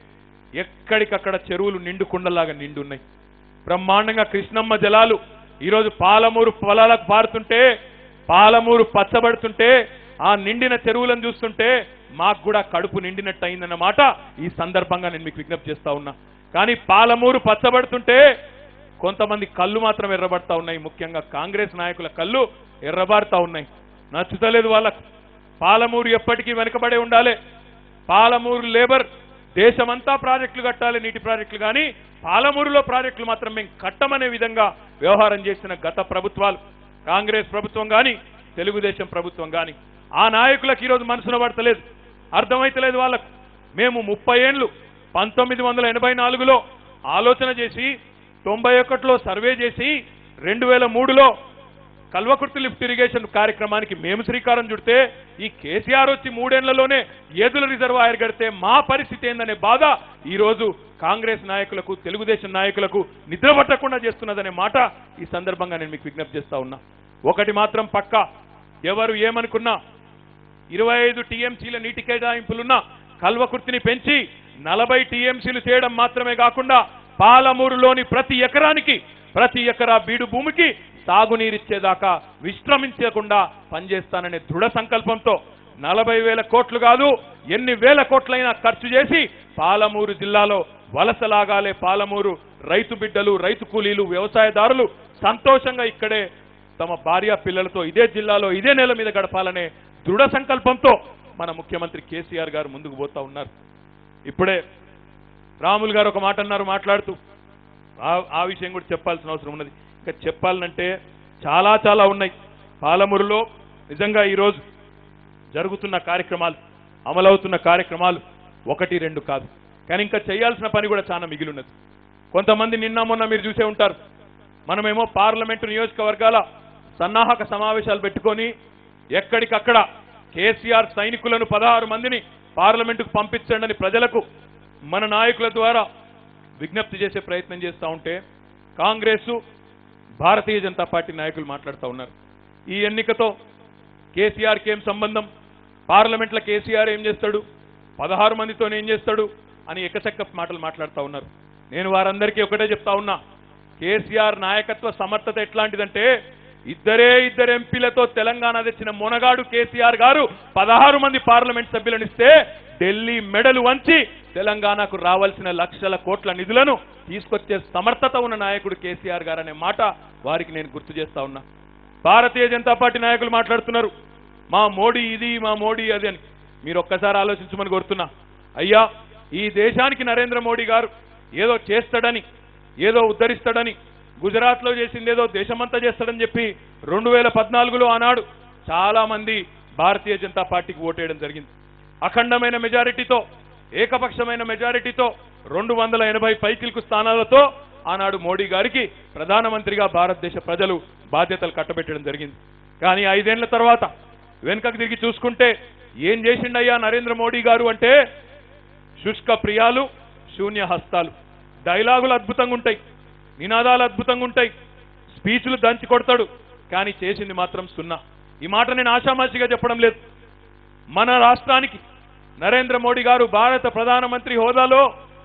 ఎక్కడికక్కడ చెరువులు నిండు కుండలాగా నిండున్నాయి బ్రహ్మాండంగా కృష్ణమ్మ జలాలు ఈరోజు పాలమూరు పొలాలకు పారుతుంటే పాలమూరు పచ్చబడుతుంటే ఆ నిండిన చెరువులను చూస్తుంటే మాకు కూడా కడుపు నిండినట్టు అయిందన్నమాట ఈ సందర్భంగా నేను మీకు విజ్ఞప్తి చేస్తా ఉన్నా కానీ పాలమూరు పచ్చబడుతుంటే కొంతమంది కళ్ళు మాత్రం ఎర్రబడతా ఉన్నాయి ముఖ్యంగా కాంగ్రెస్ నాయకుల కళ్ళు ఎర్రబారుతా ఉన్నాయి నచ్చుతలేదు వాళ్ళకు పాలమూరు ఎప్పటికీ వెనుకబడే ఉండాలి పాలమూరు లేబర్ దేశమంతా ప్రాజెక్టులు కట్టాలి నీటి ప్రాజెక్టులు కానీ పాలమూరులో ప్రాజెక్టులు మాత్రం మేము కట్టమనే విధంగా వ్యవహారం చేసిన గత ప్రభుత్వాలు కాంగ్రెస్ ప్రభుత్వం కానీ తెలుగుదేశం ప్రభుత్వం కానీ ఆ నాయకులకు ఈరోజు మనసున పడతలేదు అర్థమైతలేదు వాళ్ళకు మేము ముప్పై ఏండ్లు పంతొమ్మిది వందల ఎనభై నాలుగులో ఆలోచన చేసి తొంభై ఒకటిలో సర్వే చేసి రెండు వేల మూడులో కల్వకుర్తి లిఫ్ట్ ఇరిగేషన్ కార్యక్రమానికి మేము శ్రీకారం చుడితే ఈ కేసీఆర్ వచ్చి మూడేళ్లలోనే ఏదుల రిజర్వాయర్ కడితే మా పరిస్థితి ఏందనే బాధ ఈ రోజు కాంగ్రెస్ నాయకులకు తెలుగుదేశం నాయకులకు నిద్ర పట్టకుండా చేస్తున్నదనే మాట ఈ సందర్భంగా నేను మీకు విజ్ఞప్తి చేస్తా ఉన్నా ఒకటి మాత్రం పక్క ఎవరు ఏమనుకున్నా ఇరవై ఐదు టీఎంసీల నీటి కేటాయింపులున్న కల్వకుర్తిని పెంచి నలభై టీఎంసీలు చేయడం మాత్రమే కాకుండా పాలమూరులోని ప్రతి ఎకరానికి ప్రతి ఎకరా బీడు భూమికి సాగునీరిచ్చేదాకా విశ్రమించకుండా పనిచేస్తాననే దృఢ సంకల్పంతో నలభై వేల కోట్లు కాదు ఎన్ని వేల కోట్లైనా ఖర్చు చేసి పాలమూరు జిల్లాలో వలసలాగాలే పాలమూరు రైతు బిడ్డలు రైతు కూలీలు వ్యవసాయదారులు సంతోషంగా ఇక్కడే తమ భార్య పిల్లలతో ఇదే జిల్లాలో ఇదే నేల మీద గడపాలనే దృఢ సంకల్పంతో మన ముఖ్యమంత్రి కేసీఆర్ గారు ముందుకు పోతా ఉన్నారు ఇప్పుడే రాములు గారు ఒక మాట అన్నారు మాట్లాడుతూ ఆ- ఆ విషయం కూడా చెప్పాల్సిన అవసరం ఉన్నది ఇంకా చెప్పాలంటే చాలా చాలా ఉన్నాయి పాలమూరులో నిజంగా ఈరోజు జరుగుతున్న కార్యక్రమాలు అమలవుతున్న కార్యక్రమాలు ఒకటి రెండు కాదు కానీ ఇంకా చేయాల్సిన పని కూడా చాలా మిగిలిన్నది కొంతమంది నిన్న మొన్న మీరు చూసే ఉంటారు మనమేమో పార్లమెంటు నియోజకవర్గాల సన్నాహక సమావేశాలు పెట్టుకొని ఎక్కడికక్కడ కేసీఆర్ సైనికులను పదహారు మందిని పార్లమెంటుకు పంపించండి అని ప్రజలకు మన నాయకుల ద్వారా విజ్ఞప్తి చేసే ప్రయత్నం చేస్తూ ఉంటే కాంగ్రెస్ భారతీయ జనతా పార్టీ నాయకులు మాట్లాడుతూ ఉన్నారు ఈ ఎన్నికతో కేసీఆర్కి ఏం సంబంధం పార్లమెంట్లో కేసీఆర్ ఏం చేస్తాడు పదహారు మందితో ఏం చేస్తాడు అని ఎకచక్క మాటలు మాట్లాడుతూ ఉన్నారు నేను వారందరికీ ఒకటే చెప్తా ఉన్నా కేసీఆర్ నాయకత్వ సమర్థత ఎట్లాంటిదంటే ఇద్దరే ఇద్దరు ఎంపీలతో తెలంగాణ తెచ్చిన మొనగాడు కేసీఆర్ గారు పదహారు మంది పార్లమెంట్ సభ్యులనిస్తే ఢిల్లీ మెడలు వంచి తెలంగాణకు రావాల్సిన లక్షల కోట్ల నిధులను తీసుకొచ్చే సమర్థత ఉన్న నాయకుడు కేసీఆర్ గారు అనే మాట వారికి నేను గుర్తు చేస్తా ఉన్నా భారతీయ జనతా పార్టీ నాయకులు మాట్లాడుతున్నారు మా మోడీ ఇది మా మోడీ అది అని మీరు ఒక్కసారి ఆలోచించమని కోరుతున్నా అయ్యా ఈ దేశానికి నరేంద్ర మోడీ గారు ఏదో చేస్తాడని ఏదో ఉద్ధరిస్తాడని గుజరాత్లో చేసిందేదో దేశమంతా చేస్తాడని చెప్పి రెండు వేల పద్నాలుగులో ఆనాడు చాలా మంది భారతీయ జనతా పార్టీకి ఓటేయడం జరిగింది అఖండమైన మెజారిటీతో ఏకపక్షమైన మెజారిటీతో రెండు వందల ఎనభై పైకిల్కు స్థానాలతో ఆనాడు మోడీ గారికి ప్రధానమంత్రిగా భారతదేశ ప్రజలు బాధ్యతలు కట్టబెట్టడం జరిగింది కానీ ఐదేళ్ల తర్వాత వెనుకకు తిరిగి చూసుకుంటే ఏం చేసిండయ్యా నరేంద్ర మోడీ గారు అంటే శుష్క ప్రియాలు శూన్య హస్తాలు డైలాగులు అద్భుతంగా ఉంటాయి నినాదాలు అద్భుతంగా ఉంటాయి స్పీచ్లు దంచి కొడతాడు కానీ చేసింది మాత్రం సున్నా ఈ మాట నేను ఆషామాషిగా చెప్పడం లేదు మన రాష్ట్రానికి నరేంద్ర మోడీ గారు భారత ప్రధానమంత్రి హోదాలో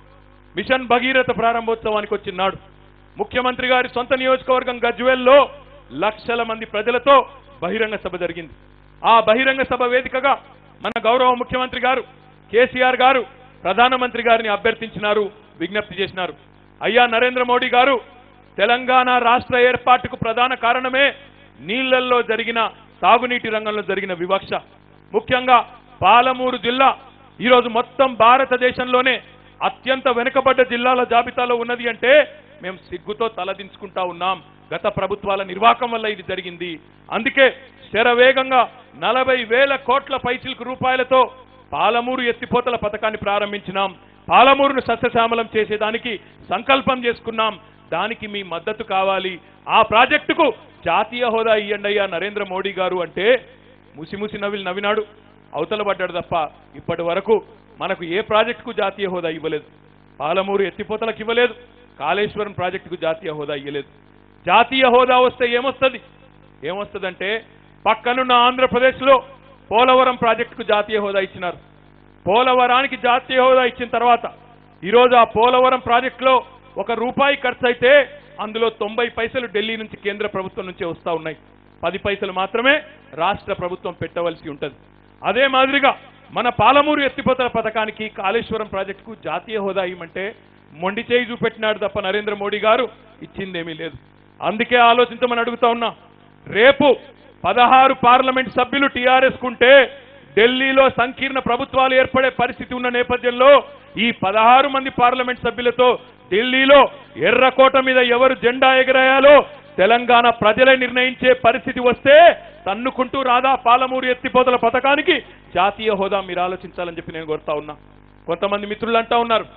మిషన్ భగీరథ ప్రారంభోత్సవానికి వచ్చినాడు ముఖ్యమంత్రి గారి సొంత నియోజకవర్గం గజ్వేల్లో లక్షల మంది ప్రజలతో బహిరంగ సభ జరిగింది ఆ బహిరంగ సభ వేదికగా మన గౌరవ ముఖ్యమంత్రి గారు కేసీఆర్ గారు ప్రధానమంత్రి గారిని అభ్యర్థించినారు విజ్ఞప్తి చేసినారు అయ్యా నరేంద్ర మోడీ గారు తెలంగాణ రాష్ట్ర ఏర్పాటుకు ప్రధాన కారణమే నీళ్లల్లో జరిగిన తాగునీటి రంగంలో జరిగిన వివక్ష ముఖ్యంగా పాలమూరు జిల్లా ఈరోజు మొత్తం భారతదేశంలోనే అత్యంత వెనుకబడ్డ జిల్లాల జాబితాలో ఉన్నది అంటే మేము సిగ్గుతో తలదించుకుంటా ఉన్నాం గత ప్రభుత్వాల నిర్వాహకం వల్ల ఇది జరిగింది అందుకే శరవేగంగా నలభై వేల కోట్ల పైచిలకు రూపాయలతో పాలమూరు ఎత్తిపోతల పథకాన్ని ప్రారంభించినాం పాలమూరును సస్యశ్యామలం చేసేదానికి సంకల్పం చేసుకున్నాం దానికి మీ మద్దతు కావాలి ఆ ప్రాజెక్టుకు జాతీయ హోదా ఇయ్యండి అయ్యా నరేంద్ర మోడీ గారు అంటే ముసిముసి నవ్విలు నవ్వినాడు అవతల పడ్డాడు తప్ప ఇప్పటి వరకు మనకు ఏ ప్రాజెక్టుకు జాతీయ హోదా ఇవ్వలేదు పాలమూరు ఎత్తిపోతలకు ఇవ్వలేదు కాళేశ్వరం ప్రాజెక్టుకు జాతీయ హోదా ఇవ్వలేదు జాతీయ హోదా వస్తే ఏమొస్తుంది ఏమొస్తుందంటే పక్కనున్న ఆంధ్రప్రదేశ్లో పోలవరం ప్రాజెక్టుకు జాతీయ హోదా ఇచ్చినారు పోలవరానికి జాతీయ హోదా ఇచ్చిన తర్వాత ఈరోజు ఆ పోలవరం ప్రాజెక్టులో ఒక రూపాయి ఖర్చు అయితే అందులో తొంభై పైసలు ఢిల్లీ నుంచి కేంద్ర ప్రభుత్వం నుంచే వస్తా ఉన్నాయి పది పైసలు మాత్రమే రాష్ట్ర ప్రభుత్వం పెట్టవలసి ఉంటుంది అదే మాదిరిగా మన పాలమూరు ఎత్తిపోతల పథకానికి కాళేశ్వరం ప్రాజెక్టుకు జాతీయ హోదా ఇవ్వమంటే మొండి చేయి చూపెట్టినాడు తప్ప నరేంద్ర మోడీ గారు ఇచ్చిందేమీ లేదు అందుకే ఆలోచించమని అడుగుతా ఉన్నా రేపు పదహారు పార్లమెంట్ సభ్యులు టీఆర్ఎస్ కుంటే ఢిల్లీలో సంకీర్ణ ప్రభుత్వాలు ఏర్పడే పరిస్థితి ఉన్న నేపథ్యంలో ఈ పదహారు మంది పార్లమెంట్ సభ్యులతో ఢిల్లీలో ఎర్రకోట మీద ఎవరు జెండా ఎగరేయాలో తెలంగాణ ప్రజలే నిర్ణయించే పరిస్థితి వస్తే తన్నుకుంటూ రాదా పాలమూరు ఎత్తిపోతల పథకానికి జాతీయ హోదా మీరు ఆలోచించాలని చెప్పి నేను కోరుతా ఉన్నా కొంతమంది మిత్రులు అంటా ఉన్నారు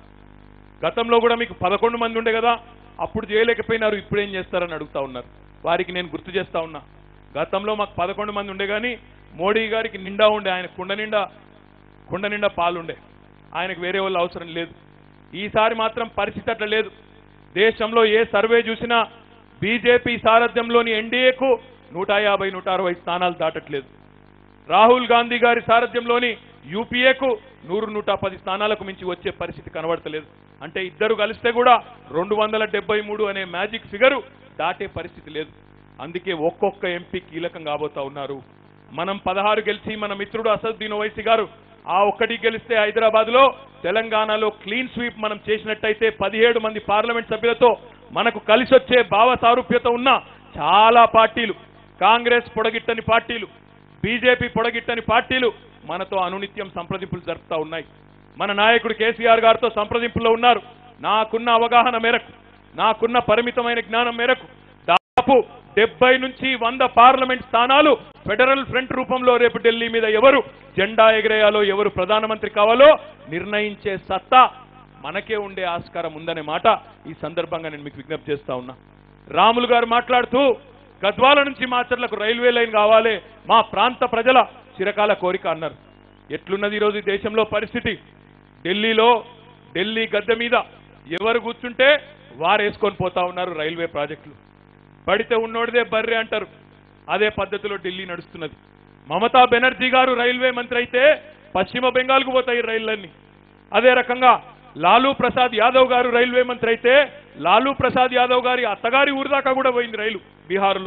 గతంలో కూడా మీకు పదకొండు మంది ఉండే కదా అప్పుడు చేయలేకపోయినారు ఇప్పుడు ఏం చేస్తారని అడుగుతా ఉన్నారు వారికి నేను గుర్తు చేస్తా ఉన్నా గతంలో మాకు పదకొండు మంది ఉండే కానీ మోడీ గారికి నిండా ఉండే ఆయన కుండ నిండా కుండ నిండా పాలుండే ఆయనకు వేరే వాళ్ళు అవసరం లేదు ఈసారి మాత్రం పరిస్థితి అట్లా లేదు దేశంలో ఏ సర్వే చూసినా బీజేపీ సారథ్యంలోని ఎన్డీఏకు నూట యాభై నూట అరవై స్థానాలు దాటట్లేదు రాహుల్ గాంధీ గారి సారథ్యంలోని యూపీఏకు నూరు నూట పది స్థానాలకు మించి వచ్చే పరిస్థితి కనబడతలేదు అంటే ఇద్దరు కలిస్తే కూడా రెండు వందల డెబ్బై మూడు అనే మ్యాజిక్ ఫిగరు దాటే పరిస్థితి లేదు అందుకే ఒక్కొక్క ఎంపీ కీలకం కాబోతా ఉన్నారు మనం పదహారు గెలిచి మన మిత్రుడు అసదుద్దీన్ ఓవైసీ గారు ఆ ఒక్కటి గెలిస్తే హైదరాబాద్ లో తెలంగాణలో క్లీన్ స్వీప్ మనం చేసినట్టయితే పదిహేడు మంది పార్లమెంట్ సభ్యులతో మనకు కలిసి వచ్చే భావ సారూప్యత ఉన్న చాలా పార్టీలు కాంగ్రెస్ పొడగిట్టని పార్టీలు బీజేపీ పొడగిట్టని పార్టీలు మనతో అనునిత్యం సంప్రదింపులు జరుపుతా ఉన్నాయి మన నాయకుడు కేసీఆర్ గారితో సంప్రదింపుల్లో ఉన్నారు నాకున్న అవగాహన మేరకు నాకున్న పరిమితమైన జ్ఞానం మేరకు దాదాపు డెబ్బై నుంచి వంద పార్లమెంట్ స్థానాలు ఫెడరల్ ఫ్రంట్ రూపంలో రేపు ఢిల్లీ మీద ఎవరు జెండా ఎగరేయాలో ఎవరు ప్రధానమంత్రి కావాలో నిర్ణయించే సత్తా మనకే ఉండే ఆస్కారం ఉందనే మాట ఈ సందర్భంగా నేను మీకు విజ్ఞప్తి చేస్తా ఉన్నా రాములు గారు మాట్లాడుతూ గద్వాల నుంచి మాచర్లకు రైల్వే లైన్ కావాలి మా ప్రాంత ప్రజల చిరకాల కోరిక అన్నారు ఎట్లున్నది ఈరోజు ఈ దేశంలో పరిస్థితి ఢిల్లీలో ఢిల్లీ గద్దె మీద ఎవరు కూర్చుంటే వారు వేసుకొని పోతా ఉన్నారు రైల్వే ప్రాజెక్టులు పడితే ఉన్నోడిదే బర్రె అంటారు అదే పద్ధతిలో ఢిల్లీ నడుస్తున్నది మమతా బెనర్జీ గారు రైల్వే మంత్రి అయితే పశ్చిమ బెంగాల్కు పోతాయి ఈ రైళ్లన్నీ అదే రకంగా లాలూ ప్రసాద్ యాదవ్ గారు రైల్వే మంత్రి అయితే లాలూ ప్రసాద్ యాదవ్ గారి అత్తగారి ఊరు దాకా కూడా పోయింది రైలు బీహార్లో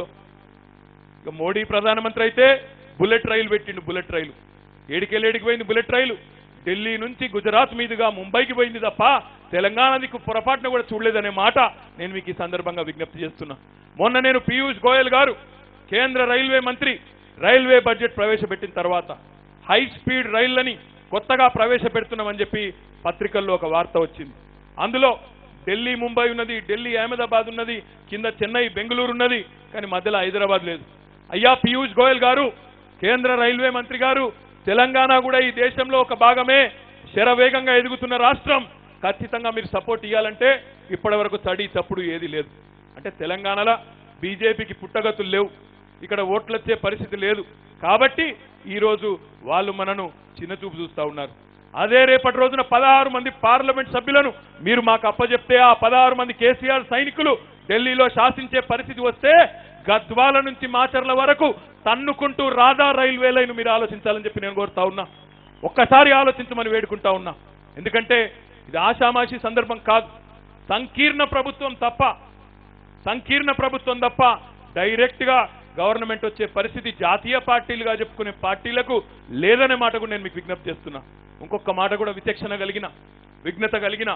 ఇక మోడీ ప్రధానమంత్రి అయితే బుల్లెట్ రైలు పెట్టిండు బుల్లెట్ రైలు ఏడికెళ్ళేడికి పోయింది బుల్లెట్ రైలు ఢిల్లీ నుంచి గుజరాత్ మీదుగా ముంబైకి పోయింది తప్ప తెలంగాణ దిక్కు పొరపాటున కూడా చూడలేదనే మాట నేను మీకు ఈ సందర్భంగా విజ్ఞప్తి చేస్తున్నా మొన్న నేను పీయూష్ గోయల్ గారు కేంద్ర రైల్వే మంత్రి రైల్వే బడ్జెట్ ప్రవేశపెట్టిన తర్వాత హై స్పీడ్ రైళ్లని కొత్తగా ప్రవేశపెడుతున్నామని చెప్పి పత్రికల్లో ఒక వార్త వచ్చింది అందులో ఢిల్లీ ముంబై ఉన్నది ఢిల్లీ అహ్మదాబాద్ ఉన్నది కింద చెన్నై బెంగళూరు ఉన్నది కానీ మధ్యలో హైదరాబాద్ లేదు అయ్యా పీయూష్ గోయల్ గారు కేంద్ర రైల్వే మంత్రి గారు తెలంగాణ కూడా ఈ దేశంలో ఒక భాగమే శరవేగంగా ఎదుగుతున్న రాష్ట్రం ఖచ్చితంగా మీరు సపోర్ట్ ఇవ్వాలంటే ఇప్పటి వరకు తడి చప్పుడు ఏది లేదు అంటే తెలంగాణలో బీజేపీకి పుట్టగతులు లేవు ఇక్కడ ఓట్లు వచ్చే పరిస్థితి లేదు కాబట్టి ఈరోజు వాళ్ళు మనను చిన్నచూపు చూస్తా ఉన్నారు అదే రేపటి రోజున పదహారు మంది పార్లమెంట్ సభ్యులను మీరు మాకు అప్పచెప్తే ఆ పదహారు మంది కేసీఆర్ సైనికులు ఢిల్లీలో శాసించే పరిస్థితి వస్తే గద్వాల నుంచి మాచర్ల వరకు తన్నుకుంటూ రాధా రైల్వే లైన్ మీరు ఆలోచించాలని చెప్పి నేను కోరుతా ఉన్నా ఒక్కసారి ఆలోచించమని వేడుకుంటా ఉన్నా ఎందుకంటే ఇది ఆషామాషి సందర్భం కాదు సంకీర్ణ ప్రభుత్వం తప్ప సంకీర్ణ ప్రభుత్వం తప్ప డైరెక్ట్ గా గవర్నమెంట్ వచ్చే పరిస్థితి జాతీయ పార్టీలుగా చెప్పుకునే పార్టీలకు లేదనే మాట కూడా నేను మీకు విజ్ఞప్తి చేస్తున్నా ఇంకొక మాట కూడా విచక్షణ కలిగిన విఘ్నత కలిగిన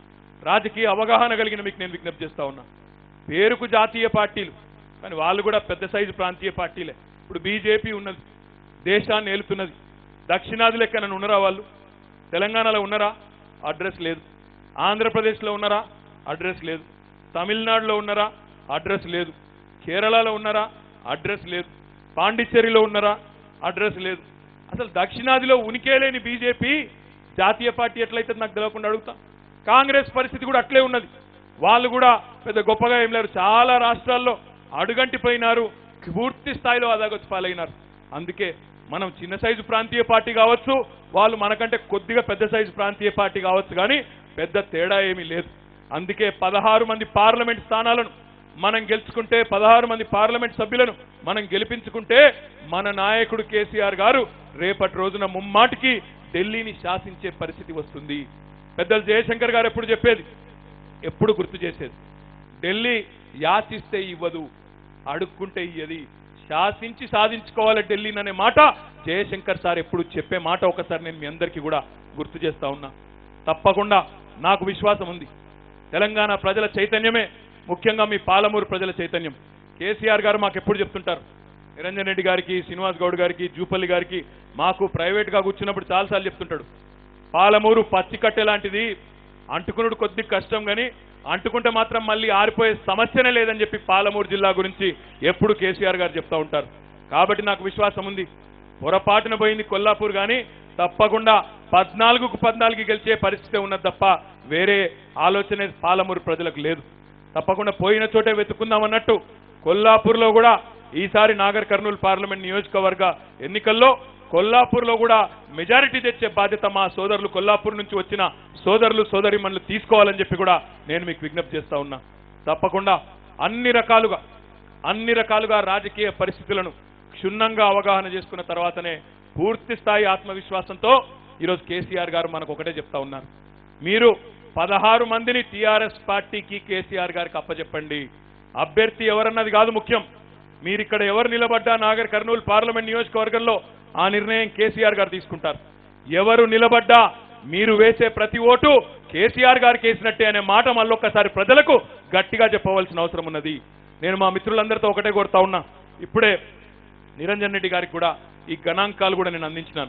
రాజకీయ అవగాహన కలిగిన మీకు నేను విజ్ఞప్తి చేస్తా ఉన్నా పేరుకు జాతీయ పార్టీలు కానీ వాళ్ళు కూడా పెద్ద సైజు ప్రాంతీయ పార్టీలే ఇప్పుడు బీజేపీ ఉన్నది దేశాన్ని ఏలుతున్నది దక్షిణాది లెక్కన ఉన్నరా వాళ్ళు తెలంగాణలో ఉన్నారా అడ్రస్ లేదు ఆంధ్రప్రదేశ్లో ఉన్నారా అడ్రస్ లేదు తమిళనాడులో ఉన్నారా అడ్రస్ లేదు కేరళలో ఉన్నారా అడ్రస్ లేదు పాండిచ్చేరిలో ఉన్నారా అడ్రస్ లేదు అసలు దక్షిణాదిలో ఉనికే లేని బీజేపీ జాతీయ పార్టీ ఎట్లయితే నాకు తెలియకుండా అడుగుతా కాంగ్రెస్ పరిస్థితి కూడా అట్లే ఉన్నది వాళ్ళు కూడా పెద్ద గొప్పగా ఏం లేరు చాలా రాష్ట్రాల్లో అడుగంటిపోయినారు పూర్తి స్థాయిలో అదాగొచ్చి పాలైనారు అందుకే మనం చిన్న సైజు ప్రాంతీయ పార్టీ కావచ్చు వాళ్ళు మనకంటే కొద్దిగా పెద్ద సైజు ప్రాంతీయ పార్టీ కావచ్చు కానీ పెద్ద తేడా ఏమీ లేదు అందుకే పదహారు మంది పార్లమెంట్ స్థానాలను మనం గెలుచుకుంటే పదహారు మంది పార్లమెంట్ సభ్యులను మనం గెలిపించుకుంటే మన నాయకుడు కేసీఆర్ గారు రేపటి రోజున ముమ్మాటికి ఢిల్లీని శాసించే పరిస్థితి వస్తుంది పెద్దలు జయశంకర్ గారు ఎప్పుడు చెప్పేది ఎప్పుడు గుర్తు చేసేది ఢిల్లీ యాచిస్తే ఇవ్వదు అడుక్కుంటే ఇయ్యది శాసించి సాధించుకోవాలి ఢిల్లీని అనే మాట జయశంకర్ సార్ ఎప్పుడు చెప్పే మాట ఒకసారి నేను మీ అందరికీ కూడా గుర్తు చేస్తా ఉన్నా తప్పకుండా నాకు విశ్వాసం ఉంది తెలంగాణ ప్రజల చైతన్యమే ముఖ్యంగా మీ పాలమూరు ప్రజల చైతన్యం కేసీఆర్ గారు మాకు ఎప్పుడు చెప్తుంటారు నిరంజన్ రెడ్డి గారికి శ్రీనివాస్ గౌడ్ గారికి జూపల్లి గారికి మాకు ప్రైవేట్గా కూర్చున్నప్పుడు చాలాసార్లు చెప్తుంటాడు పాలమూరు పచ్చికట్టె లాంటిది అంటుకునుడు కొద్ది కష్టం కానీ అంటుకుంటే మాత్రం మళ్ళీ ఆరిపోయే సమస్యనే లేదని చెప్పి పాలమూరు జిల్లా గురించి ఎప్పుడు కేసీఆర్ గారు చెప్తా ఉంటారు కాబట్టి నాకు విశ్వాసం ఉంది పొరపాటున పోయింది కొల్లాపూర్ కానీ తప్పకుండా పద్నాలుగుకు పద్నాలుగు గెలిచే పరిస్థితి ఉన్నది తప్ప వేరే ఆలోచనే పాలమూరు ప్రజలకు లేదు తప్పకుండా పోయిన చోటే వెతుకుందాం అన్నట్టు కొల్లాపూర్లో కూడా ఈసారి నాగర్ కర్నూలు పార్లమెంట్ నియోజకవర్గ ఎన్నికల్లో కొల్లాపూర్లో కూడా మెజారిటీ తెచ్చే బాధ్యత మా సోదరులు కొల్లాపూర్ నుంచి వచ్చిన సోదరులు సోదరిమణులు తీసుకోవాలని చెప్పి కూడా నేను మీకు విజ్ఞప్తి చేస్తా ఉన్నా తప్పకుండా అన్ని రకాలుగా అన్ని రకాలుగా రాజకీయ పరిస్థితులను క్షుణ్ణంగా అవగాహన చేసుకున్న తర్వాతనే పూర్తి స్థాయి ఆత్మవిశ్వాసంతో ఈరోజు కేసీఆర్ గారు మనకు ఒకటే చెప్తా ఉన్నారు మీరు పదహారు మందిని టీఆర్ఎస్ పార్టీకి కేసీఆర్ గారికి అప్పచెప్పండి అభ్యర్థి ఎవరన్నది కాదు ముఖ్యం మీరు ఇక్కడ ఎవరు నిలబడ్డా నాగర్ కర్నూలు పార్లమెంట్ నియోజకవర్గంలో ఆ నిర్ణయం కేసీఆర్ గారు తీసుకుంటారు ఎవరు నిలబడ్డా మీరు వేసే ప్రతి ఓటు కేసీఆర్ గారికి వేసినట్టే అనే మాట మళ్ళొక్కసారి ప్రజలకు గట్టిగా చెప్పవలసిన అవసరం ఉన్నది నేను మా మిత్రులందరితో ఒకటే కోరుతా ఉన్నా ఇప్పుడే నిరంజన్ రెడ్డి గారికి కూడా ఈ గణాంకాలు కూడా నేను అందించినాను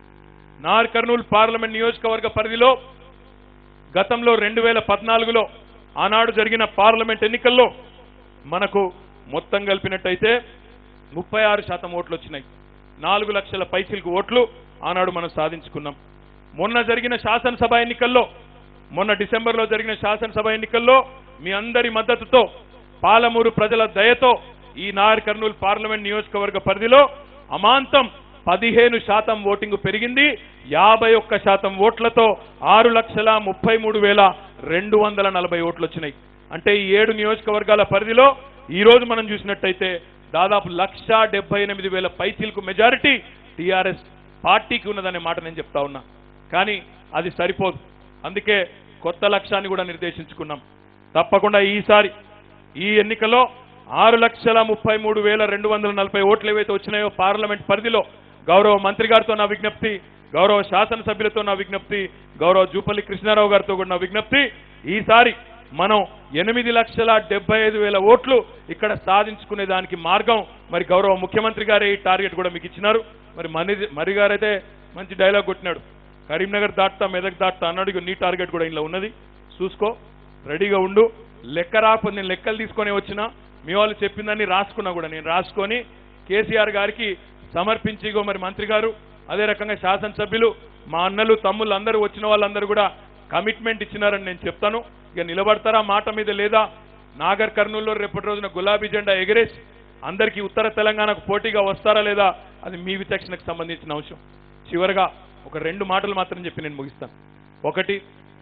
నార్ కర్నూలు పార్లమెంట్ నియోజకవర్గ పరిధిలో గతంలో రెండు వేల పద్నాలుగులో ఆనాడు జరిగిన పార్లమెంట్ ఎన్నికల్లో మనకు మొత్తం కలిపినట్టయితే ముప్పై ఆరు శాతం ఓట్లు వచ్చినాయి నాలుగు లక్షల పైచిలకు ఓట్లు ఆనాడు మనం సాధించుకున్నాం మొన్న జరిగిన శాసనసభ ఎన్నికల్లో మొన్న డిసెంబర్లో జరిగిన శాసనసభ ఎన్నికల్లో మీ అందరి మద్దతుతో పాలమూరు ప్రజల దయతో ఈ నార్ కర్నూలు పార్లమెంట్ నియోజకవర్గ పరిధిలో అమాంతం పదిహేను శాతం ఓటింగ్ పెరిగింది యాభై ఒక్క శాతం ఓట్లతో ఆరు లక్షల ముప్పై మూడు వేల రెండు వందల నలభై ఓట్లు వచ్చినాయి అంటే ఈ ఏడు నియోజకవర్గాల పరిధిలో ఈ రోజు మనం చూసినట్టయితే దాదాపు లక్ష డెబ్బై ఎనిమిది వేల పైచీలకు మెజారిటీ టీఆర్ఎస్ పార్టీకి ఉన్నదనే మాట నేను చెప్తా ఉన్నా కానీ అది సరిపోదు అందుకే కొత్త లక్ష్యాన్ని కూడా నిర్దేశించుకున్నాం తప్పకుండా ఈసారి ఈ ఎన్నికలో ఆరు లక్షల ముప్పై మూడు వేల రెండు వందల నలభై ఓట్లు ఏవైతే వచ్చినాయో పార్లమెంట్ పరిధిలో గౌరవ మంత్రి గారితో నా విజ్ఞప్తి గౌరవ శాసనసభ్యులతో నా విజ్ఞప్తి గౌరవ జూపల్లి కృష్ణారావు గారితో కూడా నా విజ్ఞప్తి ఈసారి మనం ఎనిమిది లక్షల డెబ్బై ఐదు వేల ఓట్లు ఇక్కడ సాధించుకునే దానికి మార్గం మరి గౌరవ ముఖ్యమంత్రి గారే ఈ టార్గెట్ కూడా మీకు ఇచ్చినారు మరి మని మరి గారైతే మంచి డైలాగ్ కొట్టినాడు కరీంనగర్ దాటుతా మెదక్ దాటుతా అన్నాడు ఇక నీ టార్గెట్ కూడా ఇంట్లో ఉన్నది చూసుకో రెడీగా ఉండు లెక్క రాకపోతే నేను లెక్కలు తీసుకొని వచ్చినా మీ వాళ్ళు చెప్పిందని రాసుకున్నా కూడా నేను రాసుకొని కేసీఆర్ గారికి సమర్పించి ఇగో మరి మంత్రి గారు అదే రకంగా శాసనసభ్యులు మా అన్నలు తమ్ముళ్ళు అందరూ వచ్చిన వాళ్ళందరూ కూడా కమిట్మెంట్ ఇచ్చినారని నేను చెప్తాను ఇక నిలబడతారా మాట మీద లేదా నాగర్ కర్నూలులో రేపటి రోజున గులాబీ జెండా ఎగిరేసి అందరికీ ఉత్తర తెలంగాణకు పోటీగా వస్తారా లేదా అది మీ విచక్షణకు సంబంధించిన అంశం చివరగా ఒక రెండు మాటలు మాత్రం చెప్పి నేను ముగిస్తాను ఒకటి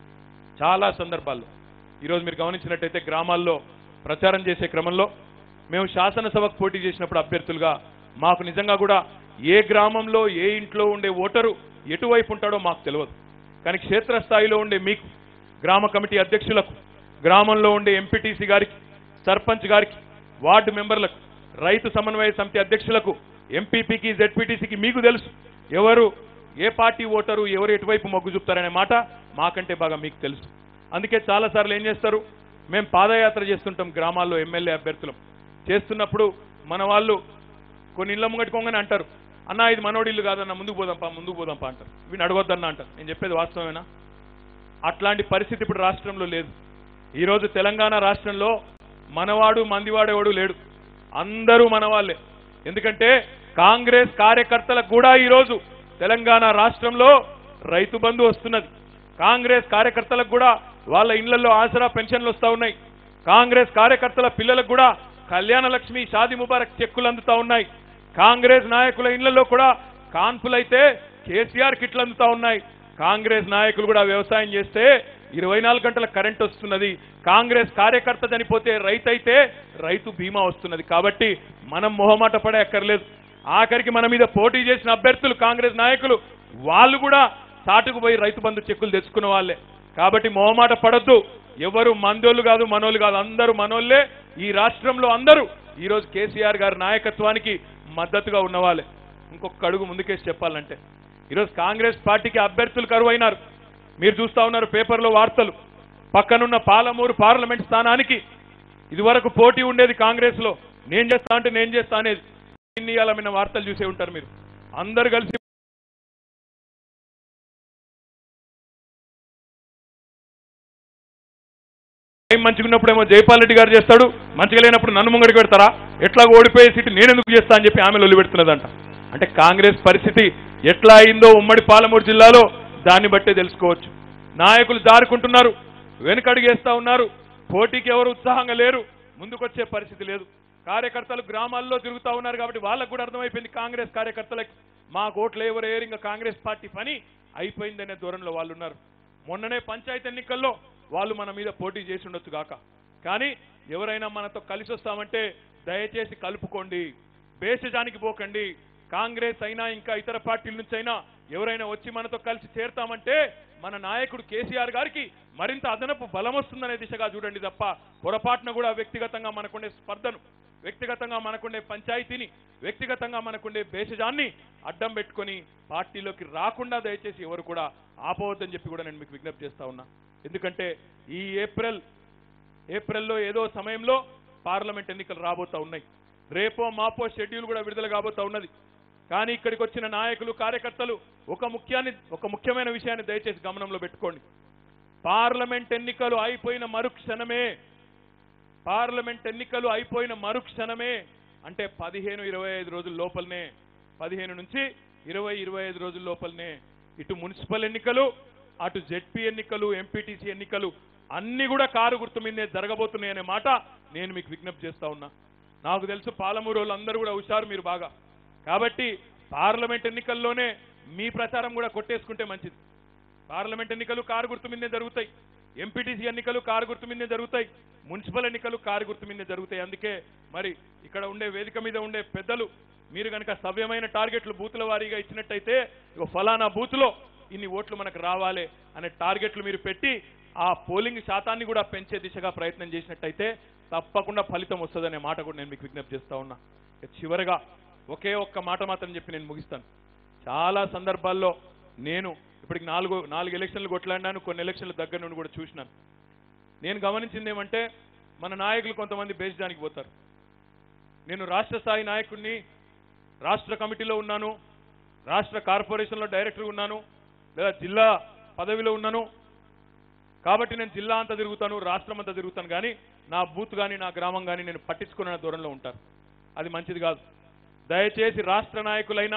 చాలా సందర్భాల్లో ఈరోజు మీరు గమనించినట్టయితే గ్రామాల్లో ప్రచారం చేసే క్రమంలో మేము శాసనసభకు పోటీ చేసినప్పుడు అభ్యర్థులుగా మాకు నిజంగా కూడా ఏ గ్రామంలో ఏ ఇంట్లో ఉండే ఓటరు ఎటువైపు ఉంటాడో మాకు తెలియదు కానీ క్షేత్రస్థాయిలో ఉండే మీకు గ్రామ కమిటీ అధ్యక్షులకు గ్రామంలో ఉండే ఎంపీటీసీ గారికి సర్పంచ్ గారికి వార్డు మెంబర్లకు రైతు సమన్వయ సమితి అధ్యక్షులకు ఎంపీపీకి జెడ్పీటీసీకి మీకు తెలుసు ఎవరు ఏ పార్టీ ఓటరు ఎవరు ఎటువైపు మొగ్గు చూపుతారనే మాట మాకంటే బాగా మీకు తెలుసు అందుకే చాలాసార్లు ఏం చేస్తారు మేము పాదయాత్ర చేస్తుంటాం గ్రామాల్లో ఎమ్మెల్యే అభ్యర్థులం చేస్తున్నప్పుడు మన వాళ్ళు కొన్ని ఇళ్ళ ముంగట్టుకోగానే అంటారు అన్న ఇది మనోడి ఇల్లు కాదన్న ముందుకు పోదాంపా ముందుకు పోదాంపా అంటారు వీడిని అడగొద్దన్న అంటారు నేను చెప్పేది వాస్తవమేనా అట్లాంటి పరిస్థితి ఇప్పుడు రాష్ట్రంలో లేదు ఈరోజు తెలంగాణ రాష్ట్రంలో మనవాడు మందివాడేవాడు లేడు అందరూ మనవాళ్లే ఎందుకంటే కాంగ్రెస్ కార్యకర్తలకు కూడా ఈరోజు తెలంగాణ రాష్ట్రంలో రైతు బంధు వస్తున్నది కాంగ్రెస్ కార్యకర్తలకు కూడా వాళ్ళ ఇళ్లలో ఆసరా పెన్షన్లు వస్తా ఉన్నాయి కాంగ్రెస్ కార్యకర్తల పిల్లలకు కూడా కళ్యాణ లక్ష్మి షాది ముబారక్ చెక్కులు అందుతా ఉన్నాయి కాంగ్రెస్ నాయకుల ఇళ్లలో కూడా కాన్పులైతే కేసీఆర్ కిట్లు అందుతా ఉన్నాయి కాంగ్రెస్ నాయకులు కూడా వ్యవసాయం చేస్తే ఇరవై నాలుగు గంటల కరెంట్ వస్తున్నది కాంగ్రెస్ కార్యకర్త చనిపోతే రైతు అయితే రైతు బీమా వస్తున్నది కాబట్టి మనం మొహమాట పడే అక్కర్లేదు ఆఖరికి మన మీద పోటీ చేసిన అభ్యర్థులు కాంగ్రెస్ నాయకులు వాళ్ళు కూడా చాటుకు పోయి రైతు బంధు చెక్కులు తెచ్చుకున్న వాళ్ళే కాబట్టి మొహమాట పడద్దు ఎవరు మందోళ్ళు కాదు మనోళ్ళు కాదు అందరూ మనోళ్ళే ఈ రాష్ట్రంలో అందరూ ఈరోజు కేసీఆర్ గారి నాయకత్వానికి మద్దతుగా ఉన్నవాళ్ళే ఇంకొక అడుగు ముందుకేసి చెప్పాలంటే ఈరోజు కాంగ్రెస్ పార్టీకి అభ్యర్థులు కరువు అయినారు మీరు చూస్తా ఉన్నారు పేపర్లో వార్తలు పక్కనున్న పాలమూరు పార్లమెంట్ స్థానానికి ఇదివరకు పోటీ ఉండేది కాంగ్రెస్ లో నేను చేస్తా అంటే నేను చేస్తా అనేది ఇన్ని ఇవాళ వార్తలు చూసే ఉంటారు మీరు అందరు కలిసి టైం మంచిగా ఉన్నప్పుడేమో జైపాల్ రెడ్డి గారు చేస్తాడు మంచిగా లేనప్పుడు నన్ను ముంగడికి పెడతారా ఎట్లా ఓడిపోయే సీటు నేను ఎందుకు చేస్తా అని చెప్పి ఆమె లొల్లి పెడుతున్నదంట అంటే కాంగ్రెస్ పరిస్థితి ఎట్లా అయిందో ఉమ్మడి పాలమూరు జిల్లాలో దాన్ని బట్టే తెలుసుకోవచ్చు నాయకులు జారుకుంటున్నారు వెనుకడుగేస్తా ఉన్నారు పోటీకి ఎవరు ఉత్సాహంగా లేరు ముందుకొచ్చే పరిస్థితి లేదు కార్యకర్తలు గ్రామాల్లో తిరుగుతా ఉన్నారు కాబట్టి వాళ్ళకు కూడా అర్థమైపోయింది కాంగ్రెస్ కార్యకర్తలకి మా ఓట్లు ఎవరు ఏరు ఇంకా కాంగ్రెస్ పార్టీ పని అయిపోయిందనే దూరంలో వాళ్ళు ఉన్నారు మొన్ననే పంచాయతీ ఎన్నికల్లో వాళ్ళు మన మీద పోటీ చేసి ఉండొచ్చు గాక కానీ ఎవరైనా మనతో కలిసి వస్తామంటే దయచేసి కలుపుకోండి భేషజానికి పోకండి కాంగ్రెస్ అయినా ఇంకా ఇతర పార్టీల నుంచి అయినా ఎవరైనా వచ్చి మనతో కలిసి చేరతామంటే మన నాయకుడు కేసీఆర్ గారికి మరింత అదనపు బలం వస్తుందనే దిశగా చూడండి తప్ప పొరపాటున కూడా వ్యక్తిగతంగా మనకుండే స్పర్ధను వ్యక్తిగతంగా మనకుండే పంచాయతీని వ్యక్తిగతంగా మనకుండే భేషజాన్ని అడ్డం పెట్టుకొని పార్టీలోకి రాకుండా దయచేసి ఎవరు కూడా ఆపవద్దని చెప్పి కూడా నేను మీకు విజ్ఞప్తి చేస్తా ఉన్నా ఎందుకంటే ఈ ఏప్రిల్ ఏప్రిల్లో ఏదో సమయంలో పార్లమెంట్ ఎన్నికలు రాబోతా ఉన్నాయి రేపో మాపో షెడ్యూల్ కూడా విడుదల కాబోతా ఉన్నది కానీ ఇక్కడికి వచ్చిన నాయకులు కార్యకర్తలు ఒక ముఖ్యాన్ని ఒక ముఖ్యమైన విషయాన్ని దయచేసి గమనంలో పెట్టుకోండి పార్లమెంట్ ఎన్నికలు అయిపోయిన మరుక్షణమే పార్లమెంట్ ఎన్నికలు అయిపోయిన మరుక్షణమే అంటే పదిహేను ఇరవై ఐదు రోజుల లోపలనే పదిహేను నుంచి ఇరవై ఇరవై ఐదు రోజుల లోపలనే ఇటు మున్సిపల్ ఎన్నికలు అటు జెడ్పీ ఎన్నికలు ఎంపీటీసీ ఎన్నికలు అన్ని కూడా కారు గుర్తు మీదే జరగబోతున్నాయనే మాట నేను మీకు విజ్ఞప్తి చేస్తా ఉన్నా నాకు తెలుసు పాలమూరు వాళ్ళందరూ కూడా హుషారు మీరు బాగా కాబట్టి పార్లమెంట్ ఎన్నికల్లోనే మీ ప్రచారం కూడా కొట్టేసుకుంటే మంచిది పార్లమెంట్ ఎన్నికలు కారు గుర్తు మీదే జరుగుతాయి ఎంపీటీసీ ఎన్నికలు కారు గుర్తు మీదే జరుగుతాయి మున్సిపల్ ఎన్నికలు కారు గుర్తు మీదే జరుగుతాయి అందుకే మరి ఇక్కడ ఉండే వేదిక మీద ఉండే పెద్దలు మీరు కనుక సవ్యమైన టార్గెట్లు బూతుల వారీగా ఇచ్చినట్టయితే ఇగో ఫలానా బూత్లో ఇన్ని ఓట్లు మనకు రావాలి అనే టార్గెట్లు మీరు పెట్టి ఆ పోలింగ్ శాతాన్ని కూడా పెంచే దిశగా ప్రయత్నం చేసినట్టయితే తప్పకుండా ఫలితం వస్తుందనే మాట కూడా నేను మీకు విజ్ఞప్తి చేస్తా ఉన్నా ఇక చివరగా ఒకే ఒక్క మాట మాత్రం చెప్పి నేను ముగిస్తాను చాలా సందర్భాల్లో నేను ఇప్పటికి నాలుగు నాలుగు ఎలక్షన్లు కొట్లాడినాను కొన్ని ఎలక్షన్ల దగ్గర నుండి కూడా చూసినాను నేను గమనించింది ఏమంటే మన నాయకులు కొంతమంది బేస్డానికి పోతారు నేను రాష్ట్ర స్థాయి నాయకుడిని రాష్ట్ర కమిటీలో ఉన్నాను రాష్ట్ర కార్పొరేషన్లో డైరెక్టర్ ఉన్నాను లేదా జిల్లా పదవిలో ఉన్నాను కాబట్టి నేను జిల్లా అంతా తిరుగుతాను రాష్ట్రం అంతా తిరుగుతాను కానీ నా బూత్ కానీ నా గ్రామం కానీ నేను పట్టించుకునే దూరంలో ఉంటాను అది మంచిది కాదు దయచేసి రాష్ట్ర నాయకులైనా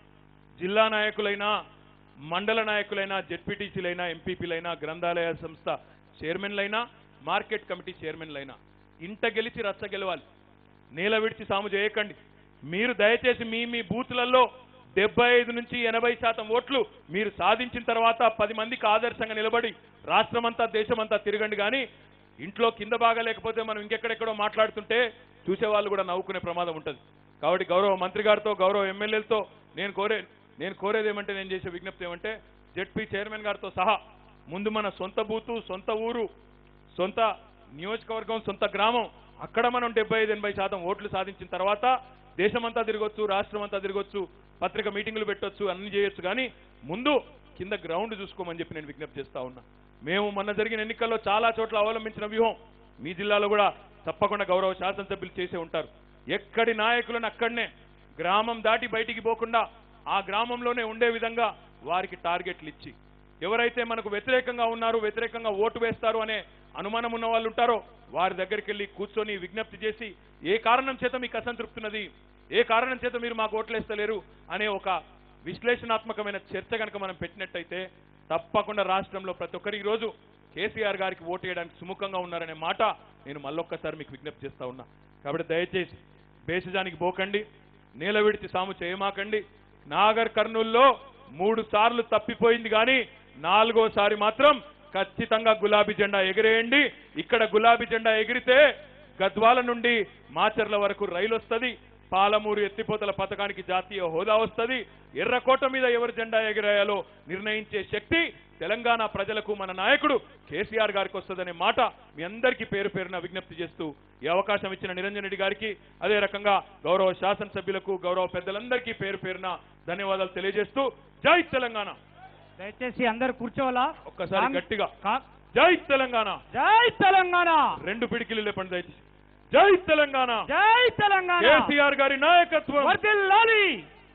జిల్లా నాయకులైనా మండల నాయకులైనా జెడ్పీటీసీలైనా ఎంపీపీలైనా గ్రంథాలయ సంస్థ చైర్మన్లైనా మార్కెట్ కమిటీ చైర్మన్లైనా ఇంట గెలిచి రచ్చ గెలవాలి నేల విడిచి సాము చేయకండి మీరు దయచేసి మీ మీ బూతులలో డెబ్బై ఐదు నుంచి ఎనభై శాతం ఓట్లు మీరు సాధించిన తర్వాత పది మందికి ఆదర్శంగా నిలబడి రాష్ట్రమంతా దేశమంతా తిరగండి కానీ ఇంట్లో కింద బాగా లేకపోతే మనం ఇంకెక్కడెక్కడో మాట్లాడుతుంటే చూసేవాళ్ళు కూడా నవ్వుకునే ప్రమాదం ఉంటుంది కాబట్టి గౌరవ మంత్రి గారితో గౌరవ ఎమ్మెల్యేలతో నేను కోరే నేను కోరేది ఏమంటే నేను చేసే విజ్ఞప్తి ఏమంటే జెడ్పీ చైర్మన్ గారితో సహా ముందు మన సొంత బూతు సొంత ఊరు సొంత నియోజకవర్గం సొంత గ్రామం అక్కడ మనం డెబ్బై ఐదు ఎనభై శాతం ఓట్లు సాధించిన తర్వాత దేశమంతా తిరగొచ్చు రాష్ట్రం అంతా తిరగొచ్చు పత్రిక మీటింగులు పెట్టొచ్చు అన్ని చేయొచ్చు కానీ ముందు కింద గ్రౌండ్ చూసుకోమని చెప్పి నేను విజ్ఞప్తి చేస్తా ఉన్నా మేము మొన్న జరిగిన ఎన్నికల్లో చాలా చోట్ల అవలంబించిన వ్యూహం మీ జిల్లాలో కూడా తప్పకుండా గౌరవ శాసనసభ్యులు చేసే ఉంటారు ఎక్కడి నాయకులను అక్కడనే గ్రామం దాటి బయటికి పోకుండా ఆ గ్రామంలోనే ఉండే విధంగా వారికి టార్గెట్లు ఇచ్చి ఎవరైతే మనకు వ్యతిరేకంగా ఉన్నారు వ్యతిరేకంగా ఓటు వేస్తారు అనే అనుమానం ఉన్న వాళ్ళు ఉంటారో వారి దగ్గరికి వెళ్ళి కూర్చొని విజ్ఞప్తి చేసి ఏ కారణం చేత మీకు అసంతృప్తున్నది ఏ కారణం చేత మీరు మాకు ఓట్లేస్తలేరు అనే ఒక విశ్లేషణాత్మకమైన చర్చ కనుక మనం పెట్టినట్టయితే తప్పకుండా రాష్ట్రంలో ప్రతి ఒక్కరి ఈ రోజు కేసీఆర్ గారికి ఓటు వేయడానికి సుముఖంగా ఉన్నారనే మాట నేను మళ్ళొక్కసారి మీకు విజ్ఞప్తి చేస్తా ఉన్నా కాబట్టి దయచేసి భేషజానికి పోకండి నేల విడిచి సాము చేయమాకండి నాగర్ కర్నూల్లో మూడు సార్లు తప్పిపోయింది కానీ నాలుగోసారి మాత్రం ఖచ్చితంగా గులాబీ జెండా ఎగిరేయండి ఇక్కడ గులాబీ జెండా ఎగిరితే గద్వాల నుండి మాచర్ల వరకు రైలు వస్తుంది పాలమూరు ఎత్తిపోతల పథకానికి జాతీయ హోదా వస్తుంది ఎర్రకోట మీద ఎవరు జెండా ఎగిరేయాలో నిర్ణయించే శక్తి తెలంగాణ ప్రజలకు మన నాయకుడు కేసీఆర్ గారికి వస్తుందనే మాట మీ అందరికీ పేరు పేరున విజ్ఞప్తి చేస్తూ ఈ అవకాశం ఇచ్చిన నిరంజన్ రెడ్డి గారికి అదే రకంగా గౌరవ శాసనసభ్యులకు గౌరవ పెద్దలందరికీ పేరు పేరున ధన్యవాదాలు తెలియజేస్తూ జై తెలంగాణ దయచేసి అందరు కూర్చోవాలా ఒక్కసారి కాంగ్- గట్టిగా కా- జై తెలంగాణ జై తెలంగాణ రెండు పిడికిలు లేపండి దయచేసి జై తెలంగాణ జై తెలంగాణ కేసీఆర్ గారి నాయకత్వం వర్ధిల్లాలి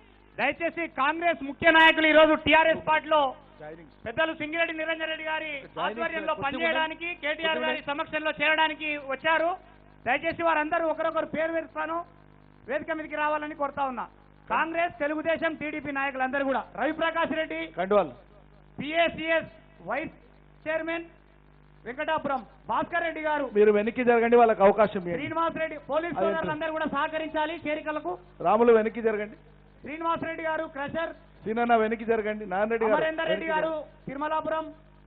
దయచేసి కాంగ్రెస్ ముఖ్య నాయకులు ఈ రోజు టిఆర్ఎస్ పార్టీలో పెద్దలు సింగిరెడ్డి నిరంజన్ రెడ్డి గారి ఆధ్వర్యంలో పనిచేయడానికి కేటీఆర్ గారి సమక్షంలో చేరడానికి వచ్చారు దయచేసి వారందరూ ఒకరొకరు పేరు వేస్తాను వేదిక మీదకి రావాలని కోరుతా ఉన్నా కాంగ్రెస్ తెలుగుదేశం టీడీపీ నాయకులందరూ కూడా రవిప్రకాష్ రెడ్డి కండువాల్ PACS vice chairman Venkatapuram Bhaskar Reddy garu మీరు వెనక్కి జరగండి వాళ్ళకి అవకాశం ఇవ్వండి శ్రీనివాస్ రెడ్డి పోలీస్ అదే సోదరులందరూ కూడా సహకరించాలి చేరికలకు రాములు వెనక్కి జరగండి శ్రీనివాస్ రెడ్డి గారు క్రషర్ సీనన్న వెనక్కి జరగండి నారాయణ రెడ్డి గారు అమరేందర్ రెడ్డి వెనక్కి గారు తిరుమలాపురం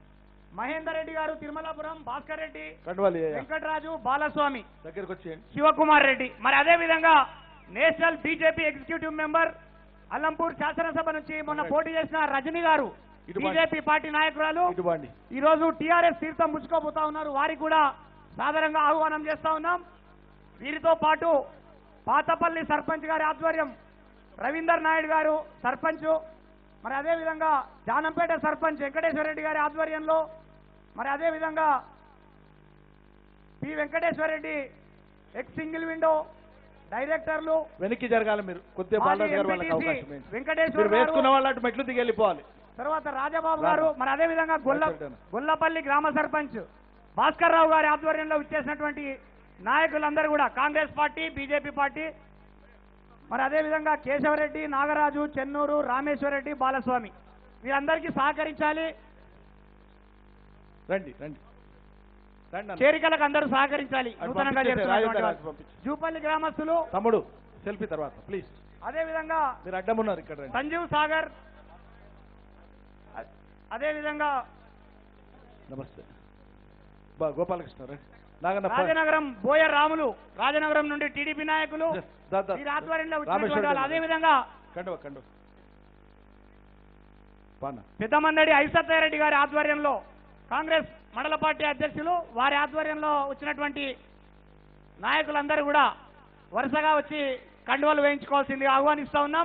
మహేందర్ రెడ్డి గారు తిరుమలాపురం భాస్కర్ రెడ్డి జరగండి. కండువాలి ఏ- వెంకటరాజు బాలస్వామి దగ్గరికి వచ్చేయండి శివకుమార్ రెడ్డి మరి అదే విధంగా national BJP executive member Alampur శాసనసభ నుంచి మొన్న పోటీ చేసిన రజని గారు ఇటు బాండి. బీజేపీ పార్టీ నాయకురాలు ఇటు బాండి ఈ రోజు టీఆర్ఎస్ తీర్థం పుచ్చుకోబోతా ఉన్నారు వారికి కూడా సాధారణంగా ఆహ్వానం చేస్తా ఉన్నాం వీరితో పాటు పాతపల్లి సర్పంచ్ గారి ఆధ్వర్యం రవీందర్ నాయుడు గారు సర్పంచ్ మరి అదే విధంగా జానంపేట సర్పంచ్ వెంకటేశ్వర రెడ్డి గారి ఆధ్వర్యంలో మరి అదే విధంగా P Venkateswara Reddy ex single window డైరెక్టర్లు వెనక్కి జరగాలి మీరు కొద్దిగా మాజీ బాలరాజు గారు వాళ్ళకి ఎంపీటీసీ అవకాశం ఇవ్వండి. వెంకటేశ్వర మీరు వేసుకున్న గారు, వాళ్ళు అటు మెట్లు దిగి వెళ్ళిపోవాలి తర్వాత రాజబాబు గారు మరి అదే విధంగా గొల్ల మాట్లాడాను. గొల్లపల్లి గ్రామ సర్పంచ్ భాస్కర్ రావు గారి ఆధ్వర్యంలో ఇచ్చేసినటువంటి నాయకులందరూ కూడా కాంగ్రెస్ పార్టీ బీజేపీ పార్టీ మరి అదే విధంగా కేశవరెడ్డి నాగరాజు చెన్నూరు రామేశ్వరరెడ్డి బాలస్వామి వీరందరికీ సహకరించాలి రండి రండి రండి అన్న. చేరికలకు అందరూ సహకరించాలి అటు నూతనంగా పంపించేసే, చేరుతున్నటువంటి రాజేంద్ర వాళ్ళు. రాజు పంపించు. జూపల్లి గ్రామస్తులు తమ్ముడు సెల్ఫీ తర్వాత ప్లీజ్ అదే విధంగా మీరు అడ్డం ఉన్నారు ఇక్కడ రండి సంజీవ్ సాగర్ అ- అదే విధంగా నమస్తే బా గోపాలకృష్ణ రండి నాగన్న పా- రాజనగరం బోయర్ రాములు రాజనగరం నుండి టీడీపీ నాయకులు దా, దా. వీరి ఆధ్వర్యంలో రామేశ్వర వచ్చినటువంటి వాళ్ళు. రెడ్డి. అదే విధంగా కండువ కండువ పాన పెద్దమందడి ఐసత్తయ్య రెడ్డి గారి ఆధ్వర్యంలో కాంగ్రెస్ మండల పార్టీ అధ్యక్షులు వారి ఆధ్వర్యంలో వచ్చినటువంటి నాయకులందరూ కూడా వరుసగా వచ్చి కండువలు వేయించుకోవాల్సింది ఆహ్వానిస్తా ఉన్నాం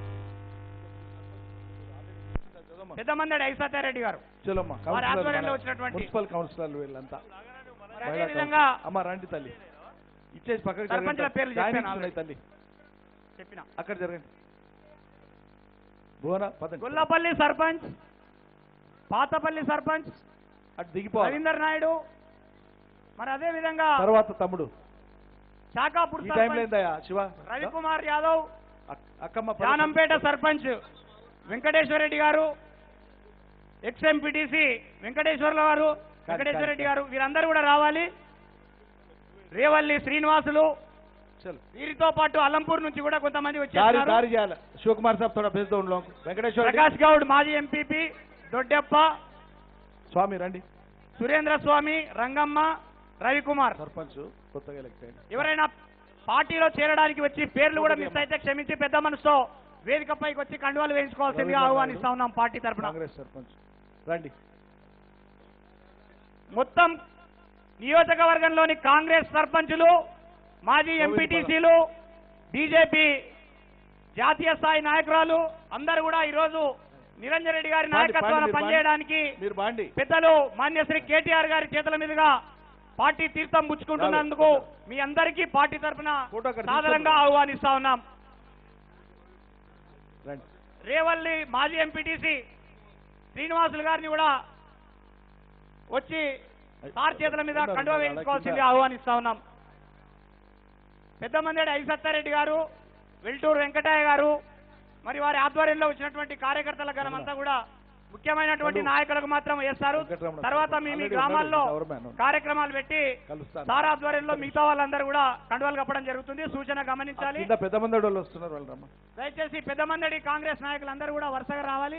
పెద్దమందడి ఐసత్తయ్య రెడ్డి గారు చలోమ్మా వారి ఆధ్వర్యంలో కౌన్సిలర్ వచ్చినటువంటి మున్సిపల్ కౌన్సిలర్లు వీళ్ళంతా మరి అదే మహిళా విధంగా కౌన్సిలర్. అమ్మ రండి తల్లి ఇచ్చేసి పక్కకి సర్పంచ్ల జరగండి. పేర్లు జాయినింగ్స్ చెప్పాను ఉన్నాయి తల్లి చెప్పిన అక్కడ జరగండి భువన పదండి గొల్లపల్లి సర్పంచ్ పాతపల్లి సర్పంచ్ అటు దిగిపోవాలి రవీందర్ నాయుడు మరి అదే విధంగా తర్వాత తమ్ముడు శాఖాపూర్ ఈ టైంలో సర్పంచ్ ఏందయ్యా శివ రవికుమార్ యాదవ్ అక్- అక్కమ్మ పద- జానంపేట సర్పంచ్ వెంకటేశ్వర రెడ్డి గారు ఎక్స్ ఎంపీటీసీ వెంకటేశ్వర్ల గారు వెంకటేశ్వర రెడ్డి గారు వీరందరూ కూడా రావాలి రేవల్లి శ్రీనివాసులు చల్ వీరితో పాటు అల్లంపూర్ నుంచి కూడా కొంతమంది దారి వచ్చారు దారి చేయాలి శివకుమార్ సాబ్ తోడా భేజ్ దో ఉన్ లోగోं को। వెంకటేశ్వర రెడ్డి, ప్రకాష్ గౌడ్ మాజీ ఎంపీపీ దొడ్డెప్ప స్వామి రండి సురేంద్ర స్వామి రంగమ్మ రవికుమార్ సర్పంచ్ కొత్తగా ఎలక్ట్ అయ్యింది ఎవరైనా పార్టీలో చేరడానికి వచ్చి పేర్లు కూడా మిస్ అయితే క్షమించి పెద్ద మనసుతో వేదికపైకి వచ్చి కండువాలు వేయించుకోవాల్సిందిగా ఆహ్వానిస్తా ఉన్నాం పార్టీ తరఫున కాంగ్రెస్ సర్పంచ్ రండి మొత్తం నియోజకవర్గంలోని కాంగ్రెస్ సర్పంచులు మాజీ ఎంపీటీసీలు బీజేపీ జాతీయ స్థాయి నాయకురాలు అందరూ కూడా ఈరోజు నిరంజన్ రెడ్డి గారి బాండి, నాయకత్వాన్ని బాండి, మీరు పనిచేయడానికి మీరు బాండి పెద్దలు మాన్యశ్రీ కేటీఆర్ గారి చేతుల మీదుగా పార్టీ తీర్థం పుచ్చుకుంటున్నందుకు మీ అందరికీ పార్టీ తరఫున ఫోటో అక్కడ సాదరంగా ఆహ్వానిస్తా ఉన్నాం రండి రేవల్లి మాజీ ఎంపీటీసీ శ్రీనివాసులు గారిని కూడా వచ్చి సార్ చేతుల మీద ఉన్నారు, కండువ ఉన్నారు, వేయించుకోవాల్సింది కింద. ఆహ్వానిస్తా ఉన్నాం పెద్దమందేడి ఐసత్తారెడ్డి గారు వెల్టూరు వెంకటయ్య గారు మరి వారి ఆధ్వర్యంలో వచ్చినటువంటి కార్యకర్తల గణమంతా కూడా ముఖ్యమైనటువంటి వాళ్ళు నాయకులకు మాత్రం వేస్తారు వెంకటరమణ తర్వాత మీ మీ ఆల్రెడీ గ్రామాల్లో ఉన్నాడు, గవర్నమెంట్ ఉన్నాడు. కార్యక్రమాలు పెట్టి కలుస్తాను సార్ ఆధ్వర్యంలో మిగతా వాళ్ళందరూ కూడా కండువాలు కప్పడం జరుగుతుంది సూచన గమనించాలి కింద పెద్ద మంది వాళ్ళు వస్తున్నారు వాళ్ళు రమ్మ దయచేసి పెద్దమందడి కాంగ్రెస్ నాయకులందరూ కూడా వరుసగా రావాలి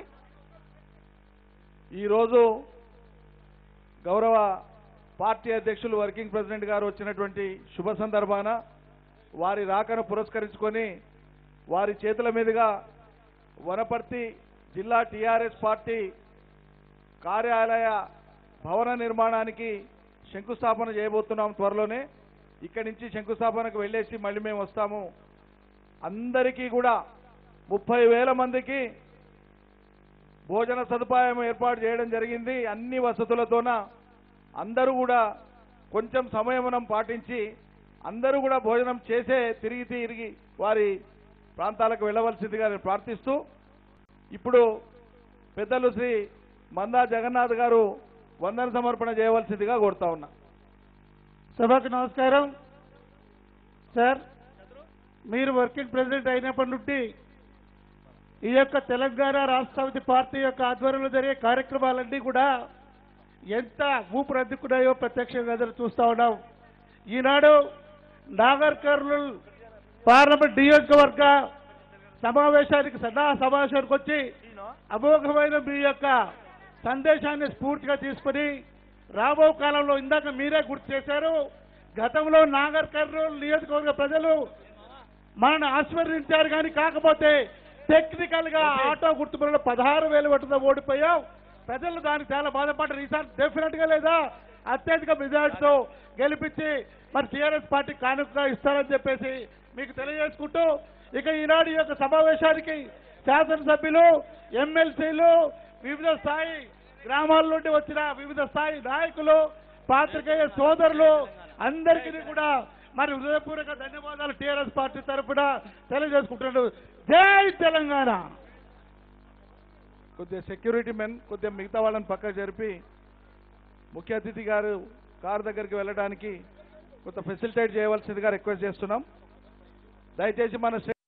ఈరోజు గౌరవ పార్టీ అధ్యక్షులు వర్కింగ్ ప్రెసిడెంట్ గారు వచ్చినటువంటి శుభ సందర్భాన వారి రాకను పురస్కరించుకొని వారి చేతుల మీదుగా వనపర్తి జిల్లా టీఆర్ఎస్ పార్టీ కార్యాలయ భవన నిర్మాణానికి శంకుస్థాపన చేయబోతున్నాం త్వరలోనే ఇక్కడి నుంచి శంకుస్థాపనకు వెళ్ళేసి మళ్ళీ మేము వస్తాము అందరికీ కూడా ముప్పై వేల మందికి భోజన సదుపాయం ఏర్పాటు చేయడం జరిగింది అన్ని వసతులతోన అందరూ కూడా కొంచెం సంయమనం పాటించి అందరూ కూడా భోజనం చేసే తిరిగి తిరిగి వారి ప్రాంతాలకు వెళ్ళవలసిందిగా నేను ప్రార్థిస్తూ ఇప్పుడు పెద్దలు శ్రీ మందా జగన్నాథ్ గారు వందన సమర్పణ చేయవలసిందిగా కోరుతా ఉన్నా సభకు నమస్కారం సార్ మీరు వర్కింగ్ ప్రెసిడెంట్ అయినప్పటి నుండి ఈ యొక్క తెలంగాణ రాష్ట్ర సమితి పార్టీ యొక్క ఆధ్వర్యంలో జరిగే కార్యక్రమాలన్నీ కూడా ఎంత ఊపిరి అందుకున్నాయో ప్రత్యక్షంగా అందరూ చూస్తా ఉన్నాం ఈనాడు నాగర్ కర్నూల్ పార్లమెంట్ నియోజకవర్గ సమావేశానికి సదా సమావేశానికి వచ్చి అమోఘమైన మీ యొక్క సందేశాన్ని స్ఫూర్తిగా తీసుకుని రాబో కాలంలో ఇందాక మీరే గుర్తు చేశారు గతంలో నాగర్ కర్నూలు నియోజకవర్గ ప్రజలు మనల్ని ఆశీర్వదించారు కానీ కాకపోతే టెక్నికల్ గా ఆటో గుర్తుపడిలో పదహారు వేలు పట్టుతో ఓడిపోయాం ప్రజలు దానికి చాలా బాధపడ్డారు ఈసారి డెఫినెట్ గా లేదా అత్యధిక మెజార్టీతో గెలిపించి మరి టీఆర్ఎస్ పార్టీ కానుకగా ఇస్తారని చెప్పేసి మీకు తెలియజేసుకుంటూ ఇక ఈనాడు ఈ యొక్క సమావేశానికి శాసనసభ్యులు ఎమ్మెల్సీలు వివిధ స్థాయి గ్రామాల నుండి వచ్చిన వివిధ స్థాయి నాయకులు పాత్రికేయ సోదరులు అందరికీ కూడా మరి హృదయపూర్వక ధన్యవాదాలు టీఆర్ఎస్ పార్టీ తరఫున తెలియజేసుకుంటున్నాడు జై తెలంగాణ కొద్దిగా సెక్యూరిటీ మెన్ కొద్దిగా మిగతా వాళ్ళని పక్కకు జరిపి ముఖ్య అతిథి గారు కారు దగ్గరికి వెళ్ళడానికి కొంత ఫెసిలిటేట్ చేయవలసిందిగా రిక్వెస్ట్ చేస్తున్నాం దయచేసి మన స్టే-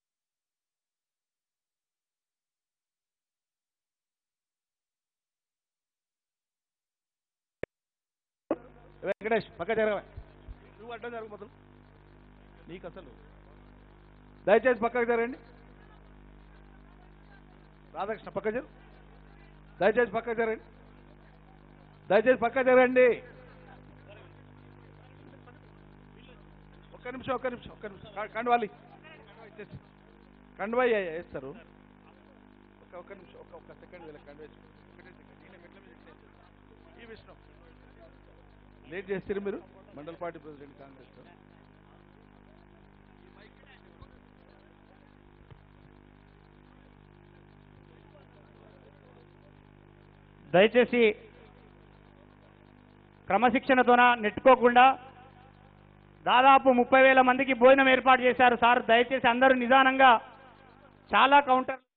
వెంకటేష్ పక్క జరగవే నువ్వు అడ్డం జరగ మొదలు నీకు అసలు దయచేసి పక్కకు జరగండి రాధాకృష్ణ పక్క జరు దయచేసి పక్క జరగండి దయచేసి పక్క జరగండి ఒక్క నిమిషం ఒక్క నిమిషం ఒక్క నిమిషం క- కండువాలి కండువాయి వేస్తారు ఒక్క ఒక్క నిమిషం ఒక్క ఒక్క సెకండ్ వీళ్ళకి కండు వేసి ఒకటే సెకండ్ ఈయన మెట్ల మీద ఇట్లా వేస్తారు. ఈ విష్ణు లేట్ చేస్తారు మీరు మండల పార్టీ ప్రెసిడెంట్ కాంగ్రెస్ లో. దయచేసి క్రమశిక్షణతోన నెట్టుకోకుండా దాదాపు ముప్పై వేల మందికి భోజనం ఏర్పాటు చేశారు సార్ దయచేసి అందరూ నిదానంగా చాలా కౌంటర్